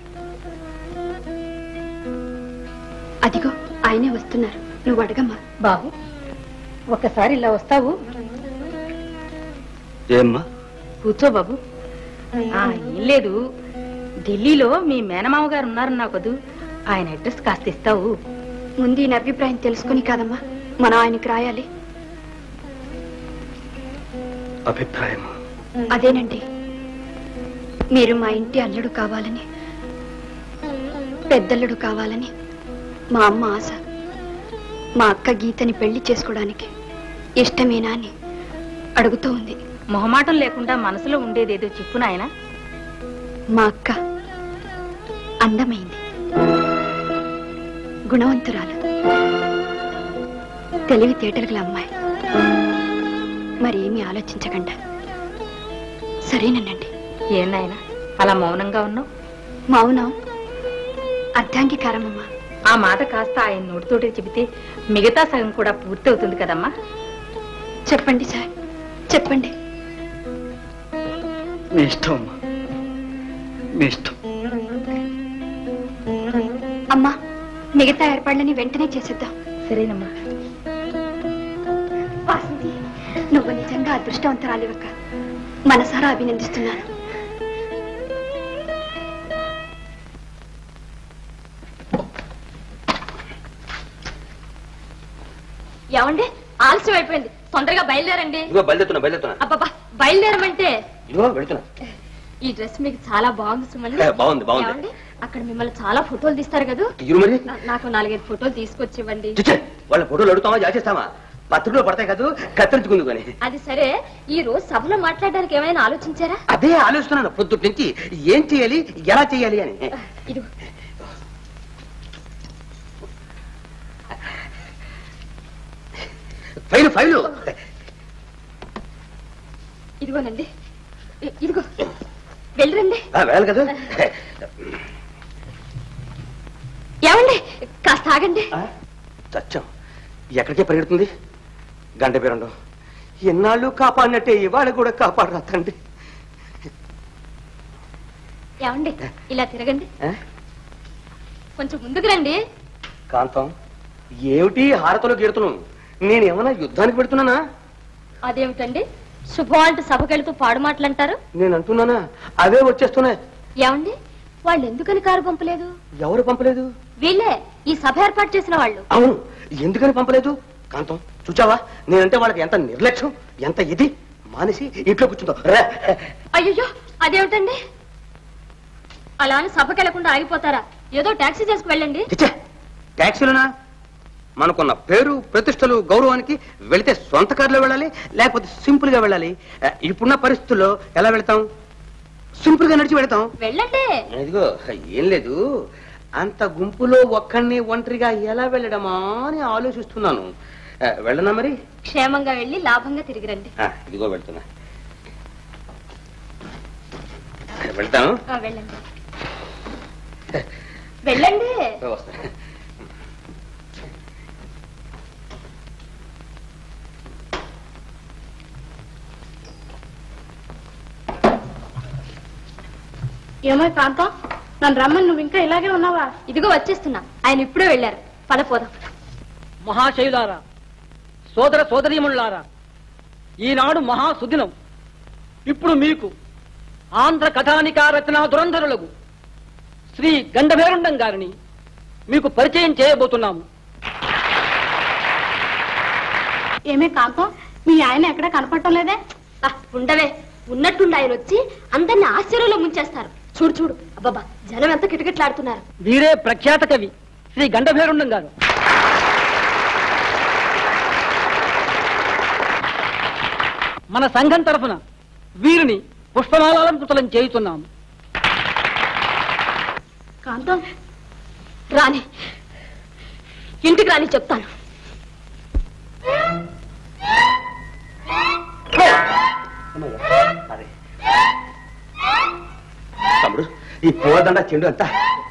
అదిగో ఆయనే వస్తున్నారు నువ్వు అడగమ్మా బాబు ఒకసారి ఇలా వస్తావు ఏమ్మా కూర్చో బాబు ఆ, ఏం లేదు ఢిల్లీలో మీ మేనమామ గారు ఉన్నారన్నా కదూ ఆయన అడ్రస్ కాస్త ఇస్తావు ముందు ఈయన అభిప్రాయం తెలుసుకుని కాదమ్మా మనం ఆయనకి రాయాలి అభిప్రాయం అదేనండి మీరు మా ఇంటి అల్లుడు కావాలని పెద్దల్లుడు కావాలని మా అమ్మ ఆశ మా అక్క గీతని పెళ్లి చేసుకోవడానికి ఇష్టమేనా అని అడుగుతూ ఉంది మొహమాటం లేకుండా మనసులో ఉండేదేదో చెప్పు నాయనా మా అక్క అందమైంది గుణవంతురాలు తెలివితేటలు గల అమ్మాయి మరేమీ ఆలోచించకుండా సరేనండి ఏం నాయనా అలా మౌనంగా ఉన్నావు మౌనం అర్ధాంగీకారమమ్మా ఆ మాట కాస్త ఆయన నోటితోటే చెబితే మిగతా సగం కూడా పూర్తవుతుంది కదమ్మా చెప్పండి సార్ చెప్పండి మీ ఇష్టం అమ్మా మీ ఇష్టం అమ్మా మిగతా ఏర్పాట్లని వెంటనే చేసేద్దాం సరేనమ్మా వాసంతి నువ్వు నిజంగా అదృష్టవంతరాలివక్క మనసారా అభినందిస్తున్నాను ఏమండి ఆలస్యం అయిపోయింది తొందరగా బయలుదేరండి ఇదిగో బయలుదేరుతున్నా బయలుదేరుతున్నా అబ్బాబా బయలుదేరమంటే ఇదిగో వెళ్తున్నా ఈ డ్రెస్ మీకు చాలా బాగుంది సుమన్ ఏ, బాగుంది, బాగుంది. ఏమండి? అక్కడ మిమ్మల్ని చాలా ఫోటోలు తీస్తారు కదా ఇరు మరి నా- నాకు నాలుగైదు ఫోటోలు తీసుకొచ్చి ఇవ్వండి చిచ్చే వాళ్ళ ఫోటోలు అడుగుతామా చేస్తామా పత్రికలో పడతాయి కదా కత్తిరించుకుంది కానీ అది సరే ఈ రోజు సభలో మాట్లాడడానికి ఏమైనా ఆలోచించారా అదే ఆలోచిస్తున్నాను పొద్దుటి నుంచి ఏం చేయాలి ఎలా చేయాలి అని ఇది ఫైలు ఫైలు ఇదిగోనండి ఇ- ఇదిగో వెళ్ళరండి ఆ, వెళ్ళాలి కదా ఏమండి కాస్త ఆగండి చచ్చాం ఎక్కడికే పరిగెడుతుంది గంట పేరండు ఎన్నాళ్ళు కాపాడినట్టే ఇవాళ కూడా కాపాడరా తండ్రి ఏమండి ఇలా తిరగండి ఆ? కొంచెం ముందుకు రండి కాంతం ఏమిటి హారతలో గీడుతున్నాను నేను ఏమైనా యుద్ధానికి పెడుతున్నానా అదేమిటండి శుభం అంటూ సభకెళ్తూ పాడు మాటలంటారు నేను అంటున్నానా అవే వచ్చేస్తున్నాయి ఏమండి వాళ్ళు ఎందుకని కారు పంపలేదు ఎవరు పంపలేదు వీళ్ళే ఈ సభ ఏర్పాటు చేసిన వాళ్ళు అవును ఎందుకని పంపలేదు కాంతం చూచావా నేనంటే వాళ్ళకి ఎంత నిర్లక్ష్యం ఎంత ఇది మానేసి ఇంట్లో కూర్చుందో రా అయ్యో అదేమిటండి అలా అని సభకి వెళ్లకుండా ఆగిపోతారా ఏదో టాక్సీ చేసుకు వెళ్ళండి చిచ్చే ట్యాక్సీలోనా మనకున్న పేరు ప్రతిష్టలు గౌరవానికి వెళితే సొంత కారులో వెళ్ళాలి లేకపోతే సింపుల్ గా వెళ్ళాలి ఆ, ఇప్పుడున్న పరిస్థితుల్లో ఎలా వెళ్తాం సింపుల్ గా నడిచి వెళ్తాం వెళ్ళండి ఇదిగో ఏం లేదు అంత గుంపులో ఒక్కడిని ఒంటరిగా ఎలా వెళ్ళడమా అని ఆలోచిస్తున్నాను ఆ, వెళ్ళనా మరి క్షేమంగా వెళ్ళి లాభంగా తిరిగి రండి ఆ, ఇదిగో వెళ్తున్నా వెళ్తాను ఆ, వెళ్ళండి వెళ్ళండి వస్తా ఏమో కాంతం నన్ను రమ్మని నువ్వు ఇంకా ఇలాగే ఉన్నావా ఇదిగో వచ్చేస్తున్నా ఆయన ఇప్పుడే వెళ్ళారు పదపోదాం మహాశైలారా సోదర సోదరీమణులారా ఈనాడు మహాసుదినం ఇప్పుడు మీకు ఆంధ్ర కథానికా రచనా దురంధరులకు శ్రీ గండభేరుండం గారిని మీకు పరిచయం చేయబోతున్నాము ఏమే కాంతం మీ ఆయన ఎక్కడ కనపడటం లేదే ఉండవే ఉన్నట్టుండి ఆయన వచ్చి అందరిని ఆశ్చర్యంలో ముంచేస్తారు చూడు చూడు అబ్బాబా జనం ఎంత కిటకిట్లాడుతున్నారు వీరే ప్రఖ్యాత కవి శ్రీ గండభేరుండం గారు మన సంఘం తరఫున వీరిని పుష్పమాలంకృతులం చేయుతున్నాము కాంతం రాని ఇంటికి రాని చెప్తాను అదే తమ్ముడు ఈ పూలదండ చెండు అంతా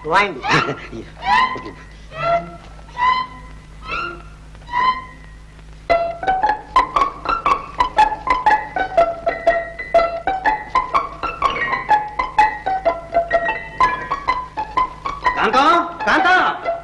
కాంతం కాంతం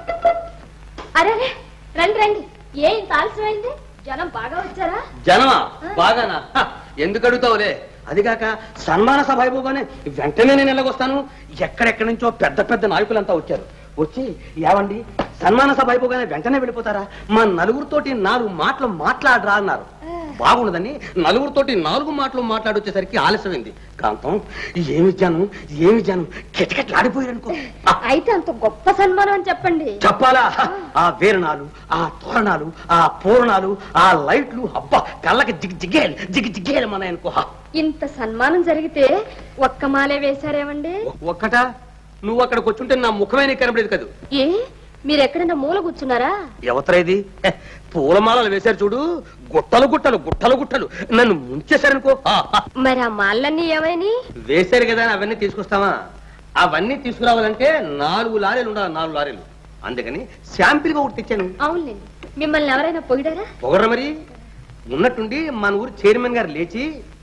అరే అరే, రండి రండి ఏ ఇంత ఆలస్యమైంది జనం బాగా వచ్చారా జనమా బాగానా హ, ఎందుకు అడుగుతావులే అదిగాక సన్మాన సభ అయిపోగానే వెంటనే నేను ఎలాగొస్తాను ఎక్కడెక్కడి నుంచో పెద్ద పెద్ద నాయకులంతా వచ్చారు వచ్చి ఏవండి సన్మాన సభ అయిపోగానే వెంటనే వెళ్ళిపోతారా మా నలుగురితోటి నాలుగు మాటలు మాట్లాడరా అన్నారు బాగుండదని నలుగురితోటి నాలుగు మాటలు మాట్లాడొచ్చేసరికి ఆలస్యమైంది కాంతం ఏమి జనం ఏమి జనం కిటకిటలాడిపోయారనుకో ఆ, అయితే అంత గొప్ప సన్మానం అని చెప్పండి చెప్పాలా ఆ వీరణాలు ఆ తోరణాలు ఆ పూరణాలు ఆ లైట్లు అబ్బా కళ్ళకి జిగ్ జిగ్గేలు జిగ్ జిగ్గేలు మన అనుకో ఇంత సన్మానం జరిగితే ఒక్క మాలే వేశారేమండి ఒక్కట నువ్వు అక్కడికి వచ్చుంటే నా ముఖమే నీకు కనపడేది కదా ఏ మీరు ఎక్కడైనా మూల కూర్చున్నారా ఎవతరా ఇది హె, పూలమాలలు వేశారు చూడు గుట్టలు గుట్టలు గుట్టలు గుట్టలు నన్ను ముంచేశారనుకో ఆ, ఆ. మరి ఆ మాలన్నీ ఏమైనా వేశారు కదా అని అవన్నీ తీసుకొస్తావా అవన్నీ తీసుకురావాలంటే నాలుగు లారీలు ఉండాలి నాలుగు లారీలు అందుకని శాంపిల్ గా ఒకటి తెచ్చాను అవునులేండి మిమ్మల్ని ఎవరైనా పొగిడారా పొగర మరి ఉన్నట్టుండి మన ఊరు చైర్మన్ గారు లేచి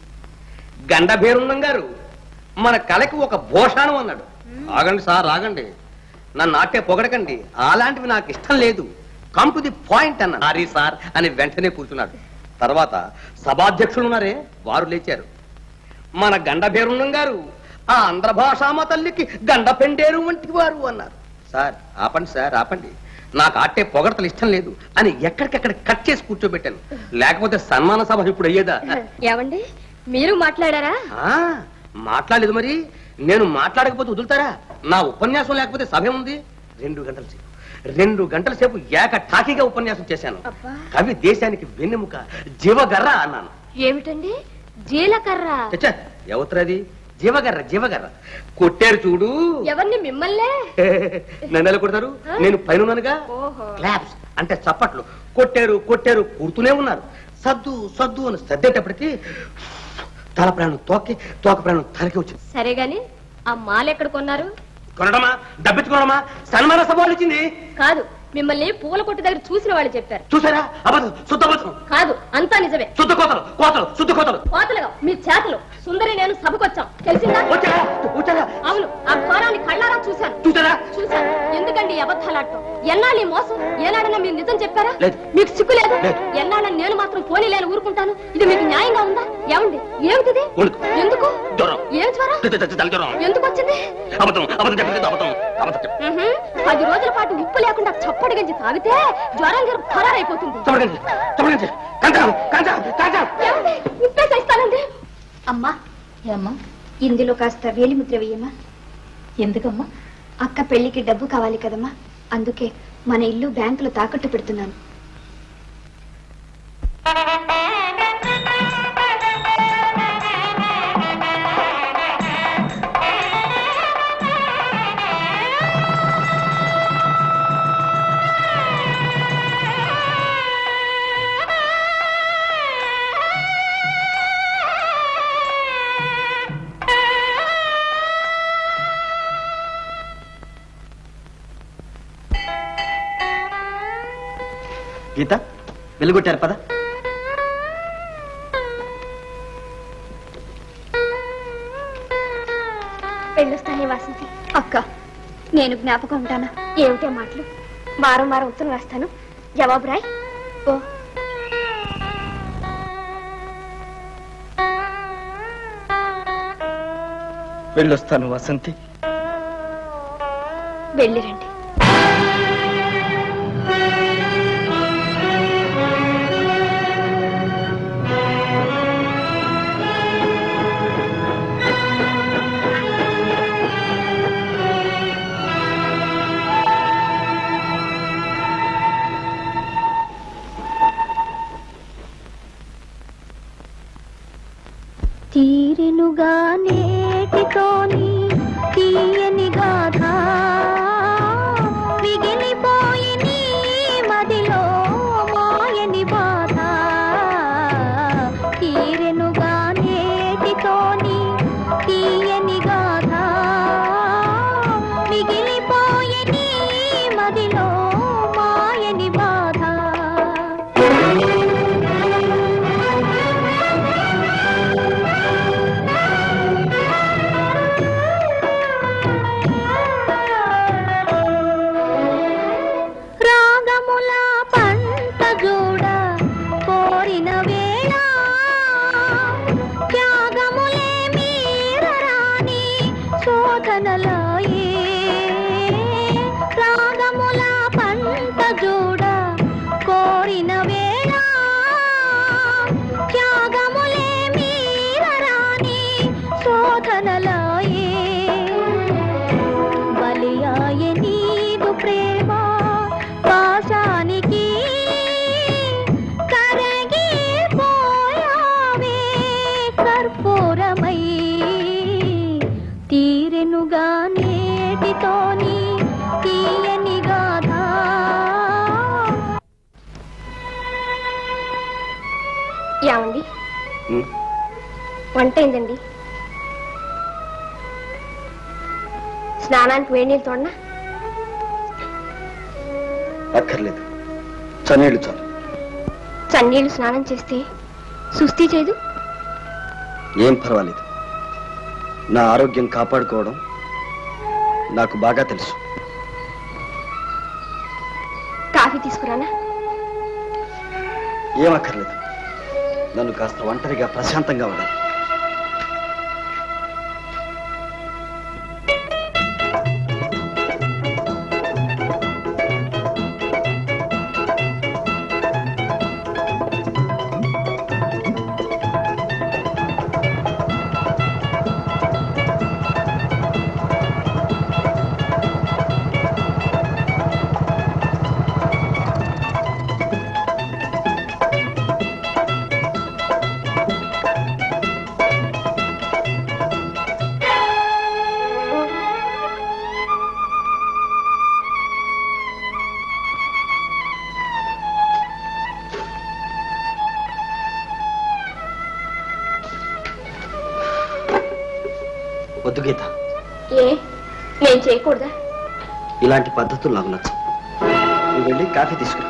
గండభేరున్నం గారు మన కళకి ఒక భోషాణం అన్నాడు ఆగండి సార్ ఆగండి నన్ను ఆటే పొగడకండి అలాంటివి నాకు ఇష్టం లేదు కమ్ టు ది పాయింట్ అన్న సారీ సార్ అని వెంటనే కూర్చున్నాడు తర్వాత సభాధ్యక్షులు ఉన్నారే వారు లేచారు మన గండభేరున్నం గారు ఆ ఆంధ్ర భాషామ తల్లికి గండ పెండేరు వంటి వారు అన్నారు సార్ ఆపండి సార్ ఆపండి నాకు ఆటే పొగడతలు ఇష్టం లేదు అని ఎక్కడికెక్కడ కట్ చేసి కూర్చోబెట్టాను లేకపోతే సన్మాన సభ ఇప్పుడు అయ్యేదా ఏమండి మీరు మాట్లాడారా ఆ, మాట్లాడలేదు మరి నేను మాట్లాడకపోతే వదులుతారా నా ఉపన్యాసం లేకపోతే సభ ఉంది రెండు గంటల సేపు రెండు గంటల సేపు ఏక టాకీగా ఉపన్యాసం చేశాను అబ్బా కవి దేశానికి వెన్నెముక జీవగర్ర అన్నాను ఏమిటండి జీలకర్ర చచ్చా ఎవతరది జీవగర్ర జీవగర్ర కొట్టారు చూడు ఎవరిని మిమ్మల్నే నన్ను ఎలా కొడతారు నేను పైన ఉన్నానుగా ఓహో క్లాప్స్ అంటే చప్పట్లు కొట్టారు కొట్టారు కూడుతూనే ఉన్నారు సద్దు సద్దు అని సర్దేటప్పటికి తల ప్రాణం తోకి తోక ప్రాణం తలకి వచ్చింది సరే గాని ఆ మాల ఎక్కడ కొన్నారు కొనడమా డబ్బిచ్చుకోవడమా సన్మాన సభ వాళ్ళు ఇచ్చింది కాదు మిమ్మల్ని పూల కొట్టు దగ్గర చూసిన వాళ్ళు చెప్పారు చూసారా అబద్ధం శుద్ధ అబద్ధం కాదు అంతా నిజమే శుద్ధ కోతలు కోతలు శుద్ధ కోతలు కోతలుగా మీ చేతలు సుందరి నేను సభకొచ్చాం తెలిసిందా వచ్చారా వచ్చారా అవును ఆ ఘోరాన్ని కళ్ళారా చూశాను చూసారా చూశాను ఎందుకండి ఈ అబద్ధాలాడటం ఎన్నాళ్ళు ఈ మోసం ఏనాడన్నా మీరు నిజం చెప్పారా లేదు. మీకు సిగ్గు లేదు లేదు. ఎన్నాళ్ళని నేను మాత్రం పోనీ లేని ఊరుకుంటాను ఇది మీకు న్యాయంగా ఉందా ఏమండి ఏమిటిది వణుకు. ఎందుకు జ్వరం ఏం జ్వరం త- త- త- తల జ్వరం ఎందుకు వచ్చింది అబద్ధం అబద్ధం చెప్పలేదు అబద్ధం అబద్ధం చెప్ప- ఉహుం, పది రోజుల పాటు ఉప్పు లేకుండా చప్పటి గంజి తాగితే జ్వరం గారు ఖరారైపోతుంది చూడండి చూడండి కంచం కంచం కంచం ఏమండి? ఉప్పేసేస్తానండి అమ్మా ఏమ్మా ఇందులో కాస్త వేలిముద్ర వేయమ్మా ఎందుకమ్మా అక్క పెళ్లికి డబ్బు కావాలి కదమ్మా అందుకే మన ఇల్లు బ్యాంకులో తాకట్టు పెడుతున్నాను గీత వెలుగొట్టారు పద వెళ్ళొస్తానే వాసించి అక్క నేను జ్ఞాపకం ఉంటానా ఏమిటే మాటలు వారం వారం ఉత్తరం రాస్తాను జవాబు రాయ్ ఓ వెళ్ళొస్తాను వసంతి వెళ్ళిరండి తీరెనుగా నేటితోని తీయని గాథ మిగిలిపోయి నీ మదిలో మాయని బాధ తీరెనుగా నేటి కోరిన వేళ త్యాగములే మీరరాని శోధనలాయే రాగముల పంట జోడ కోరిన వేళ త్యాగములే మీరరాని శోధనలాయే బలియాయ నీదు ప్రేమ పాశానికి కరగి పోయావే కర్పూరమై తీరెనుగా నేటితోని తీయని గాథ ఏమండి వంట అయిందండి స్నానానికి వేడి నీళ్ళు తోడనా అక్కర్లేదు చన్నీళ్ళు చాలు చన్నీళ్ళు స్నానం చేస్తే సుస్థి చేయదు ఏం పర్వాలేదు నా ఆరోగ్యం కాపాడుకోవడం నాకు బాగా తెలుసు కాఫీ తీసుకురానా ఏం అక్కర్లేదు నన్ను కాస్త ఒంటరిగా ప్రశాంతంగా ఉండాలి వద్దు గీత ఏ నేను చేయకూడదా ఇలాంటి పద్ధతులు నాకు నచ్చవు నువ్వు వెళ్ళి కాఫీ తీసుకురా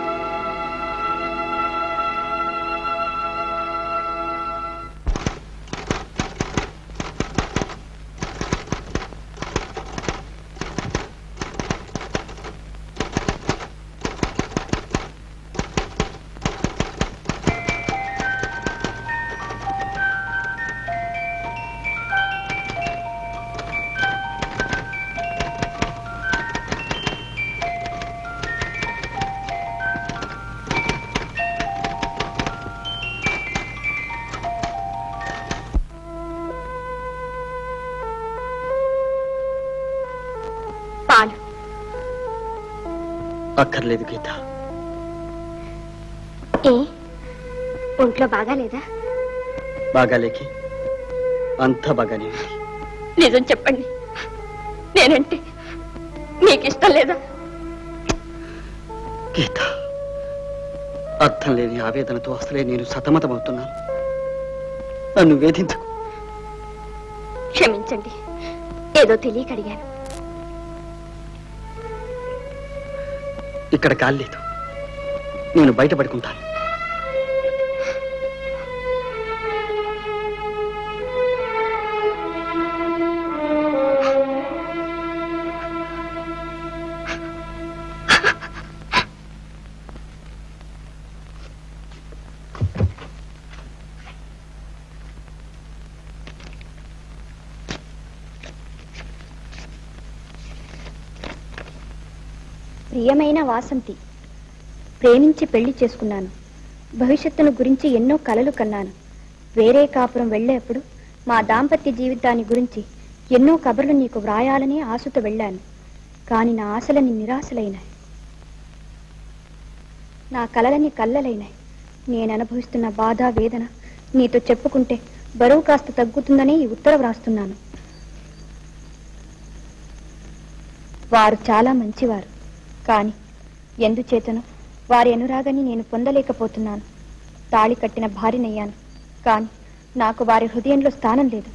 పాలు అక్కర్లేదు గీత ఏ ఒంట్లో బాగా లేదా బాగాలేకి అంతా బాగానే ఉంది నిజం చెప్పండి నేనంటే మీకు ఇష్టం లేదా గీత అర్థం లేని ఆవేదనతో అసలే నేను సతమతమవుతున్నాను నన్ను వేధించకు క్షమించండి ఏదో తెలియక అడిగాను ఇక్కడ కాలేదు నేను బయటపడుకుంటాను ప్రియమైన వాసంతి ప్రేమించి పెళ్లి చేసుకున్నాను భవిష్యత్తును గురించి ఎన్నో కలలు కన్నాను వేరే కాపురం వెళ్ళేప్పుడు మా దాంపత్య జీవితాన్ని గురించి ఎన్నో కబుర్లు నీకు వ్రాయాలని ఆశతో వెళ్ళాను కాని నా ఆశలని నిరాశలైనాయి నా కలలని కల్లలైనాయి నేను అనుభవిస్తున్న బాధ వేదన నీతో చెప్పుకుంటే బరువు కాస్త తగ్గుతుందని ఈ ఉత్తరం వ్రాస్తున్నాను వారు చాలా మంచివారు కాని ఎందుచేతను వారి అనురాగాన్ని నేను పొందలేకపోతున్నాను తాళి కట్టిన భార్యనయ్యాను కాని నాకు వారి హృదయంలో స్థానం లేదు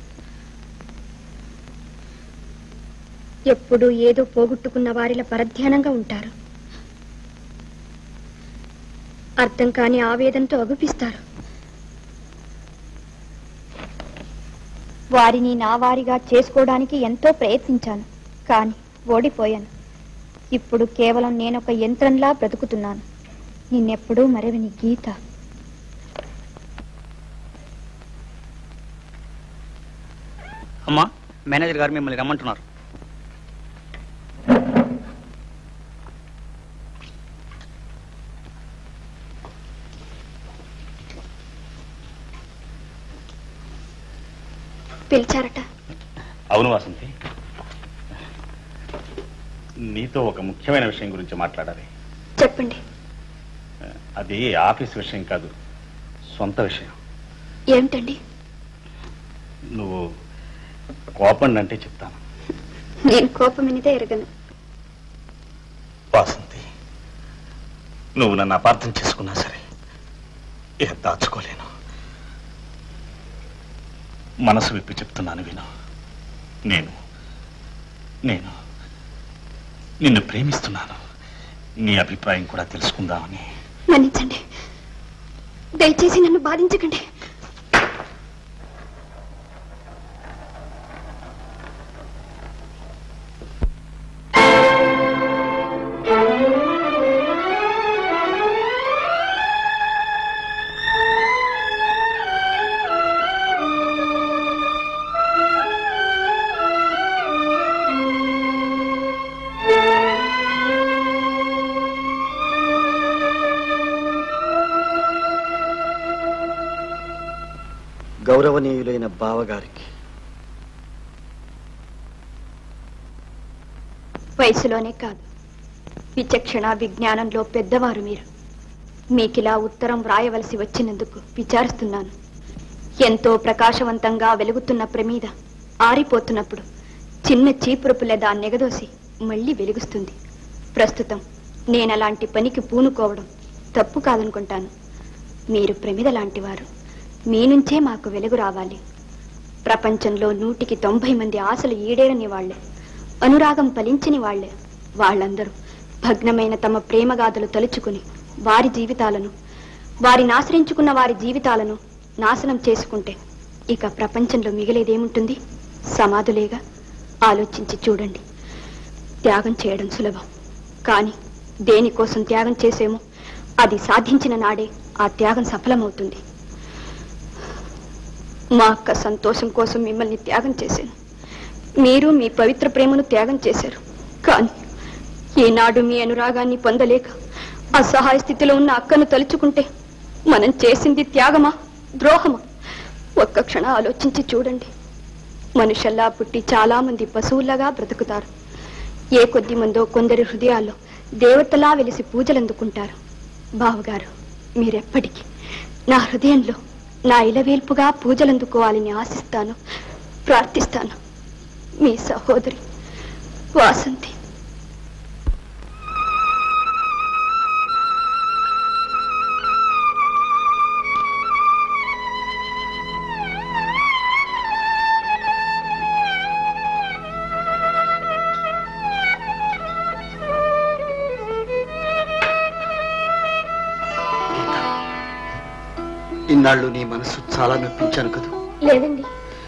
ఎప్పుడూ ఏదో పోగొట్టుకున్న వారిలా పరధ్యానంగా ఉంటారు అర్థం కాని ఆవేదనతో అగుపిస్తారు వారిని నా వారిగా చేసుకోవడానికి ఎంతో ప్రయత్నించాను కానీ ఓడిపోయాను ఇప్పుడు కేవలం నేనొక యంత్రంలా బ్రతుకుతున్నాను నిన్నెప్పుడూ మరవని గీత అమ్మా మేనేజర్ గారు మిమ్మల్ని రమ్మంటున్నారు పిలిచారట అవును వాసంతి నీతో ఒక ముఖ్యమైన విషయం గురించి మాట్లాడాలి చెప్పండి అది ఆఫీస్ విషయం కాదు సొంత విషయం ఏమిటండి నువ్వు కోపండి అంటే చెప్తాను నేను కోపం వినితే ఎరగను వాసంతి నువ్వు నన్ను అపార్థం చేసుకున్నా సరే ఇక దాచుకోలేను మనసు విప్పి చెప్తున్నాను విను నేను నేను నిన్ను ప్రేమిస్తున్నాను నీ అభిప్రాయం కూడా తెలుసుకుందామని మన్నించండి దయచేసి నన్ను బాధించకండి గౌరవనీయులైన బావగారికి వయసులోనే కాదు విచక్షణ విజ్ఞానంలో పెద్దవారు మీరు మీకిలా ఉత్తరం వ్రాయవలసి వచ్చినందుకు విచారిస్తున్నాను ఎంతో ప్రకాశవంతంగా వెలుగుతున్న ప్రమీద ఆరిపోతున్నప్పుడు చిన్న చీపురపులే దాన్ని ఎగదోసి మళ్ళీ వెలుగుస్తుంది ప్రస్తుతం నేనలాంటి పనికి పూనుకోవడం తప్పు కాదనుకుంటాను మీరు ప్రమిద లాంటివారు మీ నుంచే మాకు వెలుగు రావాలి ప్రపంచంలో నూటికి తొంభై మంది ఆశలు ఈడేరని వాళ్లే అనురాగం ఫలించని వాళ్లే వాళ్ళందరూ భగ్నమైన తమ ప్రేమగాథలు తలుచుకుని వారి జీవితాలను వారిని ఆశ్రయించుకున్న వారి జీవితాలను నాశనం చేసుకుంటే ఇక ప్రపంచంలో మిగిలేదేముంటుంది సమాధులేగా ఆలోచించి చూడండి త్యాగం చేయడం సులభం కానీ దేనికోసం త్యాగం చేసేమో అది సాధించిన నాడే ఆ త్యాగం సఫలమవుతుంది మా అక్క సంతోషం కోసం మిమ్మల్ని త్యాగం చేశాను మీరు మీ పవిత్ర ప్రేమను త్యాగం చేశారు కానీ ఈనాడు మీ అనురాగాన్ని పొందలేక అసహాయ స్థితిలో ఉన్న అక్కను తలుచుకుంటే మనం చేసింది త్యాగమా ద్రోహమా ఒక్క క్షణం ఆలోచించి చూడండి మనుషల్లా పుట్టి చాలా మంది పశువుల్లాగా బ్రతుకుతారు ఏ కొద్ది మందో కొందరి హృదయాల్లో దేవతలా వెలిసి పూజలందుకుంటారు బావగారు మీరెప్పటికీ నా హృదయంలో నా ఇలవేల్పుగా పూజలందుకోవాలని ఆశిస్తాను ప్రార్థిస్తాను మీ సహోదరి వాసంతి ఇన్నాళ్ళు నీ మనసు చాలా నొప్పించాను కదూ లేదండి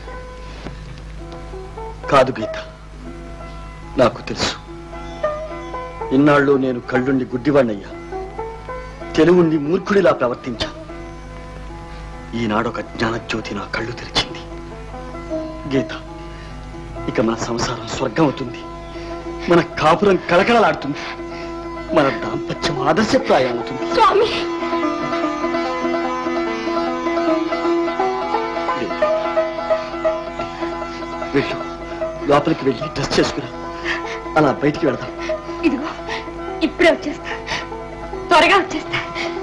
కాదు గీత నాకు తెలుసు ఇన్నాళ్ళు నేను కళ్ళుండి గుడ్డివాణ్ణయ్యా తెలుగుండి మూర్ఖుడిలా ప్రవర్తించా ఈనాడు ఒక జ్ఞానజ్యోతి నా కళ్ళు తెరిచింది గీత ఇక మన సంసారం స్వర్గం అవుతుంది మన కాపురం కలకలలాడుతుంది మన దాంపత్యం ఆదర్శప్రాయం అవుతుంది స్వామి వెళ్ళు లోపలికి వెళ్ళి డ్రెస్ చేసుకురా అలా బయటికి వెళదాం ఇదిగో ఇప్పుడే వచ్చేస్తా త్వరగా వచ్చేస్తా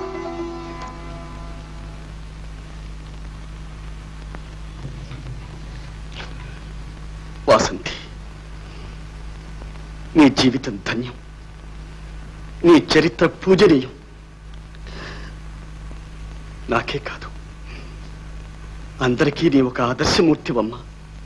వాసంతి నీ జీవితం ధన్యం నీ చరిత్ర పూజనీయం నాకే కాదు అందరికీ నీ ఒక ఆదర్శమూర్తివమ్మా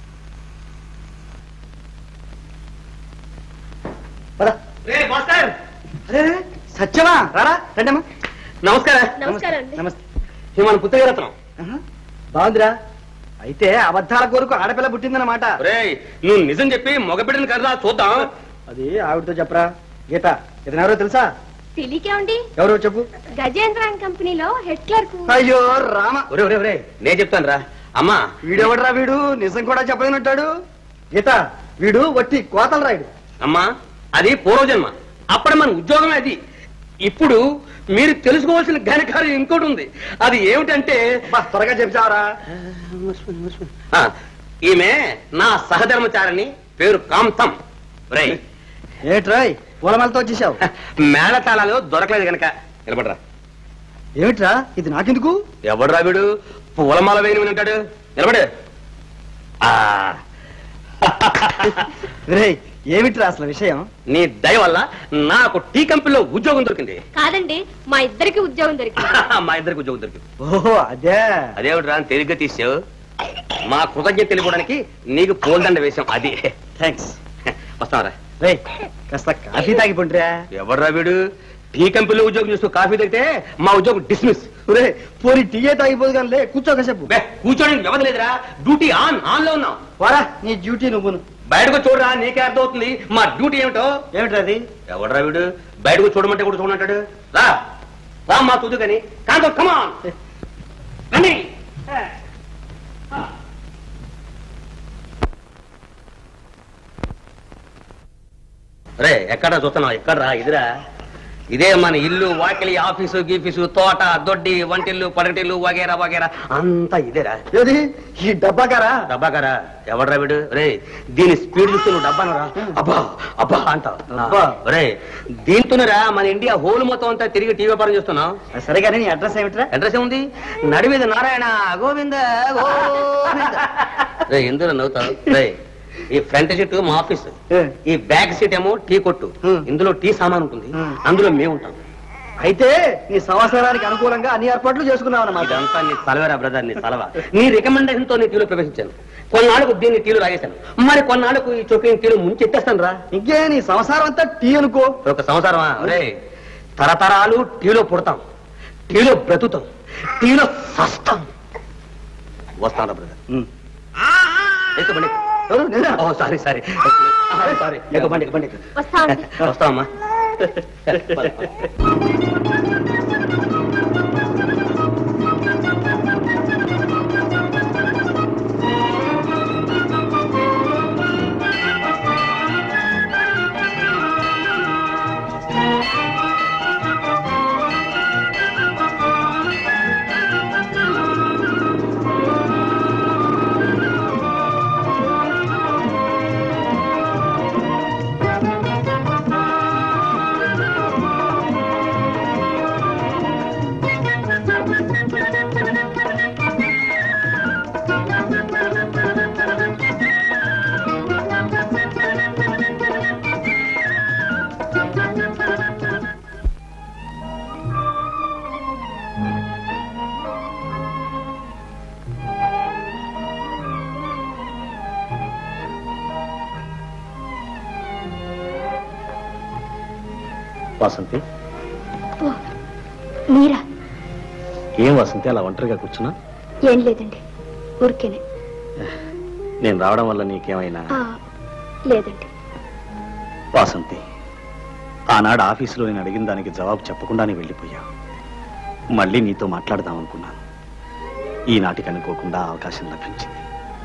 సత్యమా రారా రండమ్మా నమస్కారం నమస్కారం అండి నమస్తే ఇది మన పుత్తగరత్నం బాగుందిరా అయితే అబద్ధాల కొరకు ఆడపిల్ల పుట్టిందన్నమాట ఒరేయ్ నువ్వు నిజం చెప్పి మగబిడ్డని కదా చూద్దాం అది ఆవిడతో చెప్పరా గీత ఇతను ఎవరో తెలుసా తెలియకేమండి ఎవరో చెప్పు గజేంద్ర అండ్ కంపెనీలో హెడ్ క్లర్క్ అయ్యో రామ ఒరే ఒరే ఒరే నేను చెప్తాను రా అమ్మా వీడెవడరా వీడు నిజం కూడా చెప్పలేనట్టాడు గీత వీడు వట్టి కోతల రాయుడు అమ్మా అది పూర్వజన్మ అప్పుడు మన ఉద్యోగమే అది ఇప్పుడు మీరు తెలుసుకోవాల్సిన ఘనకార్యం ఇంకోటి ఉంది అది ఏమిటంటే త్వరగా చెప్తావరా ఆ, ఈమె నా సహధర్మచారిని పేరు కాంతం రై ఏట్రాయ్ పూలమాలతో వచ్చేసావు మేళతాళాలు దొరకలేదు గనక నిలబడరా ఏమిట్రా ఇది నాకెందుకు ఎవడురా వీడు పూలమాల వేయని ఉంటాడు నిలబడు ఆ, రేయ్ ఏమిట్రా అసలు విషయం నీ దయ వల్ల నాకు టీ కంపెనీలో ఉద్యోగం దొరికింది కాదండి మా ఇద్దరికి ఉద్యోగం దొరికింది మా ఇద్దరికి ఉద్యోగం దొరికింది ఓహో అదే అదేమిట్రా అని తేలిగ్గా తీసావు మా కృతజ్ఞత తెలుపుకోవడానికి నీకు పూలదండ వేశాం అది థ్యాంక్స్ వస్తావరా రేయ్ కాస్త కాఫీ తాగిపోండిరా ఎవడ్రా వీడు టీ కంపెనీలో ఉద్యోగం చేస్తూ కాఫీ తాగితే మా ఉద్యోగం డిస్మిస్ రే పోనీ టీయే తాగిపోదు కానీ లే కూర్చో కాసేపు కూర్చోడానికి వ్యవధి లేదురా డ్యూటీ ఆన్ ఆన్ లో ఉన్నాం వారా నీ డ్యూటీ నువ్వును బయటకు చూడరా నీకే అర్థం అవుతుంది మా డ్యూటీ ఏమిటో ఏమిట్రా అది ఎవడ్రా వీడు బయటకు చూడమంటే కూడా చూడమంటాడు రా రా మా తుదు కానీ కాంతో కమాన్ రండి రే ఎక్కడ చూస్తున్నావు ఎక్కడ రా ఇదిరా ఇదే మన ఇల్లు వాకిలి ఆఫీసు గీఫీసు తోట దొడ్డి వంటిల్లు పడటిల్లు వగేరా వగేరా అంతా ఇదేరా ఏది ఈ డబ్బాకారా డబ్బాకారా ఎవడ్రా వీడు రే దీని స్పీడ్ చూస్తే నువ్వు డబ్బానరా అబ్బా అబ్బా అంటావు అబ్బా. రే దీంతోనేరా మన ఇండియా హోల్ మొత్తం అంతా తిరిగి టీవీ వ్యాపారం చేస్తున్నావు సరే కానీ నీ అడ్రస్ ఏమిట్రా అడ్రస్ ఏముంది నడిమీద నారాయణ గోవింద గోవింద రే ఎందులో నవ్వుతావు రే ఈ ఫ్రంట్ సీట్ మా ఆఫీస్ ఈ బ్యాక్ సీట్ ఏమో టీ కొట్టు ఇందులో టీ సామాన్ ఉంటుంది అందులో మేము ఉంటాం అయితే నీ సంవత్సరానికి అనుకూలంగా అన్ని ఏర్పాట్లు చేసుకున్నావు అన్నమాట ఇదంతా నీ సలవేరా బ్రదర్ నీ సలవా నీ రికమెండేషన్ తో నీ టీలో ప్రవేశించాను కొన్నాళ్ళకు దీన్ని టీలో లాగేశాను మరి కొన్నాళ్ళకు ఈ చొక్కిని టీలో ముంచెత్తేస్తాను రా ఇంకే నీ సంసారం అంతా టీ అనుకో ఒక సంవత్సరమా రే తరతరాలు టీలో పుడతాం టీలో బ్రతుకుతాం టీలో సస్తాం వస్తాను బ్రదర్ ఎక్కు బండి ఓ సారీ సారీ సారీ ఎక్కు బండి ఎక్కు బండి ఎక్కు. వస్తామండి వస్తామమ్మా వాసంతి ఓ, మీరా ఏం వాసంతి అలా ఒంటరిగా కూర్చున్నా ఏం లేదండి ఊరికేనే నేను రావడం వల్ల నీకేమైనా ఆ, లేదండి వాసంతి ఆనాడు ఆఫీసులో నేను అడిగిన దానికి జవాబు చెప్పకుండానే వెళ్ళిపోయా మళ్ళీ నీతో మాట్లాడదాం అనుకున్నాను ఈనాటికి అనుకోకుండా ఆ అవకాశం లభించింది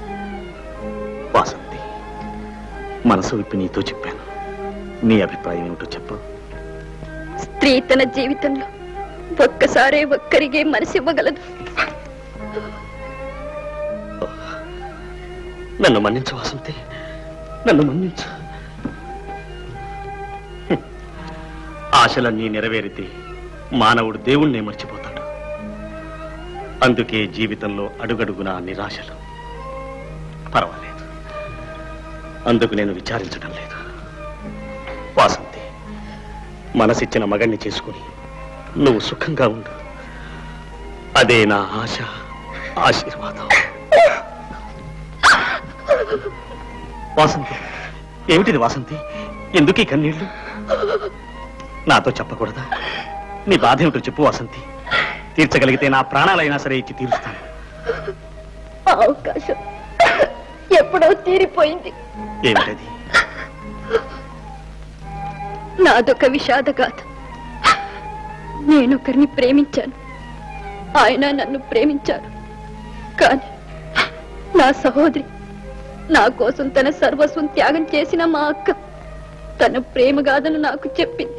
వాసంతి మనసు విప్పి నీతో చెప్పాను నీ అభిప్రాయం ఏమిటో చెప్పు స్త్రీ తన జీవితంలో ఒక్కసారే ఒక్కరిగే మనసివ్వగలదు నన్ను మన్నించు వాసంతి నన్ను మన్నించు హ్మ్. ఆశలన్నీ నెరవేరితే మానవుడు దేవుణ్ణే మర్చిపోతాడు అందుకే జీవితంలో అడుగడుగునా నిరాశలు పర్వాలేదు అందుకు నేను విచారించడం లేదు వాసంతి మనసిచ్చిన మగణ్ణి చేసుకుని నువ్వు సుఖంగా ఉండు అదే నా ఆశ ఆశీర్వాదం వాసంతి ఏమిటిది వాసంతి ఎందుకు ఈ కన్నీళ్లు నాతో చెప్పకూడదా నీ బాధ ఏమిటో చెప్పు వాసంతి తీర్చగలిగితే నా ప్రాణాలైనా సరే ఇచ్చి తీరుస్తాను ఆ అవకాశం ఎప్పుడో తీరిపోయింది ఏమిటది నాదొక విషాదగాథ నేనొకరిని ప్రేమించాను ఆయన నన్ను ప్రేమించారు కానీ నా సహోదరి నా కోసం తన సర్వస్వం త్యాగం చేసిన మా అక్క తన ప్రేమ గాథను నాకు చెప్పింది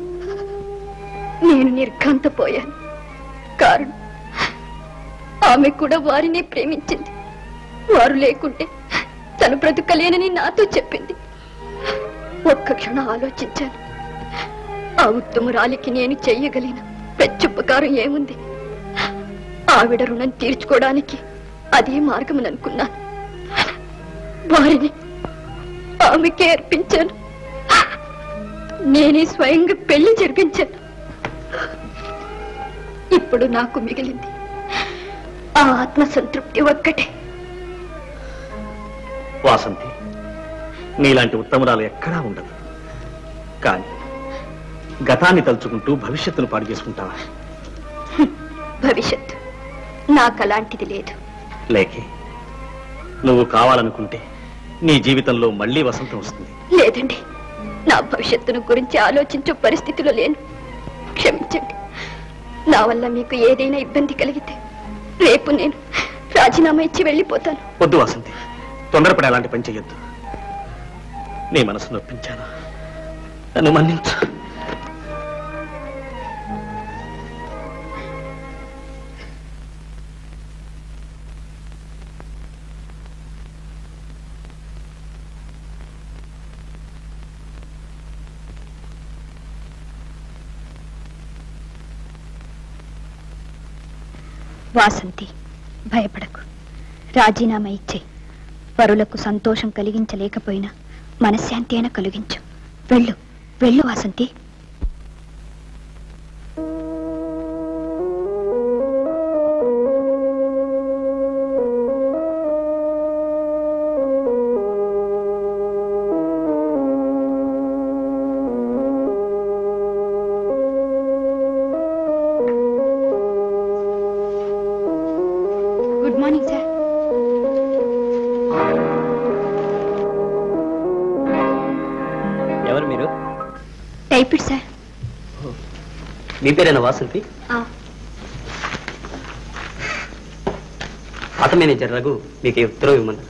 నేను నిర్ఘాంతపోయాను కారణం ఆమె కూడా వారినే ప్రేమించింది వారు లేకుంటే తను బ్రతకలేనని నాతో చెప్పింది ఒక్క క్షణం ఆలోచించాను ఆ ఉత్తమురాలికి నేను చెయ్యగలిగిన పెచ్చుపకారం ఏముంది ఆవిడ రుణం తీర్చుకోవడానికి అదే మార్గమని అనుకున్నాను వారిని ఆమెకే అర్పించాను నేనే స్వయంగా పెళ్లి జరిపించాను ఇప్పుడు నాకు మిగిలింది ఆ ఆత్మ సంతృప్తి ఒక్కటే వాసంతి నీలాంటి ఉత్తమురాలు ఎక్కడా ఉండదు కానీ గతాన్ని తలుచుకుంటూ భవిష్యత్తును పాడు చేసుకుంటావా భవిష్యత్తు నాకు అలాంటిది లేదు లేకే నువ్వు కావాలనుకుంటే నీ జీవితంలో మళ్ళీ వసంతం వస్తుంది లేదండి నా భవిష్యత్తును గురించి ఆలోచించే పరిస్థితిలో లేను క్షమించండి నా వల్ల మీకు ఏదైనా ఇబ్బంది కలిగితే రేపు నేను రాజీనామా ఇచ్చి వెళ్ళిపోతాను వద్దు వాసంతి తొందరపడి అలాంటి పని చెయ్యొద్దు నీ మనసు నొప్పించాను నన్ను మన్నించు వాసంతి భయపడకు రాజీనామా ఇచ్చే పరులకు సంతోషం కలిగించలేకపోయినా మనశ్శాంతి అయినా కలిగించు వెళ్ళు వెళ్ళు వాసంతి గుడ్ మార్నింగ్ సార్ ఎవరు మీరు టైపిడ్ సార్ మీ పేరేనా వాసంతి ఆ. పాత మేనేజర్ రఘు మీకు ఈ ఉత్తరం ఇవ్వమన్నారు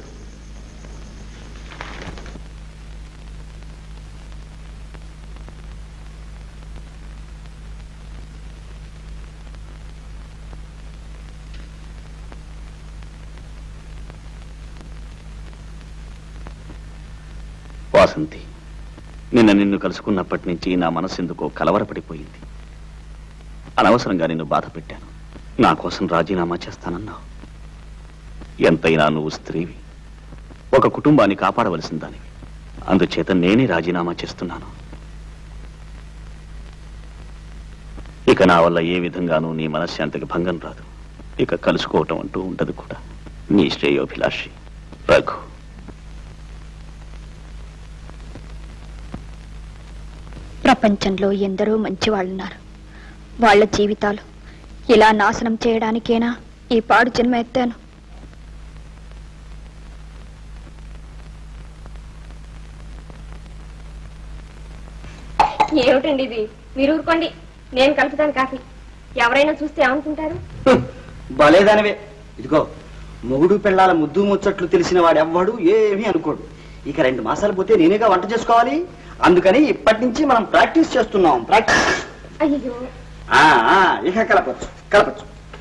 వాసంతి నిన్న నిన్ను కలుసుకున్నప్పటి నుంచి నా మనసు ఎందుకో కలవరపడిపోయింది అనవసరంగా నిన్ను బాధ పెట్టాను నా కోసం రాజీనామా చేస్తానన్నావు ఎంతైనా నువ్వు స్త్రీవి ఒక కుటుంబాన్ని కాపాడవలసిన దానివి అందుచేత నేనే రాజీనామా చేస్తున్నాను ఇక నా వల్ల ఏ విధంగానూ నీ మనశ్శాంతికి భంగం రాదు ఇక కలుసుకోవటం అంటూ ఉండదు కూడా నీ శ్రేయోభిలాషి రఘు ప్రపంచంలో ఎందరో మంచి వాళ్ళున్నారు వాళ్ళ జీవితాలు ఇలా నాశనం చేయడానికేనా ఈ పాడు జన్మ ఎత్తాను ఏమిటండి ఇది మీరు ఊరుకోండి నేను కలుపుతాను కాఫీ ఎవరైనా చూస్తే ఏమనుకుంటారు భలేదానివే ఇదిగో మొగుడు పెళ్ళాల ముద్దు ముచ్చట్లు తెలిసిన వాడెవ్వడు ఏమీ అనుకోడు ఇక రెండు మాసాలు పోతే నేనేగా వంట చేసుకోవాలి అందుకని ఇప్పటి నుంచి మనం ప్రాక్టీస్ చేస్తున్నాం ప్రాక్టీస్ అయ్యో ఆ, ఆ, ఇక కలపచ్చు కలపచ్చు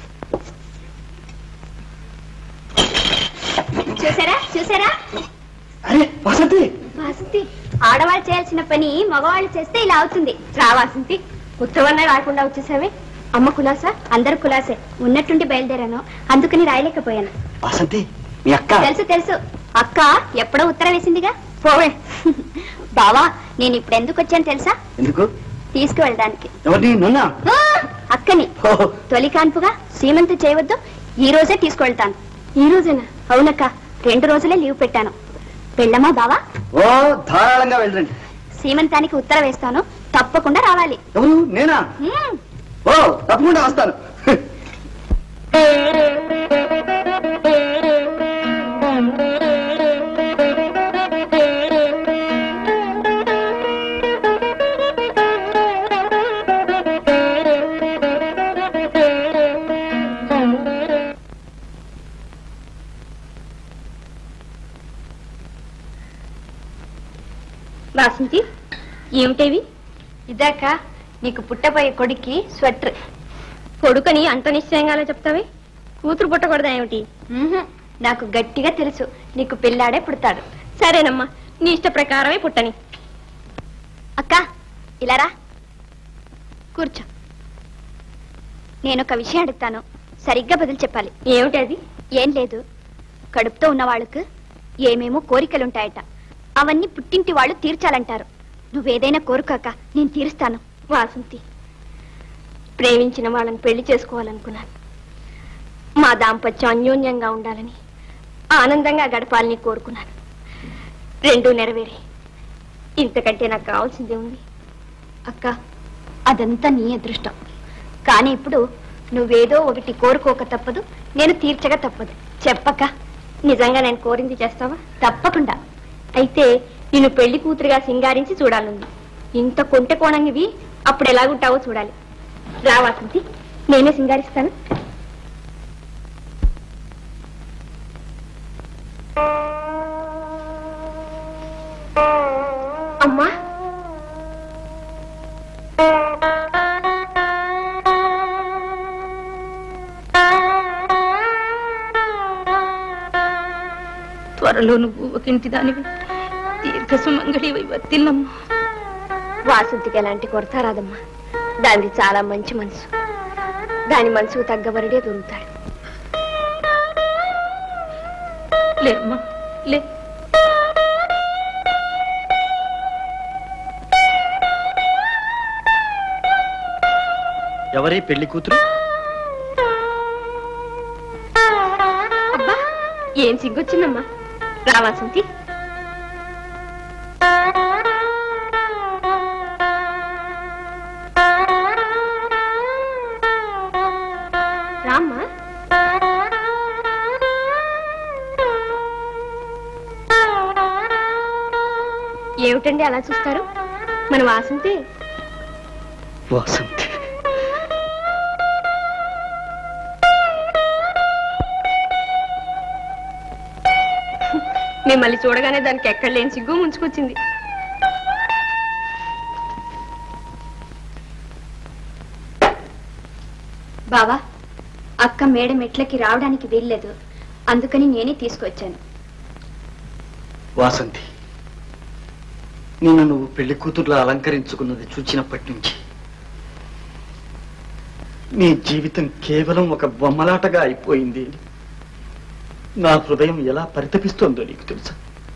చూసారా చూసారా అరే వసతి వాసంతి ఆడవాళ్ళు చేయాల్సిన పని మగవాళ్ళు చేస్తే ఇలా అవుతుంది రా వాసంతి ఉత్తరవన్నా రాకుండా వచ్చేసావే అమ్మ కులాసా అందరు కులాసే ఉన్నట్టుండి బయలుదేరాను అందుకని రాయలేకపోయాను వసంతి మీ అక్క తెలుసు తెలుసు అక్క ఎప్పుడో ఉత్తరం వేసిందిగా పోవే బావా నేను ఇప్పుడు ఎందుకు వచ్చాను తెలుసా ఎందుకు తీసుకువెళ్ళడానికి ఎవరిని నున్నా ఆ, అక్కని తొలి కాన్పుగా సీమంతం చేయవద్దు ఈ రోజే తీసుకువెళ్తాను ఈ రోజేనా అవునక్క రెండు రోజులే లీవ్ పెట్టాను వెళ్ళమ్మా బావా ఓ ధారాళంగా వెళ్ళండి సీమంతానికి ఉత్తరం వేస్తాను తప్పకుండా రావాలి ఎవరు నేనా హ్మ్. ఓ తప్పకుండా వస్తాను వాసంతి ఏమిటేవి ఇదాక నీకు పుట్టబోయే కొడుక్కి స్వెటర్ కొడుకని అంత నిశ్చయంగానే చెప్తావి కూతురు పుట్టకూడదా ఏమిటి మ్మ్హ్మ్. నాకు గట్టిగా తెలుసు నీకు పిల్లాడే పుడతాడు సరేనమ్మా నీ ఇష్ట ప్రకారమే పుట్టని అక్క ఇలా రా కూర్చో నేను ఒక విషయం అడుగుతాను సరిగ్గా బదులు చెప్పాలి ఏమిటి అది ఏం లేదు కడుపుతో ఉన్న వాళ్ళకు ఏమేమో కోరికలుంటాయట అవన్నీ పుట్టింటి వాళ్ళు తీర్చాలంటారు నువ్వేదైనా కోరుకోక నేను తీరుస్తాను వాసంతి ప్రేమించిన వాళ్ళని పెళ్లి చేసుకోవాలనుకున్నాను మా దాంపత్యం అన్యోన్యంగా ఉండాలని ఆనందంగా గడపాలని కోరుకున్నాను రెండూ నెరవేరే ఇంతకంటే నాకు కావాల్సిందే ఉంది అక్క అదంతా నీ అదృష్టం కానీ ఇప్పుడు నువ్వేదో ఒకటి కోరుకోక తప్పదు నేను తీర్చక తప్పదు చెప్పక నిజంగా నేను కోరింది చేస్తావా తప్పకుండా అయితే నిన్ను పెళ్లి కూతురుగా సింగారించి చూడాలంది ఇంత కొంటె కోణంగివి అప్పుడు ఎలాగుంటావో చూడాలి రా వాసంతి నేనే సింగారిస్తాను అమ్మా త్వరలో నువ్వు ఒక ఇంటి దానివి దీర్ఘ సుమంగళి వర్తిల్లమ్మా వాసంతికి ఎలాంటి కొరత రాదమ్మా దానిది చాలా మంచి మనసు దాని మనసుకు తగ్గ వరుడే దొరుకుతాడు లే అమ్మా లే ఎవరి పెళ్లి కూతురు అబ్బా ఏం సిగ్గొచ్చిందమ్మా రా వాసంతి రామ్మా ఏమిటండి అలా చూస్తారు మన వాసంతి వాసంతి మిమ్మల్ని చూడగానే దానికి ఎక్కడ లేని సిగ్గు ముంచుకొచ్చింది బావా అక్క మేడ మెట్లకి రావడానికి వీల్లేదు అందుకని నేనే తీసుకొచ్చాను వాసంతి నిన్ను నువ్వు పెళ్లి కూతుర్లా అలంకరించుకున్నది చూచినప్పటి నుంచి నీ జీవితం కేవలం ఒక బొమ్మలాటగా అయిపోయింది అని నా హృదయం ఎలా పరితపిస్తోందో నీకు తెలుసా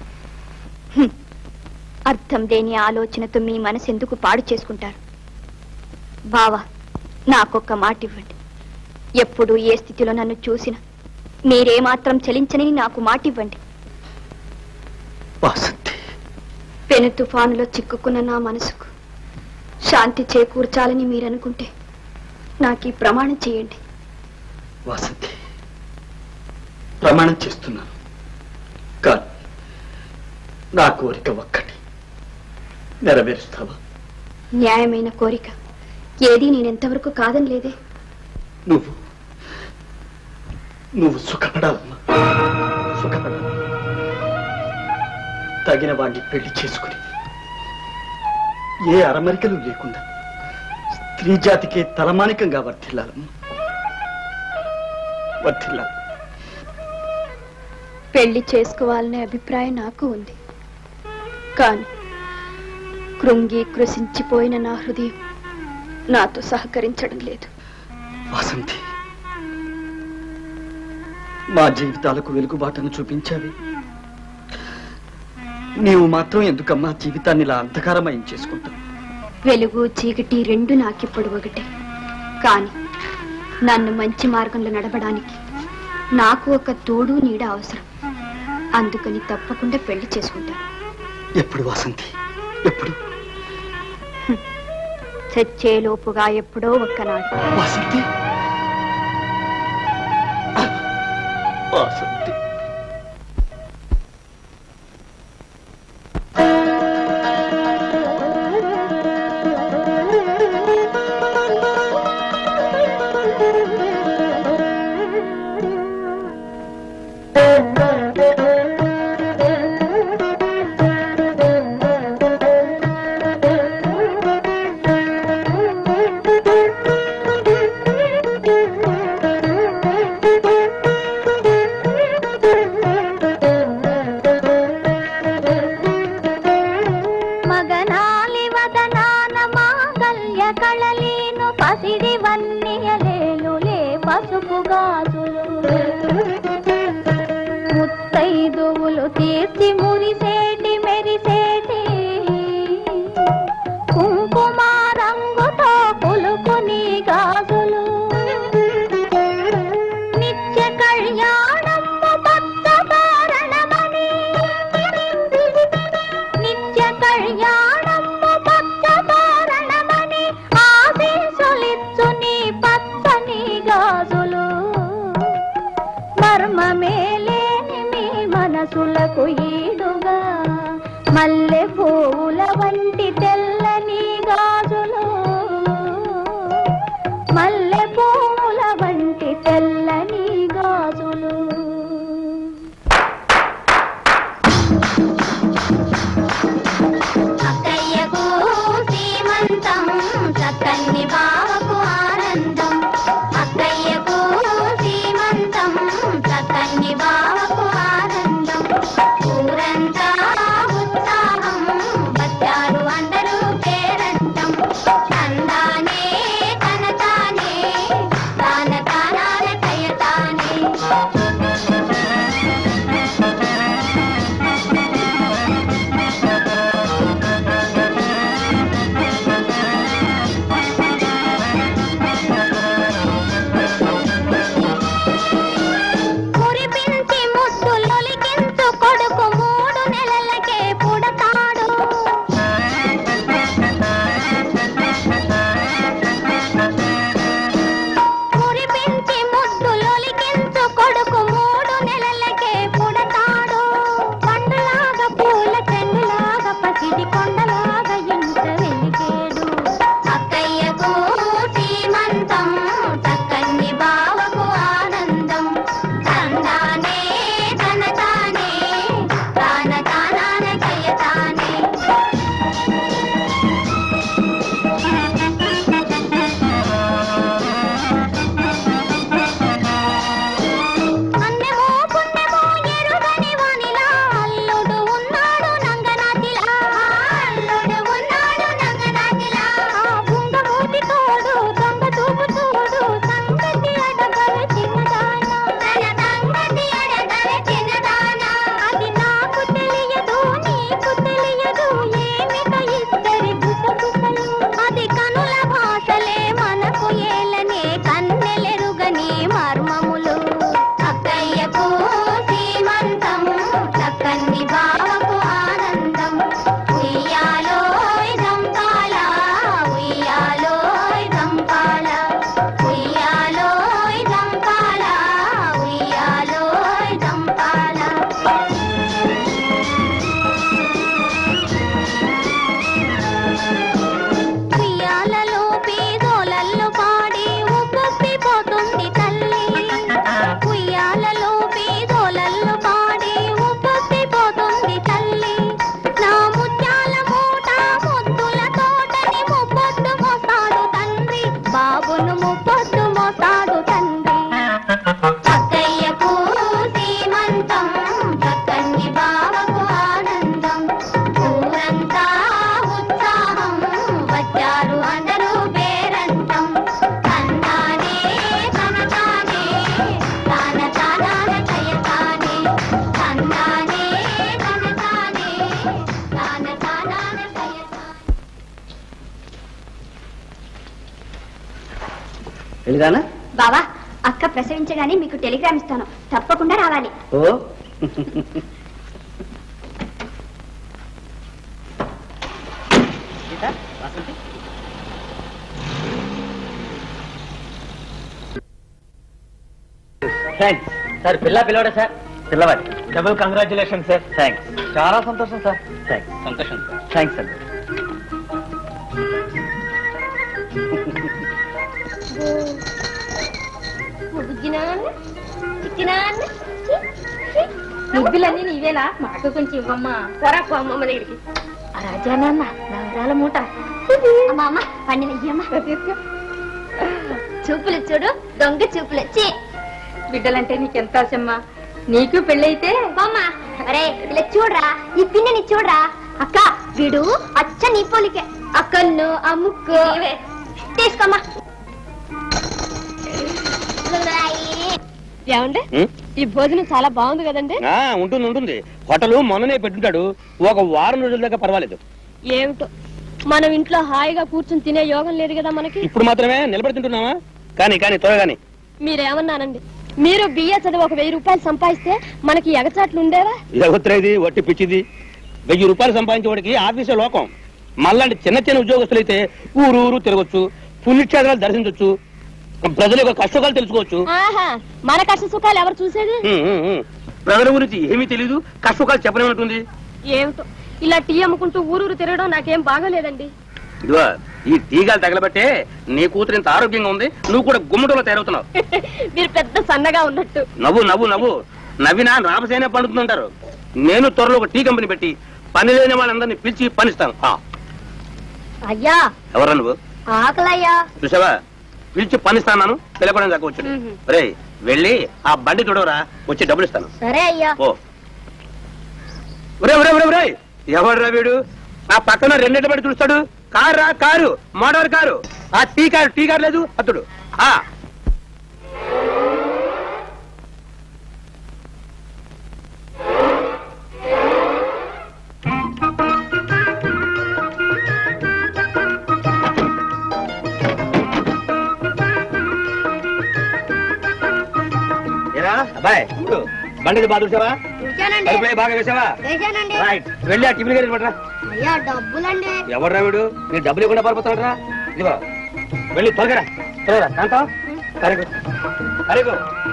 అర్థం లేని ఆలోచనతో మీ మనసు ఎందుకు పాడు చేసుకుంటారు బావా నాకొక్క మాట ఇవ్వండి ఎప్పుడు ఏ స్థితిలో నన్ను చూసినా మీరేమాత్రం చలించనని నాకు మాట ఇవ్వండి వాసంతి పెను తుఫానులో చిక్కుకున్న నా మనసుకు శాంతి చేకూర్చాలని మీరనుకుంటే నాకు ఈ ప్రమాణం చేయండి వాసంతి ప్రమాణం చేస్తున్నాను కానీ నా కోరిక ఒక్కటి నెరవేరుస్తావా న్యాయమైన కోరిక ఏది నేనెంతవరకు కాదని లేదే నువ్వు నువ్వు సుఖపడాలమ్మా సుఖపడాలి తగిన వాడిని పెళ్లి చేసుకుని ఏ అరమరికలు లేకుండా స్త్రీ జాతికే తలమానికంగా వర్ధిల్లాలమ్మా వర్ధిల్లాలి పెళ్లి చేసుకోవాలనే అభిప్రాయం నాకు ఉంది కానీ కృంగి కృషించిపోయిన నా హృదయం నాతో సహకరించడం లేదు వాసంతి మా జీవితాలకు వెలుగుబాటను చూపించావి నీవు మాత్రం ఎందుకమ్మా జీవితాన్ని ఇలా అంధకారమయం చేసుకుంటావు వెలుగు చీకటి రెండు నాకిప్పుడు ఒకటే కానీ నన్ను మంచి మార్గంలో నడపడానికి నాకు ఒక తోడు నీడ అవసరం అందుకని తప్పకుండా పెళ్లి చేసుకుంటాను ఎప్పుడు వాసంతి ఎప్పుడు చచ్చేలోపుగా ఎప్పుడో ఒక్కనాడు వాసంతి వాసంతి మర్మమేలేని మీ మనసులకు ఈడుగా మల్లె పువ్వుల వంటి తెల్లని గాజులు మల్లె పువ్వుల వంటి తెల్లని గాజులు అక్కయ్యకు సీమంతం చక్కని బావకు ఆనందం అక్కయ్యకు సీమంతం చక్కని బావకు ఆనందం ఊరంతా ఉత్సాహం వచ్చారు అందరూ పేరంటం తందానే తనతానే తాన తానాల తయతానే మురిపించి ముద్దులొలికించు కొడుకు మూడు నెలలకే పుడతాడు మురిపించి ముద్దులొలికించు కొడుకు మూడు నెలలకే పుడతాడు పండులాగా పూల చెండులాగా పసిడి కొండలాగా ఇంత వెలిగేడు అక్కయ్యకు సీమంతం చక్కని బావకు ఆనందం తందానే తనతానే తాన తానాన కయతానే అన్నెమో పుణ్యమో ఎరుగని వానిలా అల్లుడు ఉన్నాడు నంగనాథిలా అల్లుడు ఉన్నాడు నంగనాథిలా బుంగమూతి తోడు దొంగ చూపు చూడు సంగతి అడగల చిన్నదానా తన సంగతి అడగల చిన్నదానా అది నాకు తెలియదు నీకు తెలియదు ఏమిట ఇద్దరి గుసగుసలు అది కనుల భాషలే మనకు ఏలనే కన్నెలెరుగని మర్మములు అక్కయ్యకు సీమంతం చక్కని బావకు ఆనందం ఉయ్యాలో దంపాల ఉయ్యాలో దంపాల ఉయ్యాలో దంపాల ఉయ్యాలో దంపాల ఉయ్యాలలో పేదోలల్లో పాడి ఉప్పొప్పిపోతుంది తల్లి ఉయ్యాలలో పేదోలల్లో పాడి ఉప్పొప్పిపోతుంది తల్లి నా ముత్యాల మూట ముద్దుల తోటని ముప్పొద్దు మోస్తాడు తండ్రి బాబును ముప్పొద్దు మోస్తాడు తండ్రి అక్కయ్యకు సీమంతం చక్కని బావకు ఆనందం ఊరంతా ఉత్సాహం వచ్చారు అందరూ పేరంటం తందానే తనతానే తాన తానాన తయతానే తందానే తనతానే తాన తానాన తయతానే వెళ్ళిదానా బావా అక్క ప్రసవించగానే మీకు టెలిగ్రామ్ ఇస్తాను తప్పకుండా రావాలి ఓ థ్యాంక్స్ సార్ పిల్ల పిల్లవాడే సార్ పిల్లవాడి డబుల్ కంగ్రాచులేషన్ సార్ థ్యాంక్స్ చాలా సంతోషం సార్ థ్యాంక్స్ సంతోషం సార్ థ్యాంక్స్ అండి ముద్దులన్నీ నీవేలా మాకు కొంచెం ఇవ్వమ్మా పొరకు అమ్మమ్మ దగ్గరికి ఆ రాజా నాన్న నవరాల మూట అమ్మ అమ్మ పండిన ఇయ్యమ్మ చూపులు చూడు దొంగ చూపులు చీ బిడ్డలంటే నీకెంత ఆశమ్మా నీకు పెళ్ళైతే అమ్మ అరే ఇలా చూడరా ఈ పిన్నని చూడరా అక్క వీడు అచ్చ నీ పోలికే అక్కన్ను ఆ ముక్కు తీసుకోమ్మా ఏమండి ఈ భోజనం చాలా బాగుంది కదండి ఆ, ఉంటుంది ఉంటుంది హోటల్ మొన్ననే పెట్టుంటాడు ఒక వారం రోజుల దాకా పర్వాలేదు ఏమిటో మనం ఇంట్లో హాయిగా కూర్చుని తినే యోగం లేదు కదా మనకి ఇప్పుడు మాత్రమే నిలబడి తింటున్నావా కానీ కానీ త్వరగాని మీరేమన్నానండి మీరు బిఏ చదివి ఒక వెయ్యి రూపాయలు సంపాదిస్తే మనకి ఎగచాట్లు ఉండేవా ఇది వట్టి పిచ్చిది వెయ్యి రూపాయలు సంపాదించేవాడికి ఆఫీసే లోకం మళ్ళాంటి చిన్న చిన్న ఉద్యోగస్తులైతే ఊరు ఊరు తిరగొచ్చు పుణ్యక్షేత్రాలు దర్శించవచ్చు ప్రజల యొక్క కష్టకాలు తెలుసుకోవచ్చు ఆహా మన కష్ట సుఖాలు ఎవరు చూసేది ఉమ్, ఉమ్, ఉమ్. ప్రజల గురించి ఏమీ తెలియదు కష్టకాలు చెప్పనేమంటుంది ఏమిటో ఇలా టీ అమ్ముకుంటూ ఊరూరు తిరగడం నాకేం బాగాలేదండి ఇదిగో ఈ తీగాలు తగలబట్టే నీ కూతురు ఇంత ఆరోగ్యంగా ఉంది నువ్వు కూడా గుమ్మటంలో తయారవుతున్నావు మీరు పెద్ద సన్నగా ఉన్నట్టు నవ్వు నవ్వు నవ్వు నవ్వినా రామసేనే పండుతుంటారు నేను త్వరలో ఒక టీ కంపెనీ పెట్టి పని లేని వాళ్ళందరినీ పిలిచి పనిస్తాను ఆ, అయ్యా ఎవరా నువ్వు ఆకలయ్యా చూసావా పిలిచి పనిస్తాను పిలకడం దాకా వచ్చాడు రే వెళ్ళి ఆ బండి చూడవరా వచ్చి డబ్బులు ఇస్తాను సరే అయ్యా ఓ ఒరే ఒరే ఒరే ఒరే ఎవడురా వీడు ఆ పక్కన రెండింటి పడి చూస్తాడు కారు రా కారు మోటార్ కారు ఆ టీ కారు టీ కారు లేదు అతడు ఆ ఏరా అబ్బాయి చూడు బండిది బాగా చూసావా చూశానండి కడుపులో బాగా వేసావా వేశానండి రైట్ వెళ్ళి ఆ టిఫిన్ గారి పడరా అయ్యా డబ్బులండి ఎవడ్రా వీడు నేను డబ్బులు ఇవ్వకుండా పారిపోతాడరా ఇదిగో వెళ్ళి త్వరగా త్వరగా కాంతం కరెగు కరెగు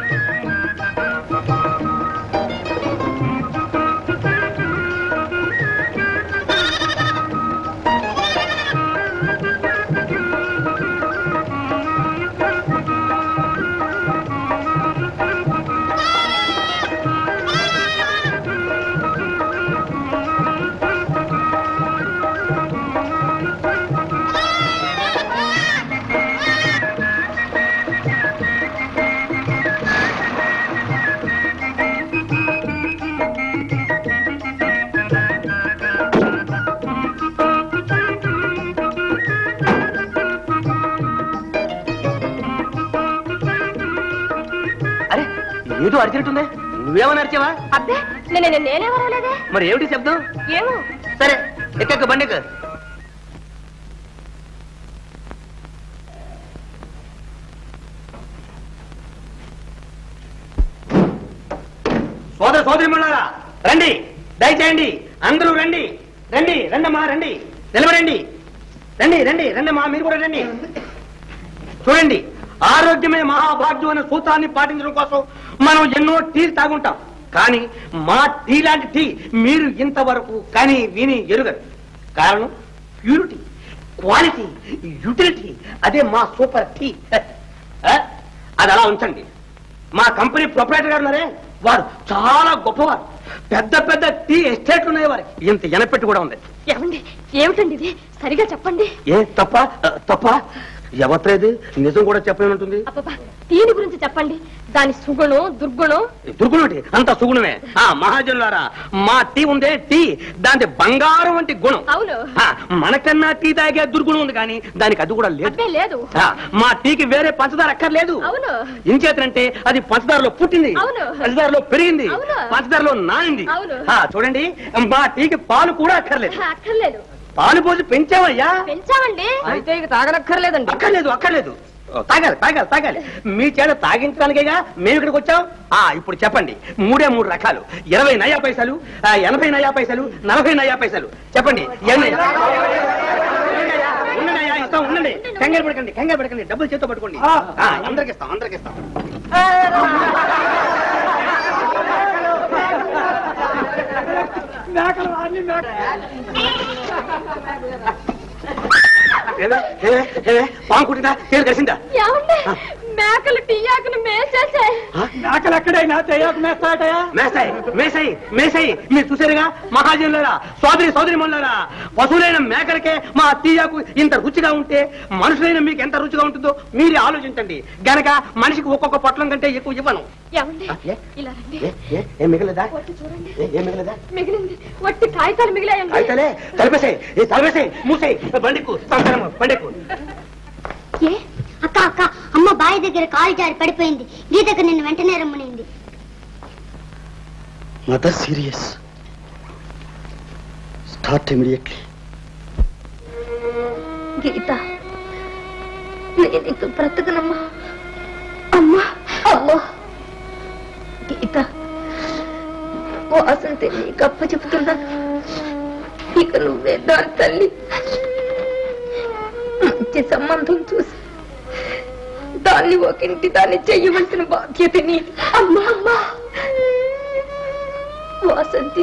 అరే ఏదో అరిచినట్టుందే నువ్వేమని అరిచావా అబ్బే నేను నేనే వరలేదే మరి ఏమిటి శబ్దం ఏమో సరే ఎక్కక్క బండికి సోదర సోదరి రండి దయచేయండి అందరూ రండి రండి రండమ్మా రండి నిలబడండి రండి రండి రండమ్మా మీరు కూడా రండి చూడండి ఆరోగ్యమే మహాభాగ్యం అనే సూత్రాన్ని పాటించడం కోసం మనం ఎన్నో టీలు తాగుంటాం కానీ మా టీ లాంటి టీ మీరు ఇంతవరకు కానీ విని ఎరుగరు కారణం ప్యూరిటీ క్వాలిటీ యూటిలిటీ అదే మా సూపర్ టీ ఆ? అది అలా ఉంచండి మా కంపెనీ ప్రొపరేటర్ గారు ఉన్నారే వారు చాలా గొప్పవారు పెద్ద పెద్ద టీ ఎస్టేట్లు ఉన్నాయి వారికి ఇంత ఎనపెట్టు కూడా ఉంది ఏమండి ఏమిటండి ఇది సరిగా చెప్పండి ఏ తప్ప తప్ప ఎవట్లేదు నిజం కూడా చెప్పలేనంటుంది అబ్బబ్బా దీని గురించి చెప్పండి దాని సుగుణం దుర్గుణం దుర్గుణటి అంత సుగుణమే ఆ మహాజనులారా మా టీ ఉందే టీ దాని బంగారం వంటి గుణం అవును ఆ, మనకన్నా టీ తాగే దుర్గుణం ఉంది కానీ దానికి అది కూడా లేదు అబ్బే లేదు ఆ, మా టీకి వేరే పంచదార అక్కర్లేదు అవును ఇంచేతనంటే అది పంచదారలో పుట్టింది అవును. పంచదారలో పెరిగింది అవును. పంచదారలో నానింది అవును. ఆ, చూడండి మా టీకి పాలు కూడా అక్కర్లేదు అక్కర్లేదు పాలు పోసి పెంచామయ్యా పెంచామండి అయితే ఇక తాగనక్కర్లేదండి అక్కర్లేదు అక్కర్లేదు ఓ, తాగాలి తాగాలి తాగాలి మీ చేత తాగించడానికేగా మేము ఇక్కడికి వచ్చాం ఆ ఇప్పుడు చెప్పండి మూడే మూడు రకాలు ఇరవై నయా పైసలు ఆ, ఎనభై నయా పైసలు నలభై నయా పైసలు చెప్పండి ఎన్ని ఉండండి అయ్యా, ఇస్తాం ఉండండి కంగారు పడకండి కంగారు పడకండి డబ్బులు చేత్తో పట్టుకోండి ఆ, అందరికి ఇస్తాం అందరికి ఇస్తాం మేకలు అన్ని మేకలు ఏమే, ఏమే, ఏమే, పాము కుట్టిందా తేలు కలిసిందా ఏమండి మేకలు టీ ఆకును మేసేసాయి మేకలు ఎక్కడైనా తెయ్యకు మేస్తాటయా మేసాయి మేసాయి మేసాయి మీరు చూసారుగా మహాజనులారా సోదరి సోదరి మనులారా పశువులైన మేకలకే మా తీయకు ఇంత రుచిగా ఉంటే మనుషులైన మీకు ఎంత రుచిగా ఉంటుందో మీరు ఆలోచించండి గనక మనిషికి ఒక్కొక్క పొట్లం కంటే ఎక్కువ ఇవ్వను ఏమండి ఏ? ఇలా రండి ఏ, ఏ, ఏం మిగలదా వచ్చి చూడండి ఏ, ఏం మిగలదా మిగిలింది వట్టి కాగితాలు మిగిలాయండి అయితేలే తలిపేసాయి ఏ తలిపేసాయి మూసాయి బండికు సంసారము బండికు ఏ అక్క అక్క అమ్మ బావి దగ్గర కాలు జారి పడిపోయింది గీతకు నిన్ను వెంటనే రమ్మనింది mother serious start immediately Geetha నేను ఇక బ్రతకనమ్మా అమ్మా అమ్మా గీత వాసంతి నీకు అప్ప చెప్తున్నా ఇక నువ్వే దాని తల్లి మంచి సంబంధం చూసి దాన్ని ఒకింటి దాన్ని చెయ్యవలసిన బాధ్యత నీ అమ్మా అమ్మా వాసంతి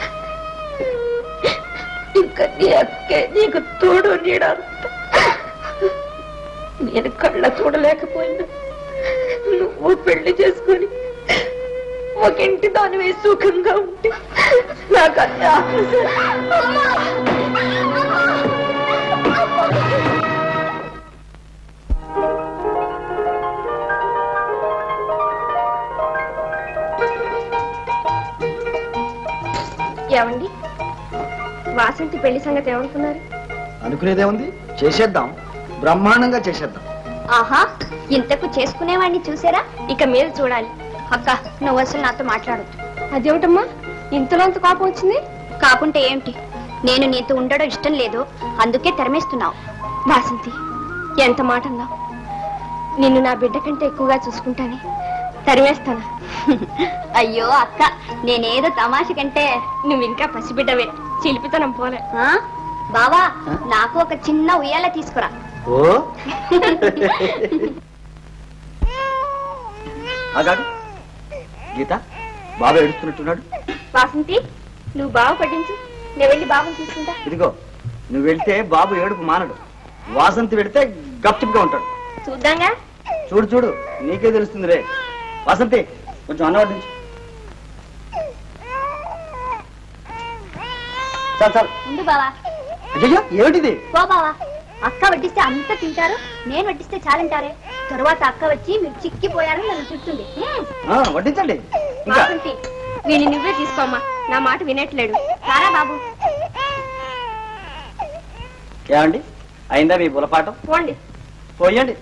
ఇంకా నీ అక్కే నీకు తోడు నీడంత నేను కళ్ళ చూడలేకపోయినా నువ్వు పెళ్లి చేసుకొని ఒక ఇంటి దానివే సుఖంగా ఉంటే నాకు అన్ని ఆశ ఏమండి వాసంతి పెళ్లి సంగతి ఏమనుకున్నారు అనుకునేదేముంది చేసేద్దాం బ్రహ్మాండంగా చేసేద్దాం ఆహా ఇంతకు చేసుకునేవాడిని చూసారా ఇక మీద చూడాలి అక్క నువ్వు అసలు నాతో మాట్లాడొద్దు అదేమిటమ్మా ఇంతలో అంత కోపం వచ్చింది కాకుంటే ఏమిటి నేను నీతో ఉండడం ఇష్టం లేదు అందుకే తెరమేస్తున్నావు వాసంతి ఎంత మాట అన్నావు నిన్ను నా బిడ్డ కంటే ఎక్కువగా చూసుకుంటానే తరివేస్తానా అయ్యో అక్క నేనేదో తమాష కంటే నువ్వు ఇంకా పసిబిడ్డవే చిలిపితనం పోలే ఆ? బావా నాకు ఒక చిన్న ఉయ్యాల తీసుకురా ఓ ఆగాడు గీత బాబా ఏడుస్తున్నట్టున్నాడు వాసంతి నువ్వు బావ పట్టించు నేను వెళ్ళి బాబుని తీసుకుంటా ఇదిగో నువ్వు వెళ్తే బాబు ఏడుపు మానడు వాసంతి వెళితే గప్చిప్గా ఉంటాడు చూద్దాంగా చూడు చూడు నీకే తెలుస్తుంది రే వాసంతి కొంచెం అన్న వడ్డించు చాలు చాలు ఉండు బావా అయ్యో ఏమిటిది పో బావా అక్క వడ్డిస్తే అంత తింటారు నేను వడ్డిస్తే చాలంటారే తరువాత అక్క వచ్చి మీరు చిక్కిపోయారని నన్ను తిడుతుంది హ్మ్. ఆ, వడ్డించండి ఇంకా వాసంతి వీడిని నువ్వే తీసుకోమ్మా నా మాట వినట్లేడు సారా బాబు ఏమండి అయిందా మీ బులపాటం పోండి పోయండి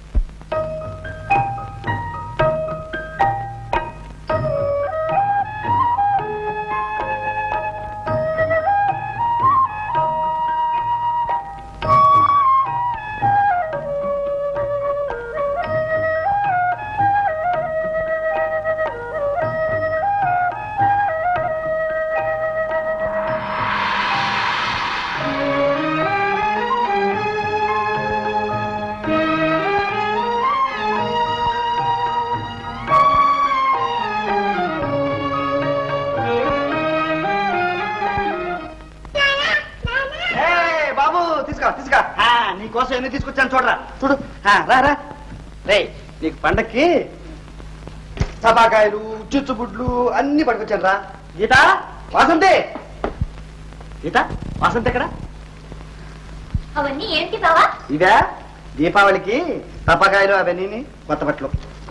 ఏయ్, బాబు తీసుకా తీసుకా ఆ, నీ కోసం ఎన్ని తీసుకొచ్చాను చూడరా చూడు ఆ, రా రా రే నీకు పండక్కి టపాకాయలు చిచ్చుబుడ్లు అన్ని పట్టుకొచ్చాను రా గీత వాసంతి గీత వాసంతి ఎక్కడ అవన్నీ ఏంటి బావా ఇవే దీపావళికి టపాకాయలు అవన్నీ కొత్త బట్టలు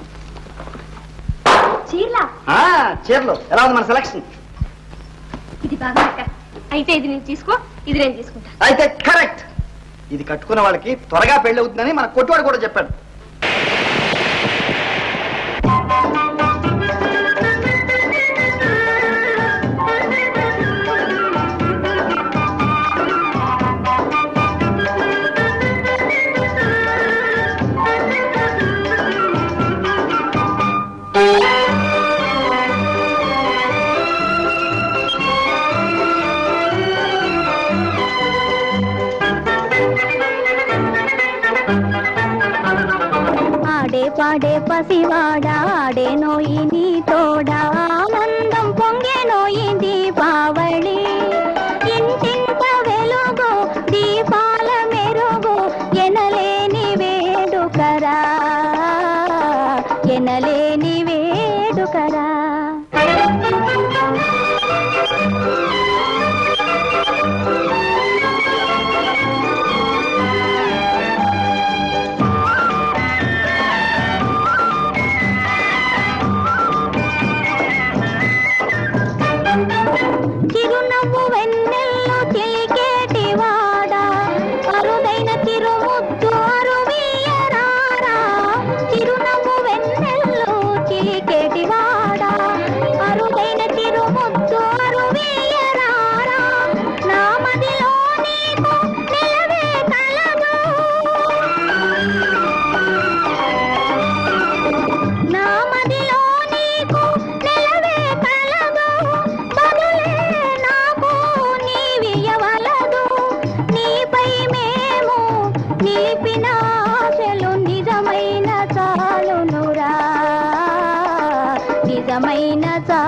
చీరలా ఆ, చీరలు ఎలా ఉంది మన సెలక్షన్ ఇది బాగా అక్క అయితే ఇది నేను తీసుకో ఇది నేను తీసుకుంటా అయితే కరెక్ట్ ఇది కట్టుకున్న వాళ్ళకి త్వరగా పెళ్లి అవుతుందని మన కొట్టువాడు కూడా చెప్పాడు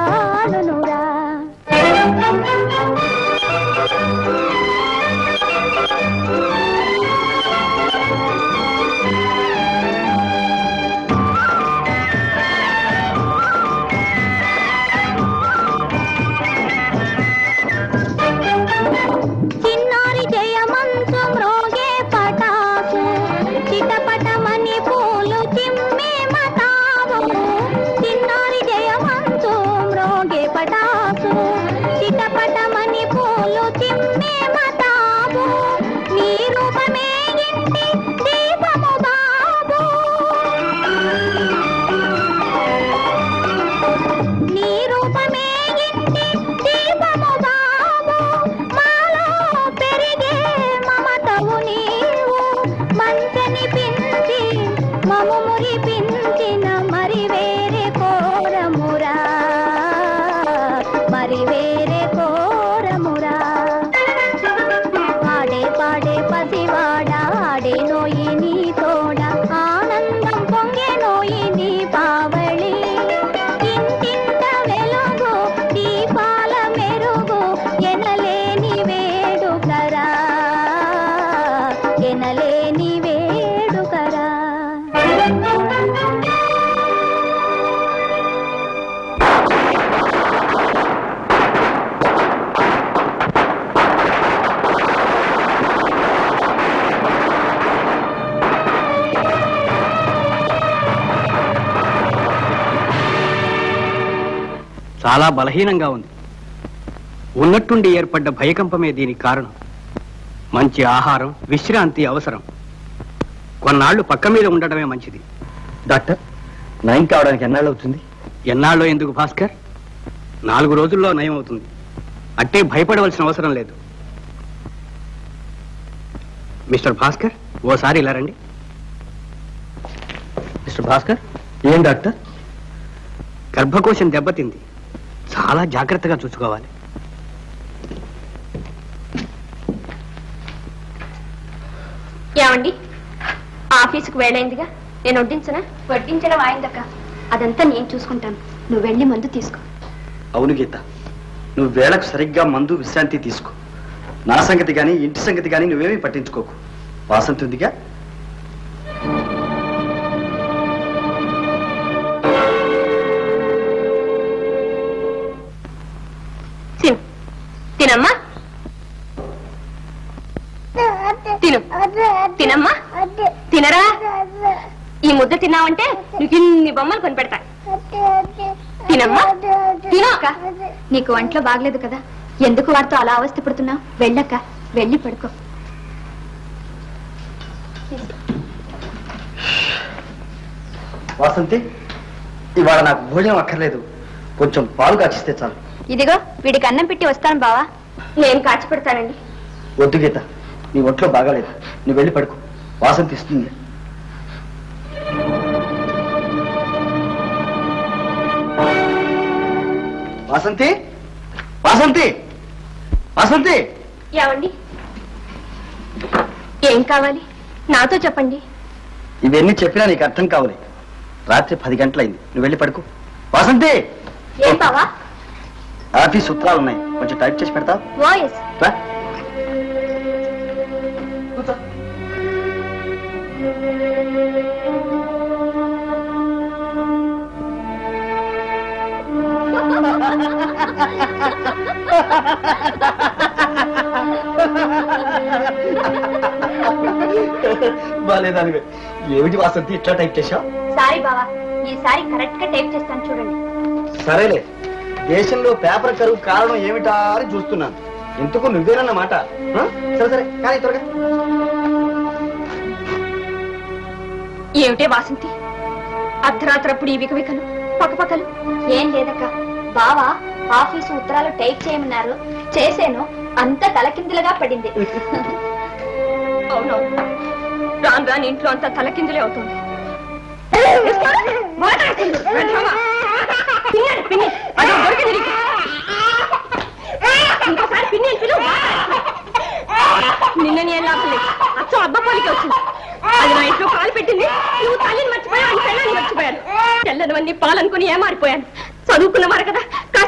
చాలునురా చిన్నారి జయమంచు మ్రోగే పటాసు చిటపటమని పూలు చిమ్మే మతావు చిన్నారి జయమంచు మ్రోగే పటాసు చిటపటమని పూలు చిమ్మే మతావు నీ రూపమే ఇంటి దీపము బాబు నీ రూపమే ఇంటి దీపము బాబు మాలో పెరిగే మమతవు నీవు మంచని పించి మము మురిపించిన మరి వేరే కోరమురా మరి వేరే కోరమురా ఆడే పాడే పసివాడ ఆడే నోయి నీ తోడ ఆనందం పొంగే నోయి నీ పావళి ఇంటింట వెలుగు దీపాల మెరుగు ఎనలేని వేడుకరా ఎనలేని వేడుకరా చాలా బలహీనంగా ఉంది ఉన్నట్టుండి ఏర్పడ్డ భయకంపమే దీనికి కారణం మంచి ఆహారం విశ్రాంతి అవసరం కొన్నాళ్లు పక్క మీద ఉండడమే మంచిది డాక్టర్ నయం కావడానికి ఎన్నాళ్ళు అవుతుంది ఎన్నాళ్ళో ఎందుకు భాస్కర్ నాలుగు రోజుల్లో నయం అవుతుంది అట్టే భయపడవలసిన అవసరం లేదు మిస్టర్ భాస్కర్ ఓసారి ఇలా రండి మిస్టర్ భాస్కర్ ఏం డాక్టర్ గర్భకోశం దెబ్బతింది చాలా జాగ్రత్తగా చూసుకోవాలి ఏమండి ఆఫీసుకు వేళైందిగా నేను వడ్డించనా వడ్డించడం ఆయిందక్క అదంతా నేను చూసుకుంటాను నువ్వు వెళ్ళి మందు తీసుకో అవును గీత నువ్వు వేళకు సరిగ్గా మందు విశ్రాంతి తీసుకో నా సంగతి కానీ ఇంటి సంగతి కానీ నువ్వేమీ పట్టించుకోకు వాసంతి ఉందిగా తిను తినమ్మా తిను తినమ్మా తినరా ఈ ముద్ద తిన్నావంటే నీకు ఇన్ని బొమ్మలు కొని పెడతా తినమ్మా తిను అక్క నీకు ఒంట్లో బాగలేదు కదా ఎందుకు వారితో అలా అవస్థ పడుతున్నావు వెళ్ళక్క వెళ్ళి పడుకో వాసంతి ఇవాళ నాకు భోజనం అక్కర్లేదు కొంచెం పాలు కాచిస్తే చాలు ఇదిగో వీడికి అన్నం పెట్టి వస్తాను బావా నేను కాచి పెడతానండి వద్దు గీత నీ ఒంట్లో బాగాలేదు నువ్వు వెళ్ళి పడుకో వాసంతి ఇస్తుంది వాసంతి వాసంతి వాసంతి ఏమండి ఏం కావాలి నాతో చెప్పండి ఇవన్నీ చెప్పినా నీకు అర్థం కావాలి రాత్రి పది గంటలైంది నువ్వు వెళ్ళి పడుకో వాసంతి ఏం బావా ఆఫీస్ సూత్రాలు ఉన్నాయి కొంచెం టైప్ చేసి పెడతావు వాయిస్ రా బాలేదానివే ఏమిటి వాసంతి ఇట్లా టైప్ చేశావు సారీ బావా ఈసారి కరెక్ట్ గా టైప్ చేస్తాను చూడండి సరేలే దేశంలో పేపర్ కరువు కారణం ఏమిటా అని చూస్తున్నాను ఎందుకు నువ్వేనన్నమాట ఆ? సరే సరే కానీ త్వరగా ఏమిటే వాసంతి అర్ధరాత్రప్పుడు ఈ వికవికలు పక్కపక్కలు ఏం లేదక్క బావా ఆఫీసు ఉత్తరాలు టైప్ చేయమన్నారు చేశాను అంతా తలకిందులుగా పడింది అవునవును రాను రాని ఇంట్లో అంతా తలకిందులే అవుతుంది మాట్లాడుతుంది, వెధవ. పిన్ని, పిన్ని, అదో దొరికింది నీకు. ఇంకోసారి పిన్ని అని పిలువు. నిన్న నేను లాభం లేదు అచ్చం అబ్బ పోలికి వచ్చింది అది నా ఇంట్లో పాలు పెట్టింది నువ్వు తల్లిని మర్చిపోయావు అని పెళ్ళాన్ని మర్చిపోయాను తెల్లనివన్నీ పాలనుకుని ఏమారిపోయాను చదువుకున్నవారు కదా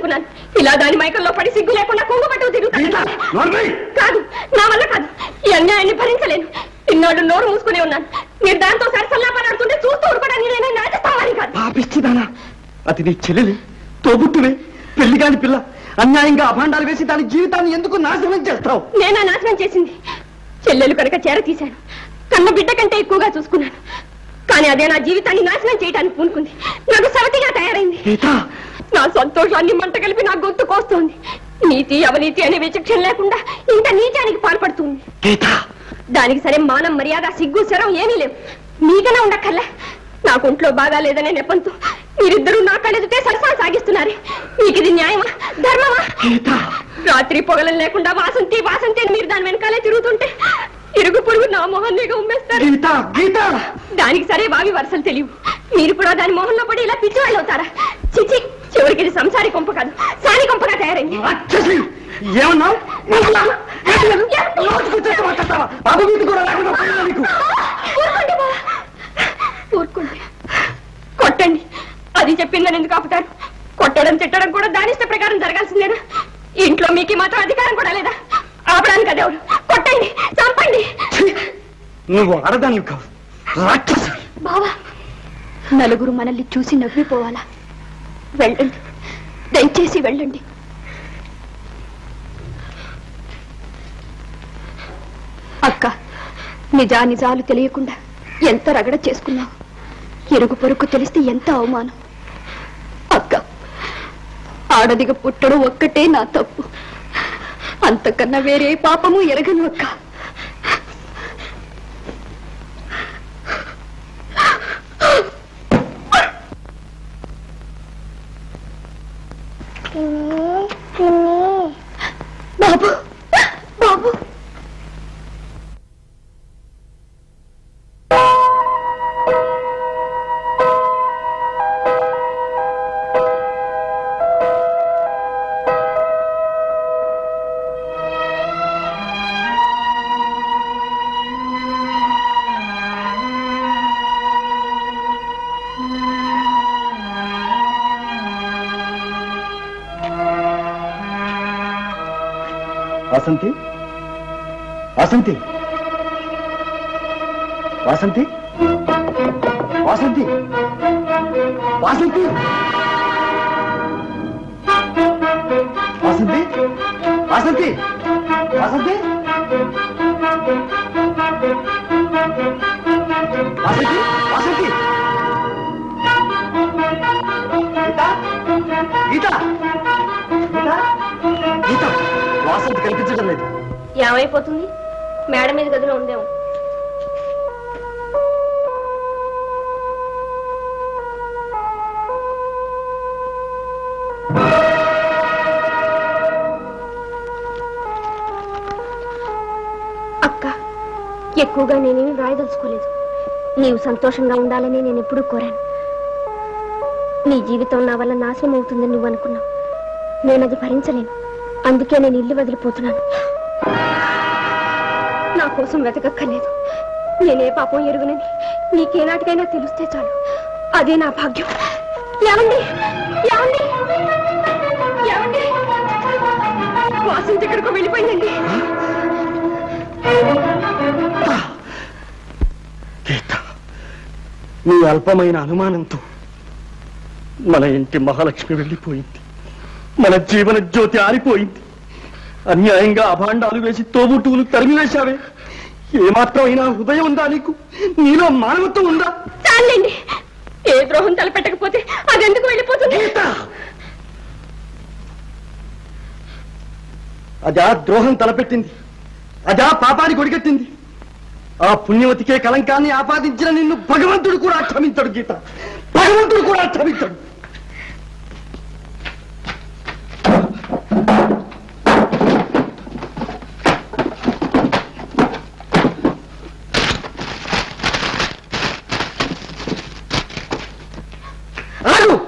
అనుకున్నాను ఇలా దాని మైకంలో పడి సిగ్గు లేకుండా కొంగు పట్టుకు తిరుగుతాను కాదు నా వల్ల కాదు ఈ అన్యాయాన్ని భరించలేను ఇన్నాళ్ళు నోరు మూసుకునే ఉన్నాను మీరు దాంతో సరసల్లాపలాడుతుంటే చూస్తూ ఊరుకోవడానికి నేను నాటిస్తామని కాదు పాపిచ్చిదానా అది నీ చెల్లెలి తోబుట్టువే పెళ్లి కాని పిల్ల అన్యాయంగా అభాండాలు వేసి దాని జీవితాన్ని ఎందుకు నాశనం చేస్తావు నేనా నాశనం చేసింది చెల్లెలు కనుక చేర తీశాను కన్న బిడ్డ కంటే ఎక్కువగా చూసుకున్నాను కానీ అదే నా జీవితాన్ని నాశనం చేయడానికి పూనుకుంది నాకు సవతిగా తయారైంది నా సంతోషాన్ని మంట కలిపి నా గొంతు కోస్తోంది నీతి అవినీతి అనే విచక్షణ లేకుండా ఇంత నీచానికి పాల్పడుతుంది దానికి సరే మానం మర్యాద సిగ్గు శరం ఏమీ లేవు మీకనే ఉండక్కర్లే నాకు ఒంట్లో బాగా లేదనే నెపంతో మీరిద్దరూ నా కళ్ళెదుటే సరసా సాగిస్తున్నారు మీకు ఇది న్యాయమా ధర్మమా రాత్రి పొగలం లేకుండా వాసంతి వాసంతి అని మీరు దాని వెనకాలే తిరుగుతుంటే ఇరుగు పొరుగు నా మొహాన్ని ఉమ్మేస్తారు దానికి సరే బావి వరుసలు తెలియవు మీరు కూడా దాని మొహంలో పడి ఇలా పిచ్చి వాళ్ళు అవుతారా చిచి చివరికి ఇది సంసారి కొంప కాదు సాని కొంపగా తయారైంది ఏమన్నావు ఊరుకోండి బావ. ఊరుకోండి కొట్టండి అది చెప్పిందని ఎందుకు ఆపుతారు కొట్టడం తిట్టడం కూడా దానిష్ట ప్రకారం జరగాల్సిందేనా ఇంట్లో మీకు ఈ మాత్రం అధికారం కూడా లేదా ఆపడానికి అదేవుడు కొట్టండి చంపండి నువ్వు ఆడదాన్ని కావు రాక్షసి బావా నలుగురు మనల్ని చూసి నవ్విపోవాలా వెళ్ళండి దయచేసి వెళ్ళండి అక్క నిజా నిజాలు తెలియకుండా ఎంత రగడ చేసుకున్నావు ఇరుగు పొరుగు తెలిస్తే ఎంత అవమానం అక్క ఆడదిగా పుట్టడం ఒక్కటే నా తప్పు అంతకన్నా వేరే పాపము ఎరగను అక్క బాబు బాబు వాసంతి వాసంతి వాసంతి వాసంతి వాసంతి వాసంతి వాసంతి వాసంతి వాసంతి వాసంతి గీత గీత గీత వాసంతి కనిపించడం లేదు ఏమైపోతుంది మేడ మీద గదిలో ఉందేమో అక్క ఎక్కువగా నేనేమి వ్రాయదలుచుకోలేదు నీవు సంతోషంగా ఉండాలని నేను ఎప్పుడూ కోరాను నీ జీవితం నా వల్ల నాశనం అవుతుందని నువ్వు అనుకున్నావు నేను అది భరించలేను అందుకే నేను ఇల్లు వదిలిపోతున్నాను నా కోసం వెతకక్కర్లేదు నేనే పాపం ఎరుగునని నీకేనాటికైనా తెలిస్తే చాలు అదే నా భాగ్యం ఏమండి ఏమండి ఏమండి వాసంతి ఎక్కడికో వెళ్ళిపోయిందండి నీ అల్పమైన అనుమానంతో మన ఇంటి మహాలక్ష్మి వెళ్ళిపోయింది మన జీవన జ్యోతి ఆరిపోయింది అన్యాయంగా అభాండాలు వేసి తోబుట్టువులు తరిమివేశావే ఏమాత్రమైనా హృదయం ఉందా నీకు నీలో మానవత్వం ఉందా చాలండి ఏ ద్రోహం తలపెట్టకపోతే అదెందుకు వెళ్ళిపోతుంది అదా ద్రోహం తలపెట్టింది అదా పాపానికి ఒడిగట్టింది ఆ పుణ్యవతికే కలంకాన్ని ఆపాదించిన నిన్ను భగవంతుడు కూడా క్షమించడు గీత భగవంతుడు కూడా క్షమించడు ఆగు!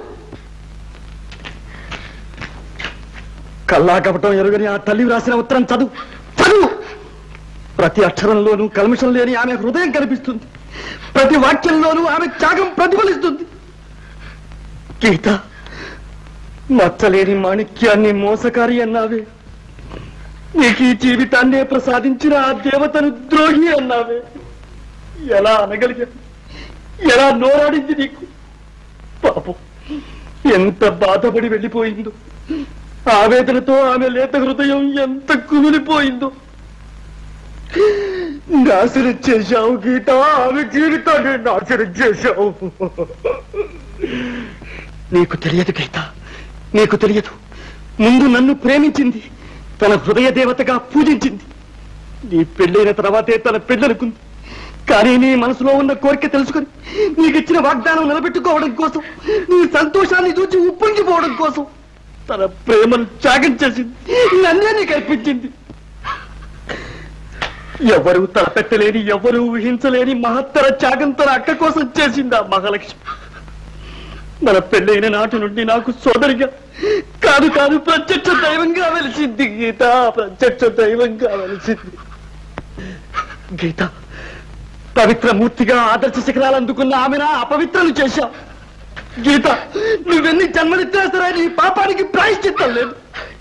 కల్లా కపటం ఎరుగని ఆ తల్లి వ్రాసిన ఉత్తరం చదువు చదువు ప్రతి అక్షరంలోనూ కల్మషం లేని ఆమె హృదయం కనిపిస్తుంది ప్రతి వాక్యంలోనూ ఆమె త్యాగం ప్రతిఫలిస్తుంది గీత మచ్చలేని మాణిక్యాన్ని మోసకారి అన్నావే నీకు ఈ జీవితాన్నే ప్రసాదించిన ఆ దేవతను ద్రోహి అన్నావే ఎలా అనగలిగా ఎలా నోరాడింది నీకు పాపం ఎంత బాధపడి వెళ్ళిపోయిందో ఆవేదనతో ఆమె లేత హృదయం ఎంత కుమిలిపోయిందో నాశనం చేశావు గీత ఆమె జీవితాన్ని నాశనం చేశావు నీకు తెలియదు గీత నీకు తెలియదు ముందు నన్ను ప్రేమించింది తన హృదయ దేవతగా పూజించింది నీ పెళ్ళైన తర్వాతే తన పెళ్ళనుకుంది కానీ నీ మనసులో ఉన్న కోరిక తెలుసుకొని నీకిచ్చిన వాగ్దానం నిలబెట్టుకోవడం కోసం నీ సంతోషాన్ని చూసి ఉప్పొంగిపోవడం కోసం తన ప్రేమను త్యాగం చేసింది నన్నే నీకు అర్పించింది ఎవరు తలపెట్టలేని ఎవరు ఊహించలేని మహత్తర త్యాగం తన అక్క కోసం చేసింది ఆ మహాలక్ష్మి మన పెళ్ళైన నాటి నుండి నాకు సోదరిగా కాదు కాదు ప్రత్యక్ష దైవంగా వెలిసింది గీత ప్రత్యక్ష దైవంగా వెలిసింది గీత పవిత్ర మూర్తిగా ఆదర్శ శిఖరాలు అందుకున్న ఆమెన అపవిత్రలు చేశావు గీత నువ్వెన్ని జన్మలిచ్చినా సరే నీ పాపానికి ప్రాయశ్చిత్తం లేదు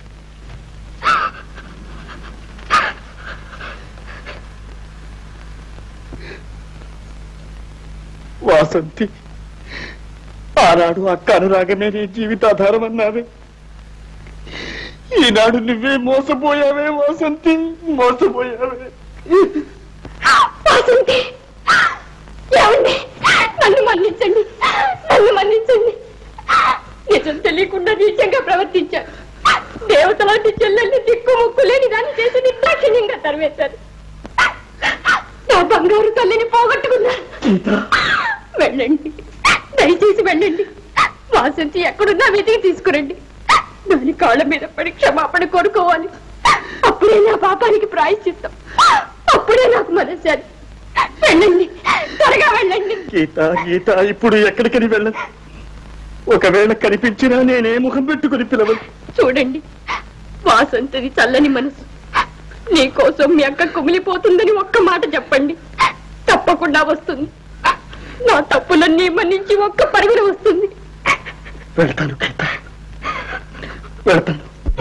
వాసంతి ఆనాడు అక్క అనురాగమే నీ జీవితాధారం అన్నావే ఈనాడు నువ్వే మోసపోయావే వాసంతి మోసపోయావే వాసంతి ఏమండి నన్ను మన్నించండి నన్ను మన్నించండి నిజం తెలియకుండా నీచంగా ప్రవర్తించాను దేవత లాంటి చెల్లెల్ని దిక్కు ముక్కు లేని దాన్ని చేసి నిర్దాక్షిణ్యంగా తరివేశారు నా బంగారు తల్లిని పోగొట్టుకున్నాను వెళ్ళండి దయచేసి వెళ్ళండి వాసంతి ఎక్కడున్నా వెతికి తీసుకురండి దాని కాళ్ళ మీద పడి క్షమాపణ కోరుకోవాలి అప్పుడే నా పాపానికి ప్రాయశ్చిత్తం అప్పుడే నాకు మనసారి వెళ్ళండి త్వరగా వెళ్ళండి గీత గీత ఇప్పుడు ఎక్కడికని వెళ్ళను ఒకవేళ కనిపించినా నేనే ముఖం పెట్టుకుని పిలవను చూడండి వాసంతది చల్లని మనసు నీకోసం మీ అక్క కుమిలిపోతుందని ఒక్క మాట చెప్పండి తప్పకుండా వస్తుంది నా తప్పులన్నీ మన్నించి ఒక్క పరుగున వస్తుంది వెళ్తాను గీత వెళ్తాను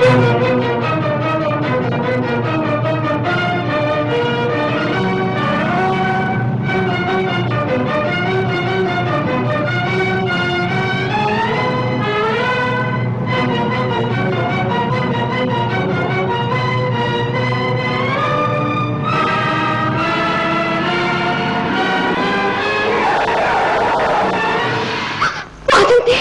వాసంతి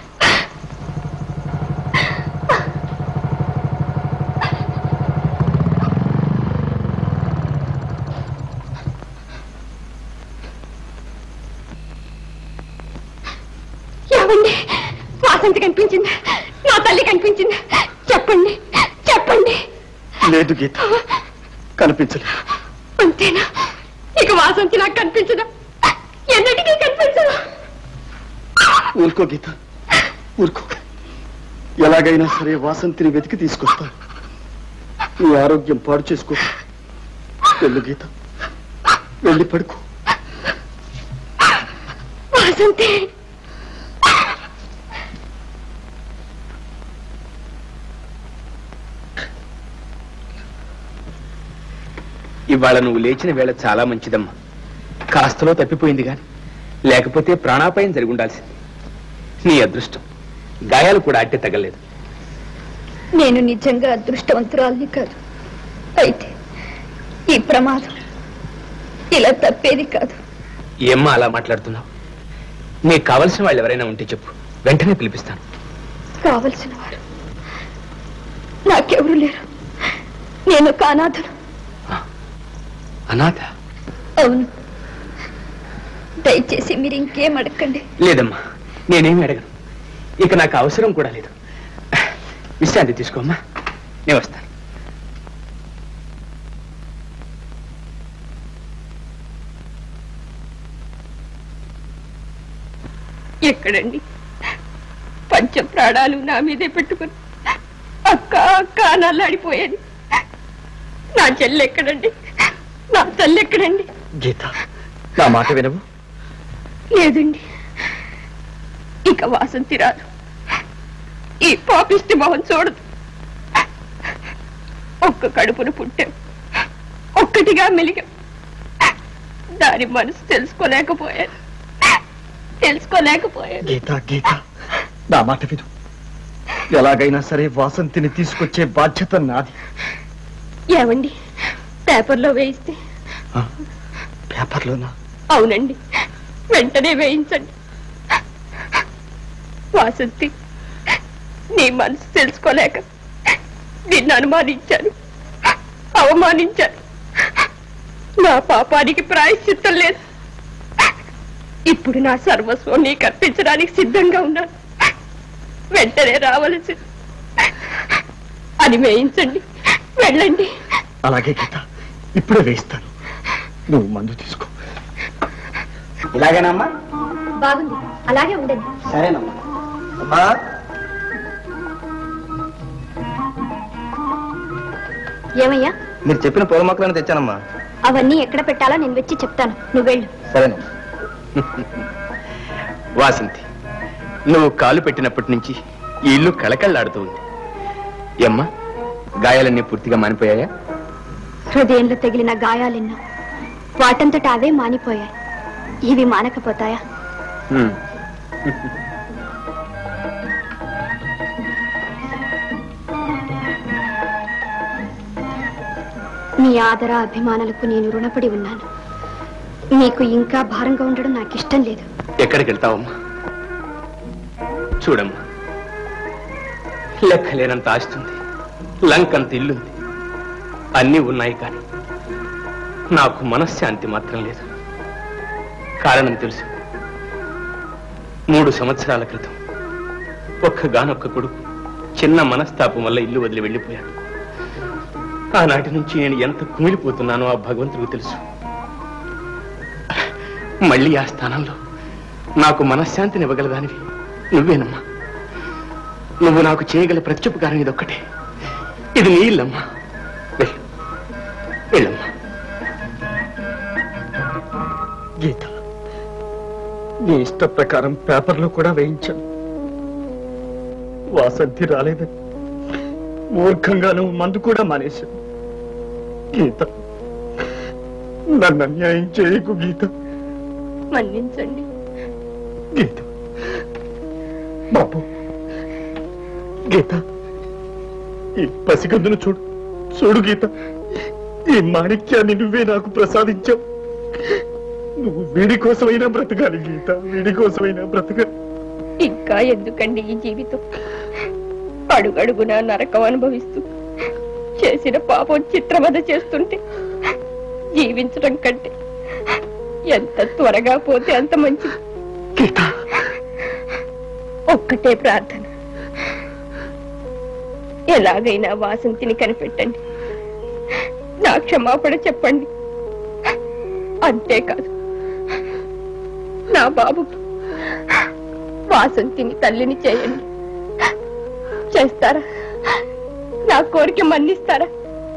ఏమండి వాసంతి కనిపించింది నా తల్లి కనిపించింది చెప్పండి చెప్పండి లేదు గీత కనిపించలేదు అంతేనా ఇక వాసంతి నాకు కనిపించదా ఎన్నటికీ కనిపించదా ఊరుకో గీత ఊరుకో ఎలాగైనా సరే వాసంతిని వెతికి తీసుకొస్తా నీ ఆరోగ్యం పాడు చేసుకో వెళ్ళు గీత వెళ్ళి పడుకో వాసంతి ఇవాళ నువ్వు లేచిన వేళ చాలా మంచిదమ్మా కాస్తలో తప్పిపోయింది గాని లేకపోతే ప్రాణాపాయం జరిగి ఉండాల్సింది నీ అదృష్టం గాయాలు కూడా అట్టే తగలేదు నేను నిజంగా అదృష్టవంతురాల్ని కాదు అయితే ఈ ప్రమాదం ఇలా తప్పేది కాదు ఏమ్మా అలా మాట్లాడుతున్నావు నీకు కావలసిన వాళ్ళు ఎవరైనా ఉంటే చెప్పు వెంటనే పిలిపిస్తాను కావలసిన వారు నాకెవరు లేరు నేను ఒక అనాథను అనాథ అవును దయచేసి మీరు ఇంకేం అడగండి లేదమ్మా నేనేమి అడగను ఇక నాకు అవసరం కూడా లేదు విశ్రాంతి తీసుకోమ్మా నేను వస్తాను ఎక్కడండి పంచ ప్రాణాలు నా మీదే పెట్టుకుని అక్క అక్క అని అల్లాడిపోయాను నా చెల్లి ఎక్కడండి నా తల్లి ఎక్కడండి గీత నా మాట వినవు లేదండి ఇక వాసంతి రాదు ఈ పాపిష్టి మొహం చూడదు ఒక్క కడుపును పుట్టాం ఒక్కటిగా మెలిగాం దాని మనసు తెలుసుకోలేకపోయాను తెలుసుకోలేకపోయాను గీత గీత నా మాట విను ఎలాగైనా సరే వాసంతిని తీసుకొచ్చే బాధ్యత నాది ఏమండి పేపర్లో వేయిస్తే పేపర్లోనా అవునండి వెంటనే వేయించండి వాసంతి నీ మనసు తెలుసుకోలేక నిన్ను అనుమానించాను అవమానించాను నా పాపానికి ప్రాయశ్చిత్తం లేదు ఇప్పుడు నా సర్వస్వం నీకు అర్పించడానికి సిద్ధంగా ఉన్నాను వెంటనే రావలసి అని వేయించండి వెళ్ళండి అలాగే గీత ఇప్పుడే వేయిస్తాను నువ్వు మందు తీసుకో ఇలాగేనమ్మా బాగుంది అలాగే ఉండండి సరేనమ్మా అమ్మా ఏమయ్యా మీరు చెప్పిన పూల మొక్కలను తెచ్చానమ్మా అవన్నీ ఎక్కడ పెట్టాలో నేను వచ్చి చెప్తాను నువ్వు వెళ్ళు సరేనమ్మా వాసంతి నువ్వు కాలు పెట్టినప్పటి నుంచి ఈ ఇల్లు కళకళలాడుతూ ఉంది ఏమ్మా గాయాలన్నీ పూర్తిగా మానిపోయాయా హృదయంలో తగిలిన గాయాలెన్నో వాటంతట అవే మానిపోయాయి ఇవి మానకపోతాయా హ్మ్. మీ ఆదర అభిమానాలకు నేను రుణపడి ఉన్నాను మీకు ఇంకా భారంగా ఉండడం నాకు ఇష్టం లేదు ఎక్కడికి వెళ్తావమ్మా చూడమ్మా లెక్కలేనంత ఆస్తుంది లంకంత ఇల్లుంది అన్నీ ఉన్నాయి కానీ నాకు మనశ్శాంతి మాత్రం లేదు కారణం తెలుసు మూడు సంవత్సరాల క్రితం ఒక్కగానొక్క కొడుకు చిన్న మనస్తాపం వల్ల ఇల్లు వదిలి వెళ్ళిపోయాడు ఆనాటి నుంచి నేను ఎంత కుమిలిపోతున్నానో ఆ భగవంతుడికి తెలుసు మళ్ళీ ఆ స్థానంలో నాకు మనశ్శాంతిని ఇవ్వగలదానివి నువ్వేనమ్మా నువ్వు నాకు చేయగల ప్రత్యుపకారం ఇదొక్కటే ఇది నీ ఇల్లమ్మా వెళ్ళు వెళ్ళమ్మా గీత నీ ఇష్ట ప్రకారం పేపర్లో కూడా వేయించాను వాసంతి రాలేదని మూర్ఖంగా నువ్వు మందు కూడా మానేశావు గీత నన్ను అన్యాయం చేయకు గీత మన్నించండి గీత బాబు గీత ఈ పసిగందును చూడు చూడు గీత ఈ మాణిక్యాన్ని నువ్వే నాకు ప్రసాదించావు నువ్వు వీడి కోసమైనా బ్రతకాలి గీత వీడి కోసమైనా బ్రతకాలి ఇంకా ఎందుకండి ఈ జీవితం అడుగడుగునా నరకం అనుభవిస్తూ చేసిన పాపం చిత్రవద చేస్తుంటే జీవించడం కంటే ఎంత త్వరగా పోతే అంత మంచిది ఒక్కటే ప్రార్థన ఎలాగైనా వాసంతిని కనిపెట్టండి నా క్షమాపణ చెప్పండి అంతేకాదు నా బాబుకి వాసంతిని తల్లిని చేయండి చేస్తారా నా కోరిక మన్నిస్తారా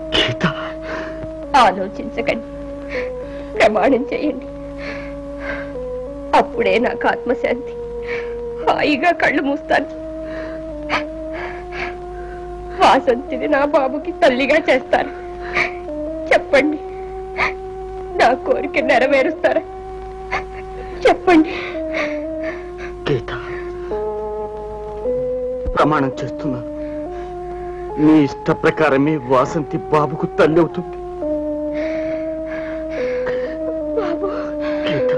ఆలోచించకండి ప్రమాణం చేయండి అప్పుడే నాకు ఆత్మశాంతి హాయిగా కళ్ళు మూస్తాను వాసంతిని నా బాబుకి తల్లిగా చేస్తారు చెప్పండి నా కోరిక నెరవేరుస్తారా చెప్పండి గీత ప్రమాణం చేస్తున్నాను నీ ఇష్ట ప్రకారమే వాసంతి బాబుకు తల్లి అవుతుంది బాబు గీత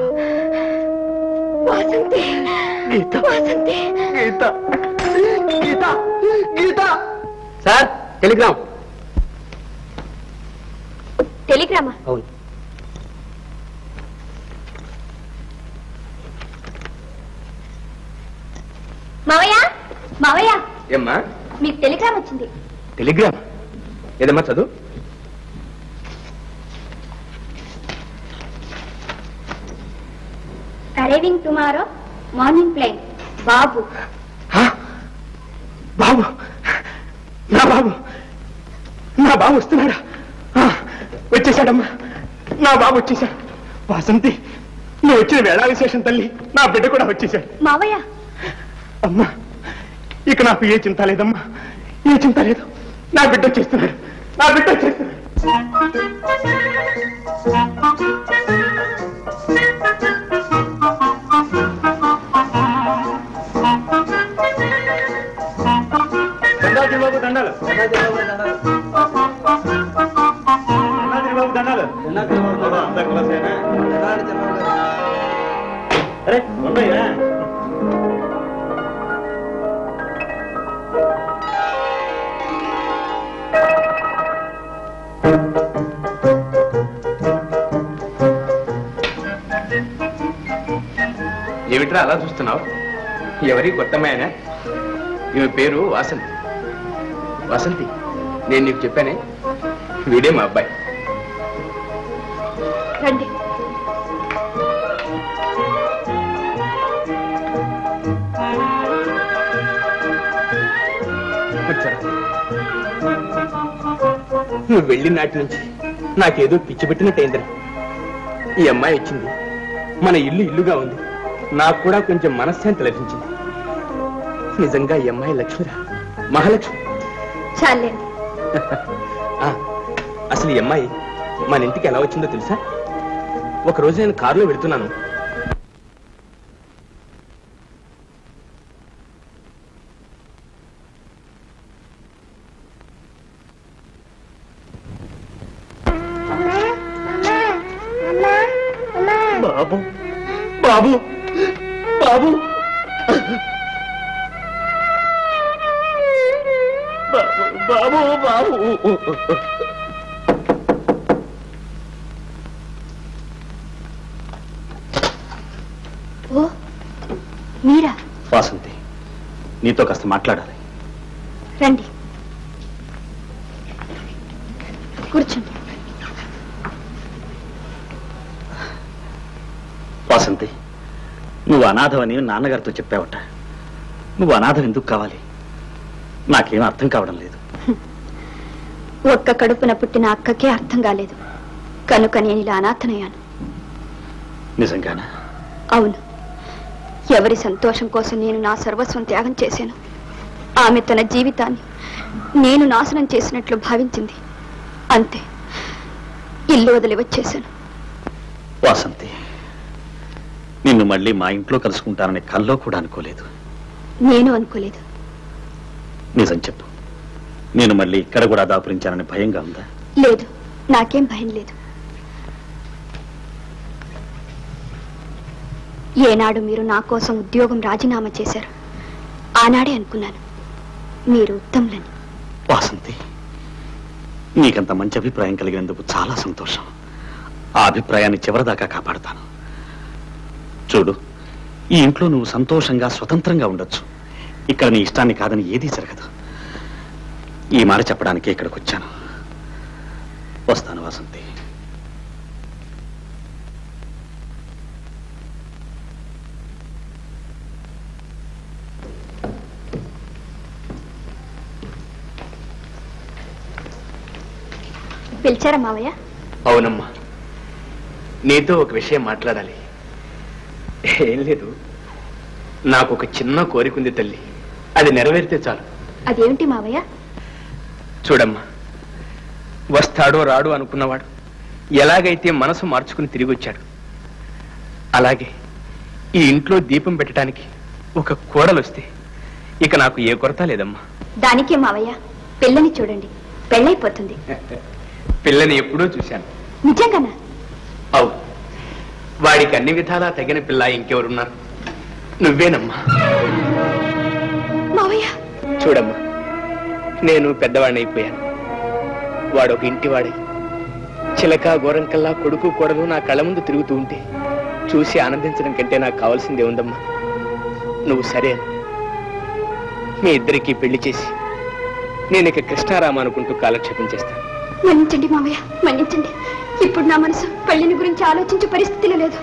వాసంతి గీత వాసంతి గీత గీత గీత సార్ టెలిగ్రామ్ టెలిగ్రామా అవును మావయ్య మావయ్య ఏమ్మా మీకు టెలిగ్రామ్ వచ్చింది టెలిగ్రామ్ ఏదమ్మా చదువు అరైవింగ్ టుమారో మార్నింగ్ ప్లేన్ బాబు బాబు నా బాబు నా బాబు వస్తున్నాడా ఆ, వచ్చేసాడమ్మా నా బాబు వచ్చేసాడు వాసంతి నువ్వు వచ్చిన వేళా విశేషం తల్లి నా బిడ్డ కూడా వచ్చేసాడు మావయ్య అమ్మా ఇక నాకు ఏ చింత లేదమ్మా ఏ చింత లేదు నా బిడ్డ చేస్తున్నాడు నా బిడ్డ చేస్తున్నాడు దండాలు బాబు దండాలు దండాలు బాబు దండాలు అంతా కులాసేనా? అరే ఉండయ్యా ఏమిట్రా అలా చూస్తున్నావు ఎవరి కొత్తమ్మాయనా ఈమె పేరు వాసంతి వసంతి నేను నీకు చెప్పానే వీడే మా అబ్బాయి రండి కూర్చోరా. నువ్వు వెళ్ళిన నాటి నుంచి నాకేదో పిచ్చి పెట్టినట్టయిందిరా ఈ అమ్మాయి వచ్చింది మన ఇల్లు ఇల్లుగా ఉంది నాకు కూడా కొంచెం మనశ్శాంతి లభించింది నిజంగా ఈ అమ్మాయి లక్ష్మిరా మహాలక్ష్మి చాలేండి ఆ, అసలు ఈ అమ్మాయి మన ఇంటికి ఎలా వచ్చిందో తెలుసా ఒక రోజు నేను కారులో వెళ్తున్నాను బాబు బాబు బాబు బాబు బాబు ఓ మీరా వాసంతి నీతో కాస్త మాట్లాడాలి రండి కూర్చోండి వాసంతి నువ్వు అనాథవని నాన్నగారితో చెప్పావట నువ్వు అనాథం ఎందుకు కావాలి నాకేం అర్థం కావడం లేదు ఒక్క కడుపున పుట్టిన అక్కకే అర్థం కాలేదు కనుక నేను ఇలా అనాథనయ్యాను నిజంగానా అవును ఎవరి సంతోషం కోసం నేను నా సర్వస్వం త్యాగం చేశాను ఆమె తన జీవితాన్ని నేను నాశనం చేసినట్లు భావించింది అంతే ఇల్లు వదిలి వచ్చేశాను వాసంతి నిన్ను మళ్ళీ మా ఇంట్లో కలుసుకుంటానని కల్లో కూడా అనుకోలేదు నేను అనుకోలేదు నిజం చెప్పు నేను మళ్ళీ ఇక్కడ కూడా దాపురించానని భయంగా ఉందా లేదు నాకేం భయం లేదు ఏనాడు మీరు నా కోసం ఉద్యోగం రాజీనామా చేశారు ఆనాడే అనుకున్నాను మీరు ఉత్తములని వాసంతి నీకంత మంచి అభిప్రాయం కలిగినందుకు చాలా సంతోషం ఆ అభిప్రాయాన్ని చివరిదాకా కాపాడతాను చూడు ఈ ఇంట్లో నువ్వు సంతోషంగా స్వతంత్రంగా ఉండొచ్చు ఇక్కడ నీ ఇష్టాన్ని కాదని ఏదీ జరగదు ఈ మాట చెప్పడానికే ఇక్కడికి వచ్చాను వస్తాను వాసంతి పిలిచారా మావయ్య అవునమ్మా నీతో ఒక విషయం మాట్లాడాలి ఏం లేదు నాకు ఒక చిన్న కోరిక ఉంది తల్లి అది నెరవేరితే చాలు అదేమిటి మావయ్య చూడమ్మా వస్తాడో రాడు అనుకున్నవాడు ఎలాగైతే మనసు మార్చుకుని తిరిగి వచ్చాడు అలాగే ఈ ఇంట్లో దీపం పెట్టడానికి ఒక కోడలు వస్తే ఇక నాకు ఏ కొరత లేదమ్మా దానికే మావయ్య పిల్లని చూడండి పెళ్ళైపోతుంది పిల్లని ఎప్పుడూ చూశాను నిజంగానా అవును వాడికి అన్ని విధాలా తగిన పిల్ల ఇంకెవరున్నారు నువ్వేనమ్మా మావయ్య చూడమ్మా నేను పెద్దవాడిని అయిపోయాను వాడు ఒక ఇంటివాడై చిలక గోరంకల్లా కొడుకు కోడలు నా కళ్ళ ముందు తిరుగుతూ ఉంటే చూసి ఆనందించడం కంటే నాకు కావాల్సిందే ఉందమ్మా నువ్వు సరే అను. మీ ఇద్దరికి పెళ్లి చేసి నేను ఇక కృష్ణారామ అనుకుంటూ కాలక్షేపం చేస్తాను మన్నించండి మావయ్య మన్నించండి ఇప్పుడు నా మనసు పెళ్లిని గురించి ఆలోచించే పరిస్థితిలో లేదు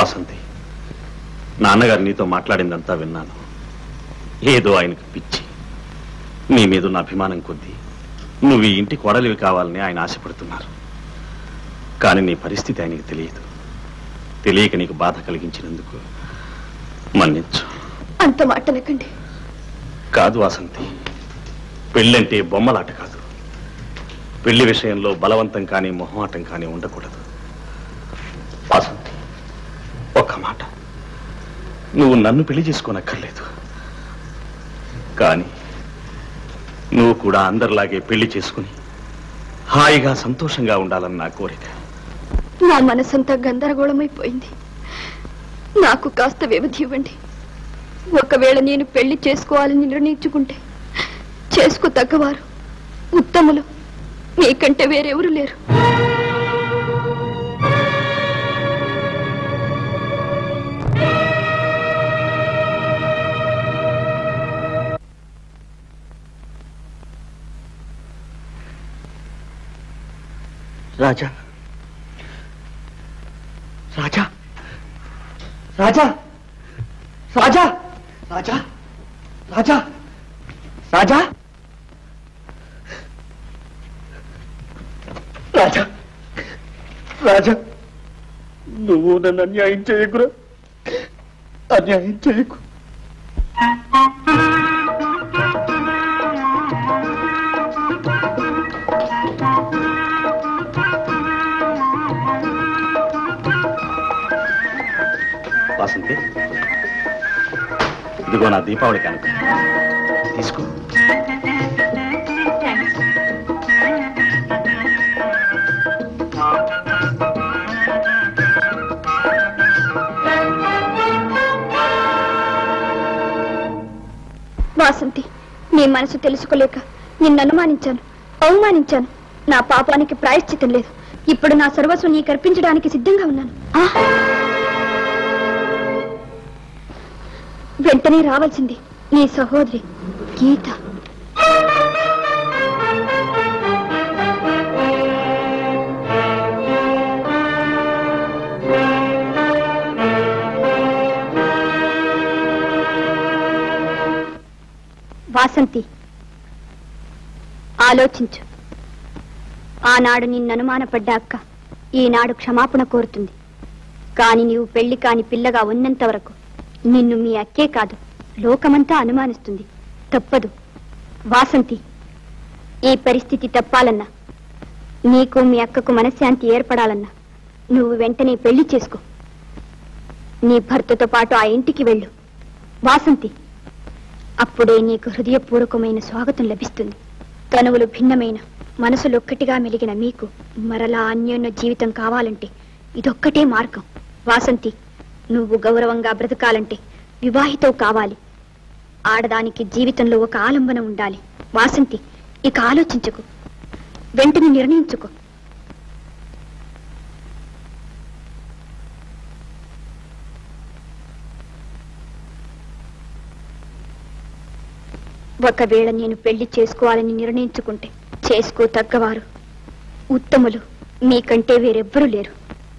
వాసంతి నాన్నగారు నీతో మాట్లాడిందంతా విన్నాను ఏదో ఆయనకు పిచ్చి నీ మీద ఉన్న అభిమానం కొద్దీ నువ్వు ఈ ఇంటి కొడలివి కావాలని ఆయన ఆశపడుతున్నారు కానీ నీ పరిస్థితి ఆయనకి తెలియదు తెలియక నీకు బాధ కలిగించినందుకు మన్నించు అంత మాటలకండి కాదు వాసంతి పెళ్ళంటే బొమ్మలాట కాదు పెళ్లి విషయంలో బలవంతం కానీ మొహమాటం కానీ ఉండకూడదు వాసంతి ఒక్క మాట నువ్వు నన్ను పెళ్లి చేసుకోనక్కర్లేదు కానీ నువ్వు కూడా అందరిలాగే పెళ్లి చేసుకుని హాయిగా సంతోషంగా ఉండాలని నా కోరిక నా మనసంతా గందరగోళమైపోయింది నాకు కాస్త వ్యవధి ఇవ్వండి ఒకవేళ నేను పెళ్లి చేసుకోవాలని నిర్ణయించుకుంటే చేసుకో తగ్గవారు ఉత్తములు మీకంటే వేరెవరు లేరు రాజా రాజా రాజా రాజా రాజా రాజా రాజా రాజా రాజా నువ్వు నన్ను అన్యాయం చేయకురా అన్యాయం చేయకు వాసంతి ఇదిగో నా దీపావళి కనుక తీసుకో వాసంతి నీ మనసు తెలుసుకోలేక నిన్ను అనుమానించాను అవమానించాను నా పాపానికి ప్రాయశ్చితం లేదు ఇప్పుడు నా సర్వస్వం నీకు అర్పించడానికి సిద్ధంగా ఉన్నాను ఆ! వెంటనే రావాల్సింది నీ సహోదరి గీత వాసంతి ఆలోచించు ఆనాడు నిన్ను అనుమానపడ్డ అక్క ఈనాడు క్షమాపణ కోరుతుంది కాని నీవు పెళ్లి కాని పిల్లగా ఉన్నంత వరకు నిన్ను మీ అక్కే కాదు లోకమంతా అనుమానిస్తుంది తప్పదు వాసంతి ఈ పరిస్థితి తప్పాలన్నా నీకు మీ అక్కకు మనశ్శాంతి ఏర్పడాలన్నా నువ్వు వెంటనే పెళ్లి చేసుకో నీ భర్తతో పాటు ఆ ఇంటికి వెళ్ళు వాసంతి అప్పుడే నీకు హృదయపూర్వకమైన స్వాగతం లభిస్తుంది తనువులు భిన్నమైన మనసులు ఒక్కటిగా మెలిగిన మీకు మరలా అన్యోన్య జీవితం కావాలంటే ఇదొక్కటే మార్గం వాసంతి నువ్వు గౌరవంగా బ్రతకాలంటే వివాహితో కావాలి ఆడదానికి జీవితంలో ఒక ఆలంబన ఉండాలి వాసంతి ఇక ఆలోచించుకు వెంటనే నిర్ణయించుకో ఒకవేళ నేను పెళ్లి చేసుకోవాలని నిర్ణయించుకుంటే చేసుకో తగ్గవారు ఉత్తములు మీకంటే వేరెవ్వరూ లేరు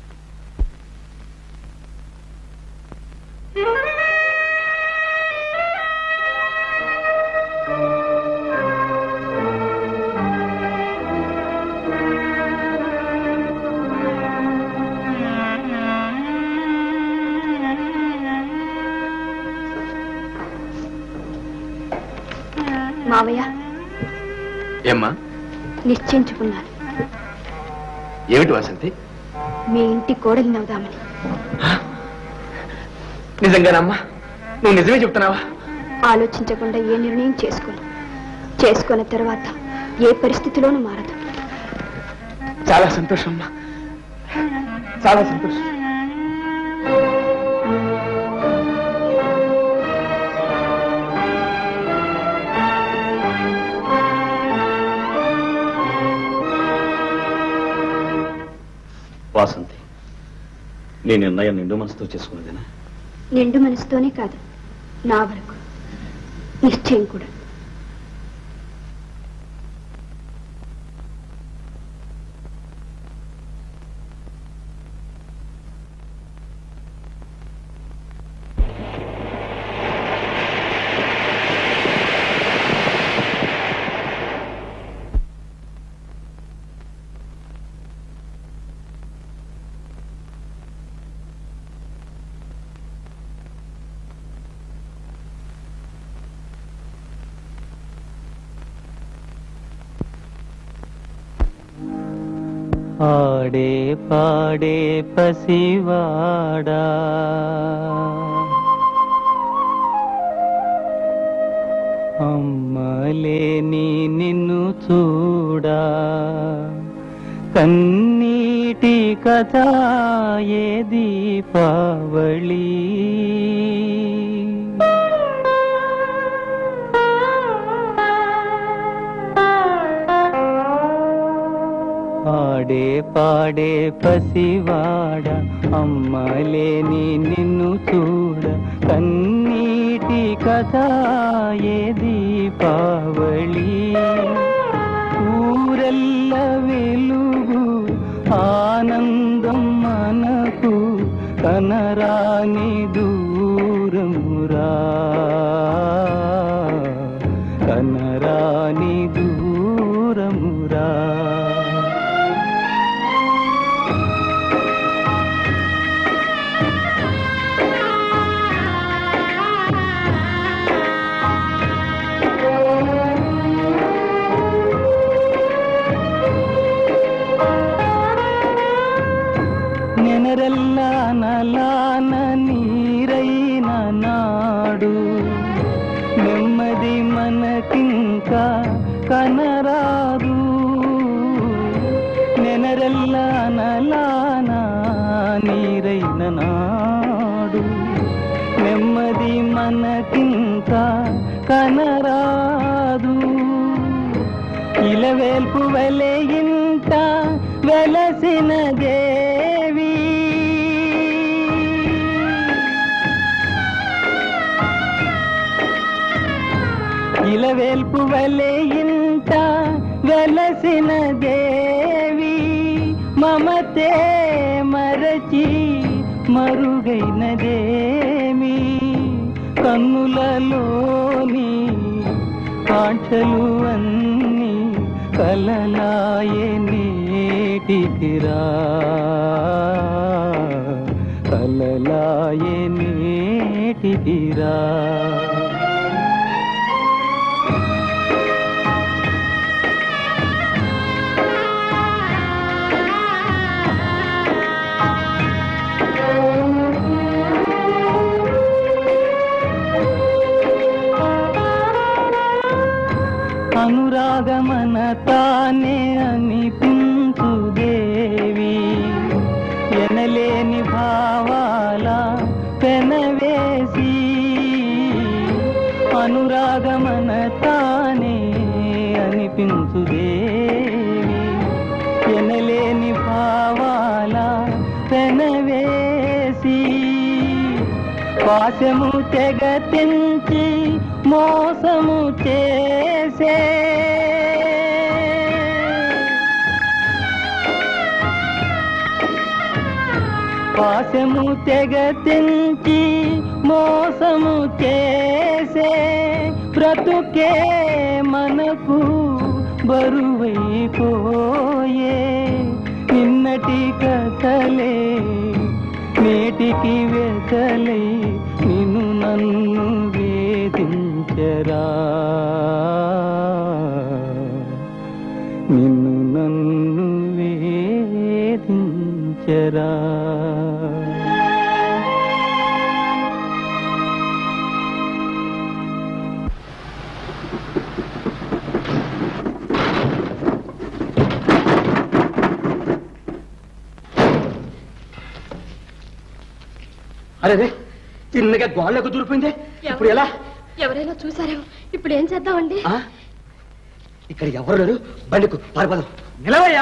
మావయ్య ఏమ్మా నిశ్చయించుకున్నాను ఏమిటి వాసంతి మీ ఇంటి కోడలి నవ్వుదామని నిజంగానమ్మా నువ్వు నిజమే చెప్తున్నావా ఆలోచించకుండా ఏ నిర్ణయం చేసుకోను చేసుకున్న తర్వాత ఏ పరిస్థితిలోనూ మారదు చాలా సంతోషం అమ్మా చాలా సంతోషం వాసంతి నీ నిర్ణయం నిండు మనసుతో చేసుకున్నదేనా నిండు మనసుతోనే కాదు నా వరకు నిశ్చయం కూడా ఆడే పాడే పసివాడా అమ్మలేని నిన్ను చూడా కన్నీటి కథ ఏ దీపావళి ఆడే పాడే పసివాడ అమ్మలేని నిన్ను చూడ కన్నీటి కథ ఏ దీపావళి ఊరెల్ల వెలుగు ఆనందం మనకు కనరాని దూరమురా కనరాని దూరమురా నెనరెల్ల నలాన నీరైన నాడు నెమ్మది మనకింకా కనరాదు నెనరెల్ల నలాన నీరైన నాడు నెమ్మది మనకింకా కనరాదు ఇలవేల్పు వలె ఇంట వెలసిన దేవి ఇలవేల్పు వలె ఇంట వెలసిన దేవి మమతే మరచి మరుగైనదేమి కన్నులలోని కాంక్షలు అన్నీ కలలాయే నేటికిరా కలలాయే నేటికిరా అనురాగమన తానే అనిపించు దేవి ఎనలేని భావాల పెనవేసి అనురాగమన తానే అనిపించు దేవి ఎనలేని భావాల పెనవేసి పాశము తెగ తెంచి మోసము చేసే పాశము తెగ తెంచి మోసము చేసే బ్రతుకే మనకు బరువైపోయే నిన్నటి కథలే నేటికి వెతలై నిన్ను నన్ను వేధించరా నిన్ను నన్ను వేధించరా అరే రే, చిన్నగా గోళ్ళకు దూరిపోయిందే ఇప్పుడు ఎలా ఎవరైనా చూసారేమో ఇప్పుడు ఏం చేద్దామండి ఆ? ఇక్కడ ఎవరు లేరు బండికు పారిపోదాం నిలవయ్యా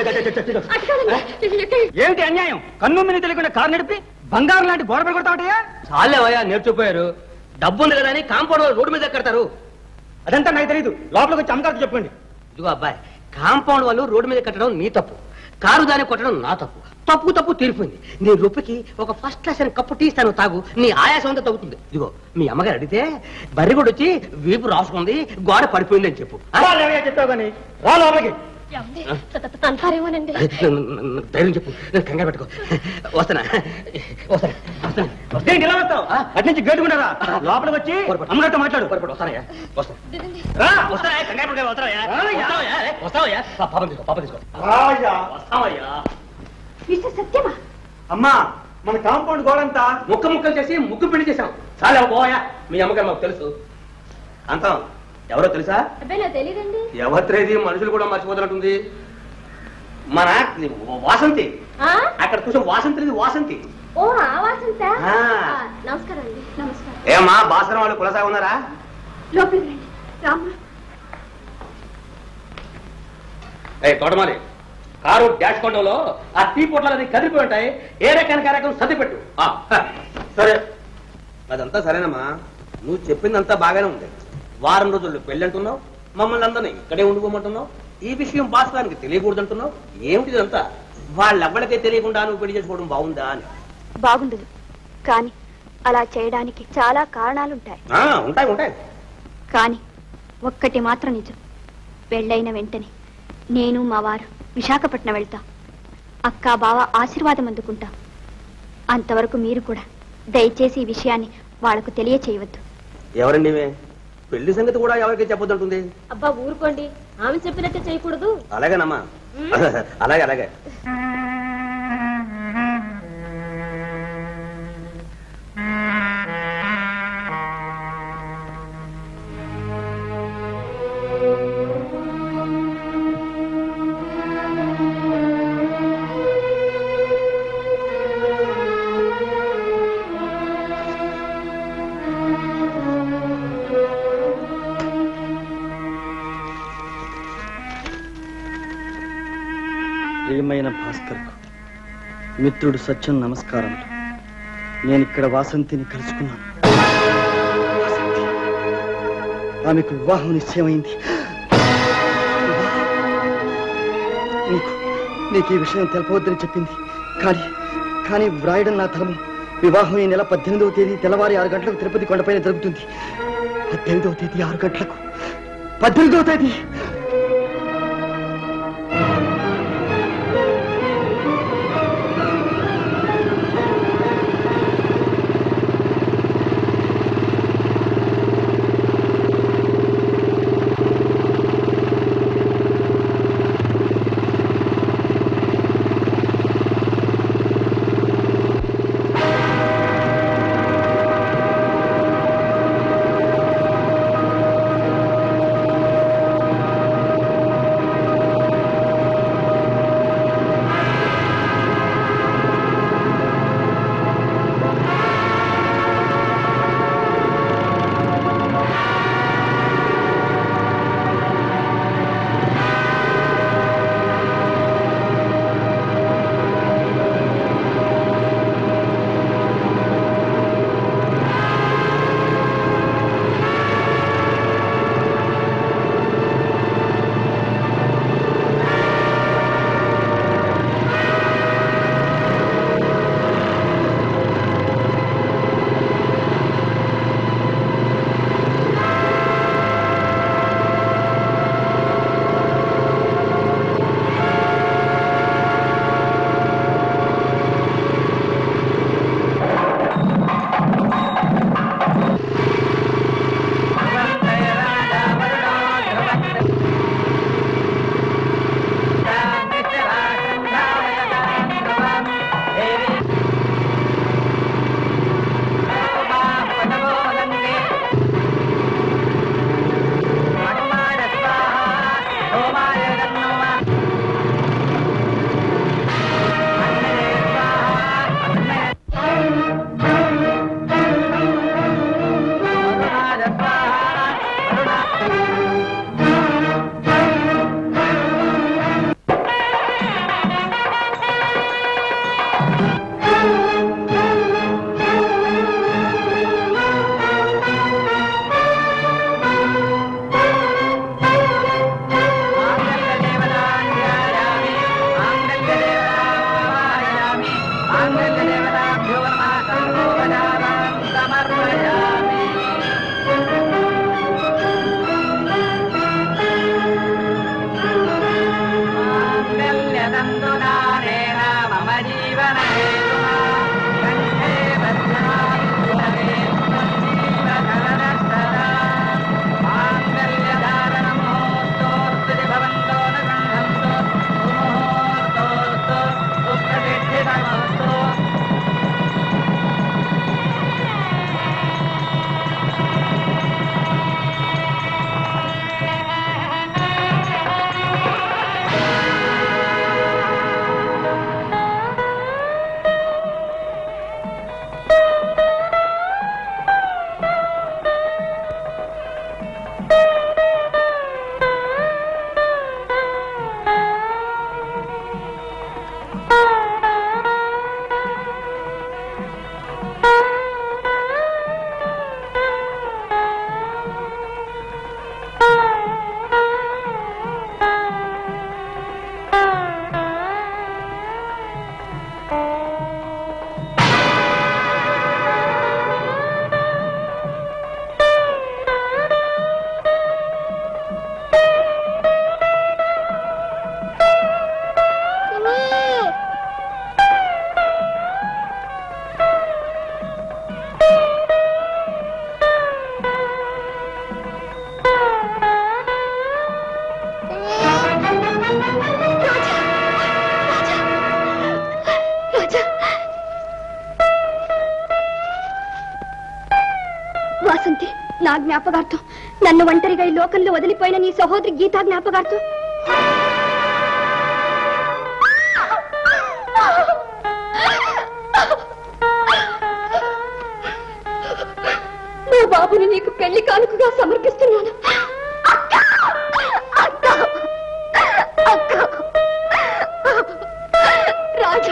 ఏమిటి అన్యాయం కన్ను మీద తెలియకుండా కారు నడిపి బంగారం లాంటి గోడ పడగొడతావటయ్యా చాలేవయ్యా నేర్చుకుపోయారు డబ్బు ఉంది కదా అని కాంపౌండ్ వాళ్ళు రోడ్డు మీద కడతారు అదంతా నాకు తెలియదు లోపలికి వచ్చి అమ్మగారికి చెప్పండి ఇదిగో అబ్బాయి కాంపౌండ్ వాళ్ళు రోడ్డు మీద కట్టడం నీ తప్పు కారు దాన్ని కొట్టడం నా తప్పు తప్పు తప్పు తీరిపోయింది నీ రొప్పికి ఒక ఫస్ట్ క్లాస్ అని కప్పు టీ ఇస్తాను తాగు నీ ఆయాసం అంతా తగ్గుతుంది ఇదిగో మీ అమ్మగారు అడిగితే బర్రి కూడా వచ్చి వీపు రాసుకుంది గోడ పడిపోయింది అని చెప్పు ఆ? చెప్తావు కానీ రా లోపలికి అంటారేమోనండి ధైర్యం చెప్పు కంగారు పెట్టుకో వస్తానా వస్తానా వస్తానా వస్తే ఏంటి ఇలా వస్తావు అటు నుంచి గేటుకుంటారా లోపలికి వచ్చి అమ్మగారితో మాట్లాడు వస్తానయ్యా వస్తా రా వస్తాయా కంగారు పడక వస్తావయ్యా వస్తావయ్యా రే, వస్తావయ్యా పా, పాపం తీసుకో పాపం తీసుకో రాయ్యా. వస్తావయ్యా మిస్టర్ సత్యమా అమ్మా మన కాంపౌండ్ గోడంతా ముక్క ముక్కలు చేసి ముగ్గు పెళ్లి చేశాం చాలా పోయా మీ అమ్మగారు మాకు తెలుసు అంతం ఎవరో తెలుసా అబ్బాయి నాకు తెలియదండి ఎవరిది మనుషులు కూడా మర్చిపోతున్నట్టుంది మన వాసంతి అక్కడ కూర్చొని వాసంతి వాసంతి ఓ ఆ వాసంత ఆ. నమస్కారం అండి నమస్కారం ఏమా బాసరం వాళ్ళు కులసా ఉన్నారా లోపలికి రండి రామ్మా ఏ తోటమాలి కారు డాష్ కొండలో ఆ టీ పొట్లాలని కదిలిపోయి ఉంటాయి ఏ రకానికి ఆ రకం సర్దిపెట్టు ఆ, హ. సరే అదంతా సరేనమ్మా నువ్వు చెప్పిందంతా బాగానే ఉంది వారం రోజుల్లో పెళ్ళి అంటున్నావు మమ్మల్ని అందరినీ ఇక్కడే ఉండిపోమంటున్నావు ఈ విషయం భాస్కరానికి తెలియకూడదు అంటున్నావు ఏమిటి ఇదంతా వాళ్ళెవ్వడికే తెలియకుండా నువ్వు పెళ్లి చేసుకోవడం బాగుందా అని బాగుండదు కానీ అలా చేయడానికి చాలా కారణాలుంటాయి ఆ, ఉంటాయి ఉంటాయి కానీ ఒక్కటి మాత్రం నిజం పెళ్ళైన వెంటనే నేను మా వారు విశాఖపట్నం వెళ్తాం అక్క బావ ఆశీర్వాదం అందుకుంటాం అంతవరకు మీరు కూడా దయచేసి ఈ విషయాన్ని వాళ్లకు తెలియచేయవద్దు ఎవరండి ఇవే? పెళ్లి సంగతి కూడా ఎవరికి చెప్పొద్దంటుంది అబ్బా ఊరుకోండి ఆమె చెప్పినట్టే చేయకూడదు అలాగేనమ్మా అలాగే అలాగే ప్రియమైన భాస్కర్కు మిత్రుడు సత్యం నమస్కారములు నేను ఇక్కడ వాసంతిని కలుసుకున్నాను వాసంతి. ఆమెకు వివాహం నిశ్చయమైంది నీకు నీకు ఈ విషయం తెలపవద్దని చెప్పింది కానీ కానీ వ్రాయడం నా ధర్మం వివాహం ఈ నెల పద్దెనిమిదవ తేదీ తెల్లవారి ఆరు గంటలకు తిరుపతి కొండపైన జరుగుతుంది పద్దెనిమిదవ తేదీ ఆరు గంటలకు పద్దెనిమిదవ తేదీ ఆ వాసంతి నా జ్ఞాపకార్థం నన్ను ఒంటరిగా ఈ లోకంలో వదిలిపోయిన నీ సహోదరి గీతా జ్ఞాపకార్థం నా బాబుని నీకు పెళ్లి కానుకగా సమర్పిస్తున్నాను అక్క! అక్క! అక్క! రాజా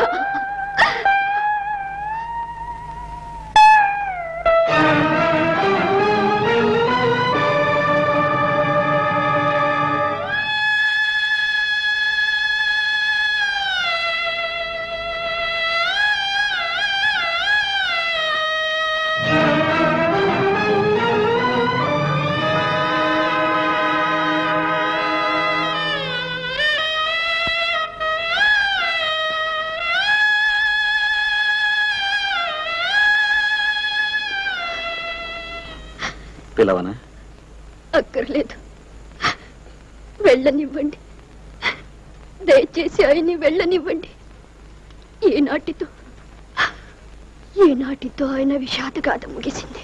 పిలవనా అక్కర్లేదు వెళ్ళనివ్వండి దయచేసి ఆయన్ని వెళ్ళనివ్వండి ఈనాటితో ఈనాటితో ఆయన విషాదగాథ ముగిసింది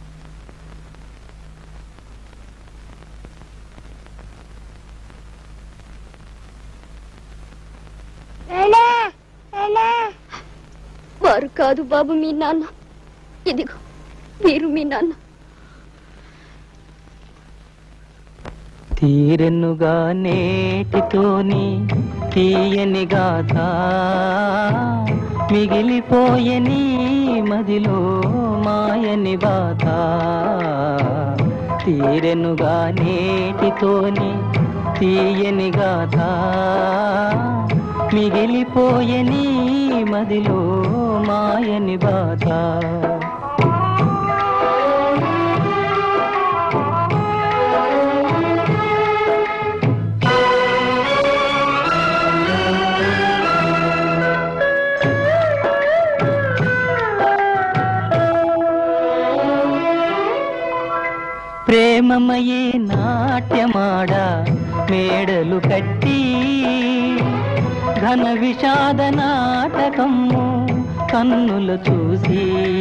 వారు కాదు బాబు మీ నాన్న ఇదిగో వీరు మీ నాన్న తీరెన్నుగా నేటితోని తీయని గాథ మిగిలిపోయని మదిలో మాయని బాధ తీరెన్నుగా నేటితోని తీయని గాథ మిగిలిపోయని మదిలో మాయని బాధ ప్రేమమయే నాట్యమాడ మేడలు కట్టి ఘన విషాద నాటకము కన్నులు చూసి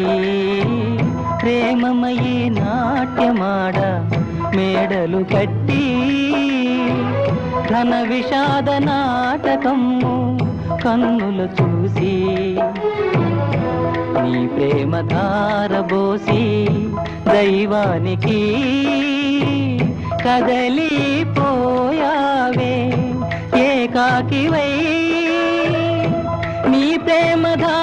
ప్రేమమయే నాట్యమాడ మేడలు కట్టి ఘన విషాద నాటకము కన్నులు చూసి నీ ప్రేమ ధారబోసి దైవానికి కదలిపోయావే ఏకాకివై నీ ప్రేమ ధార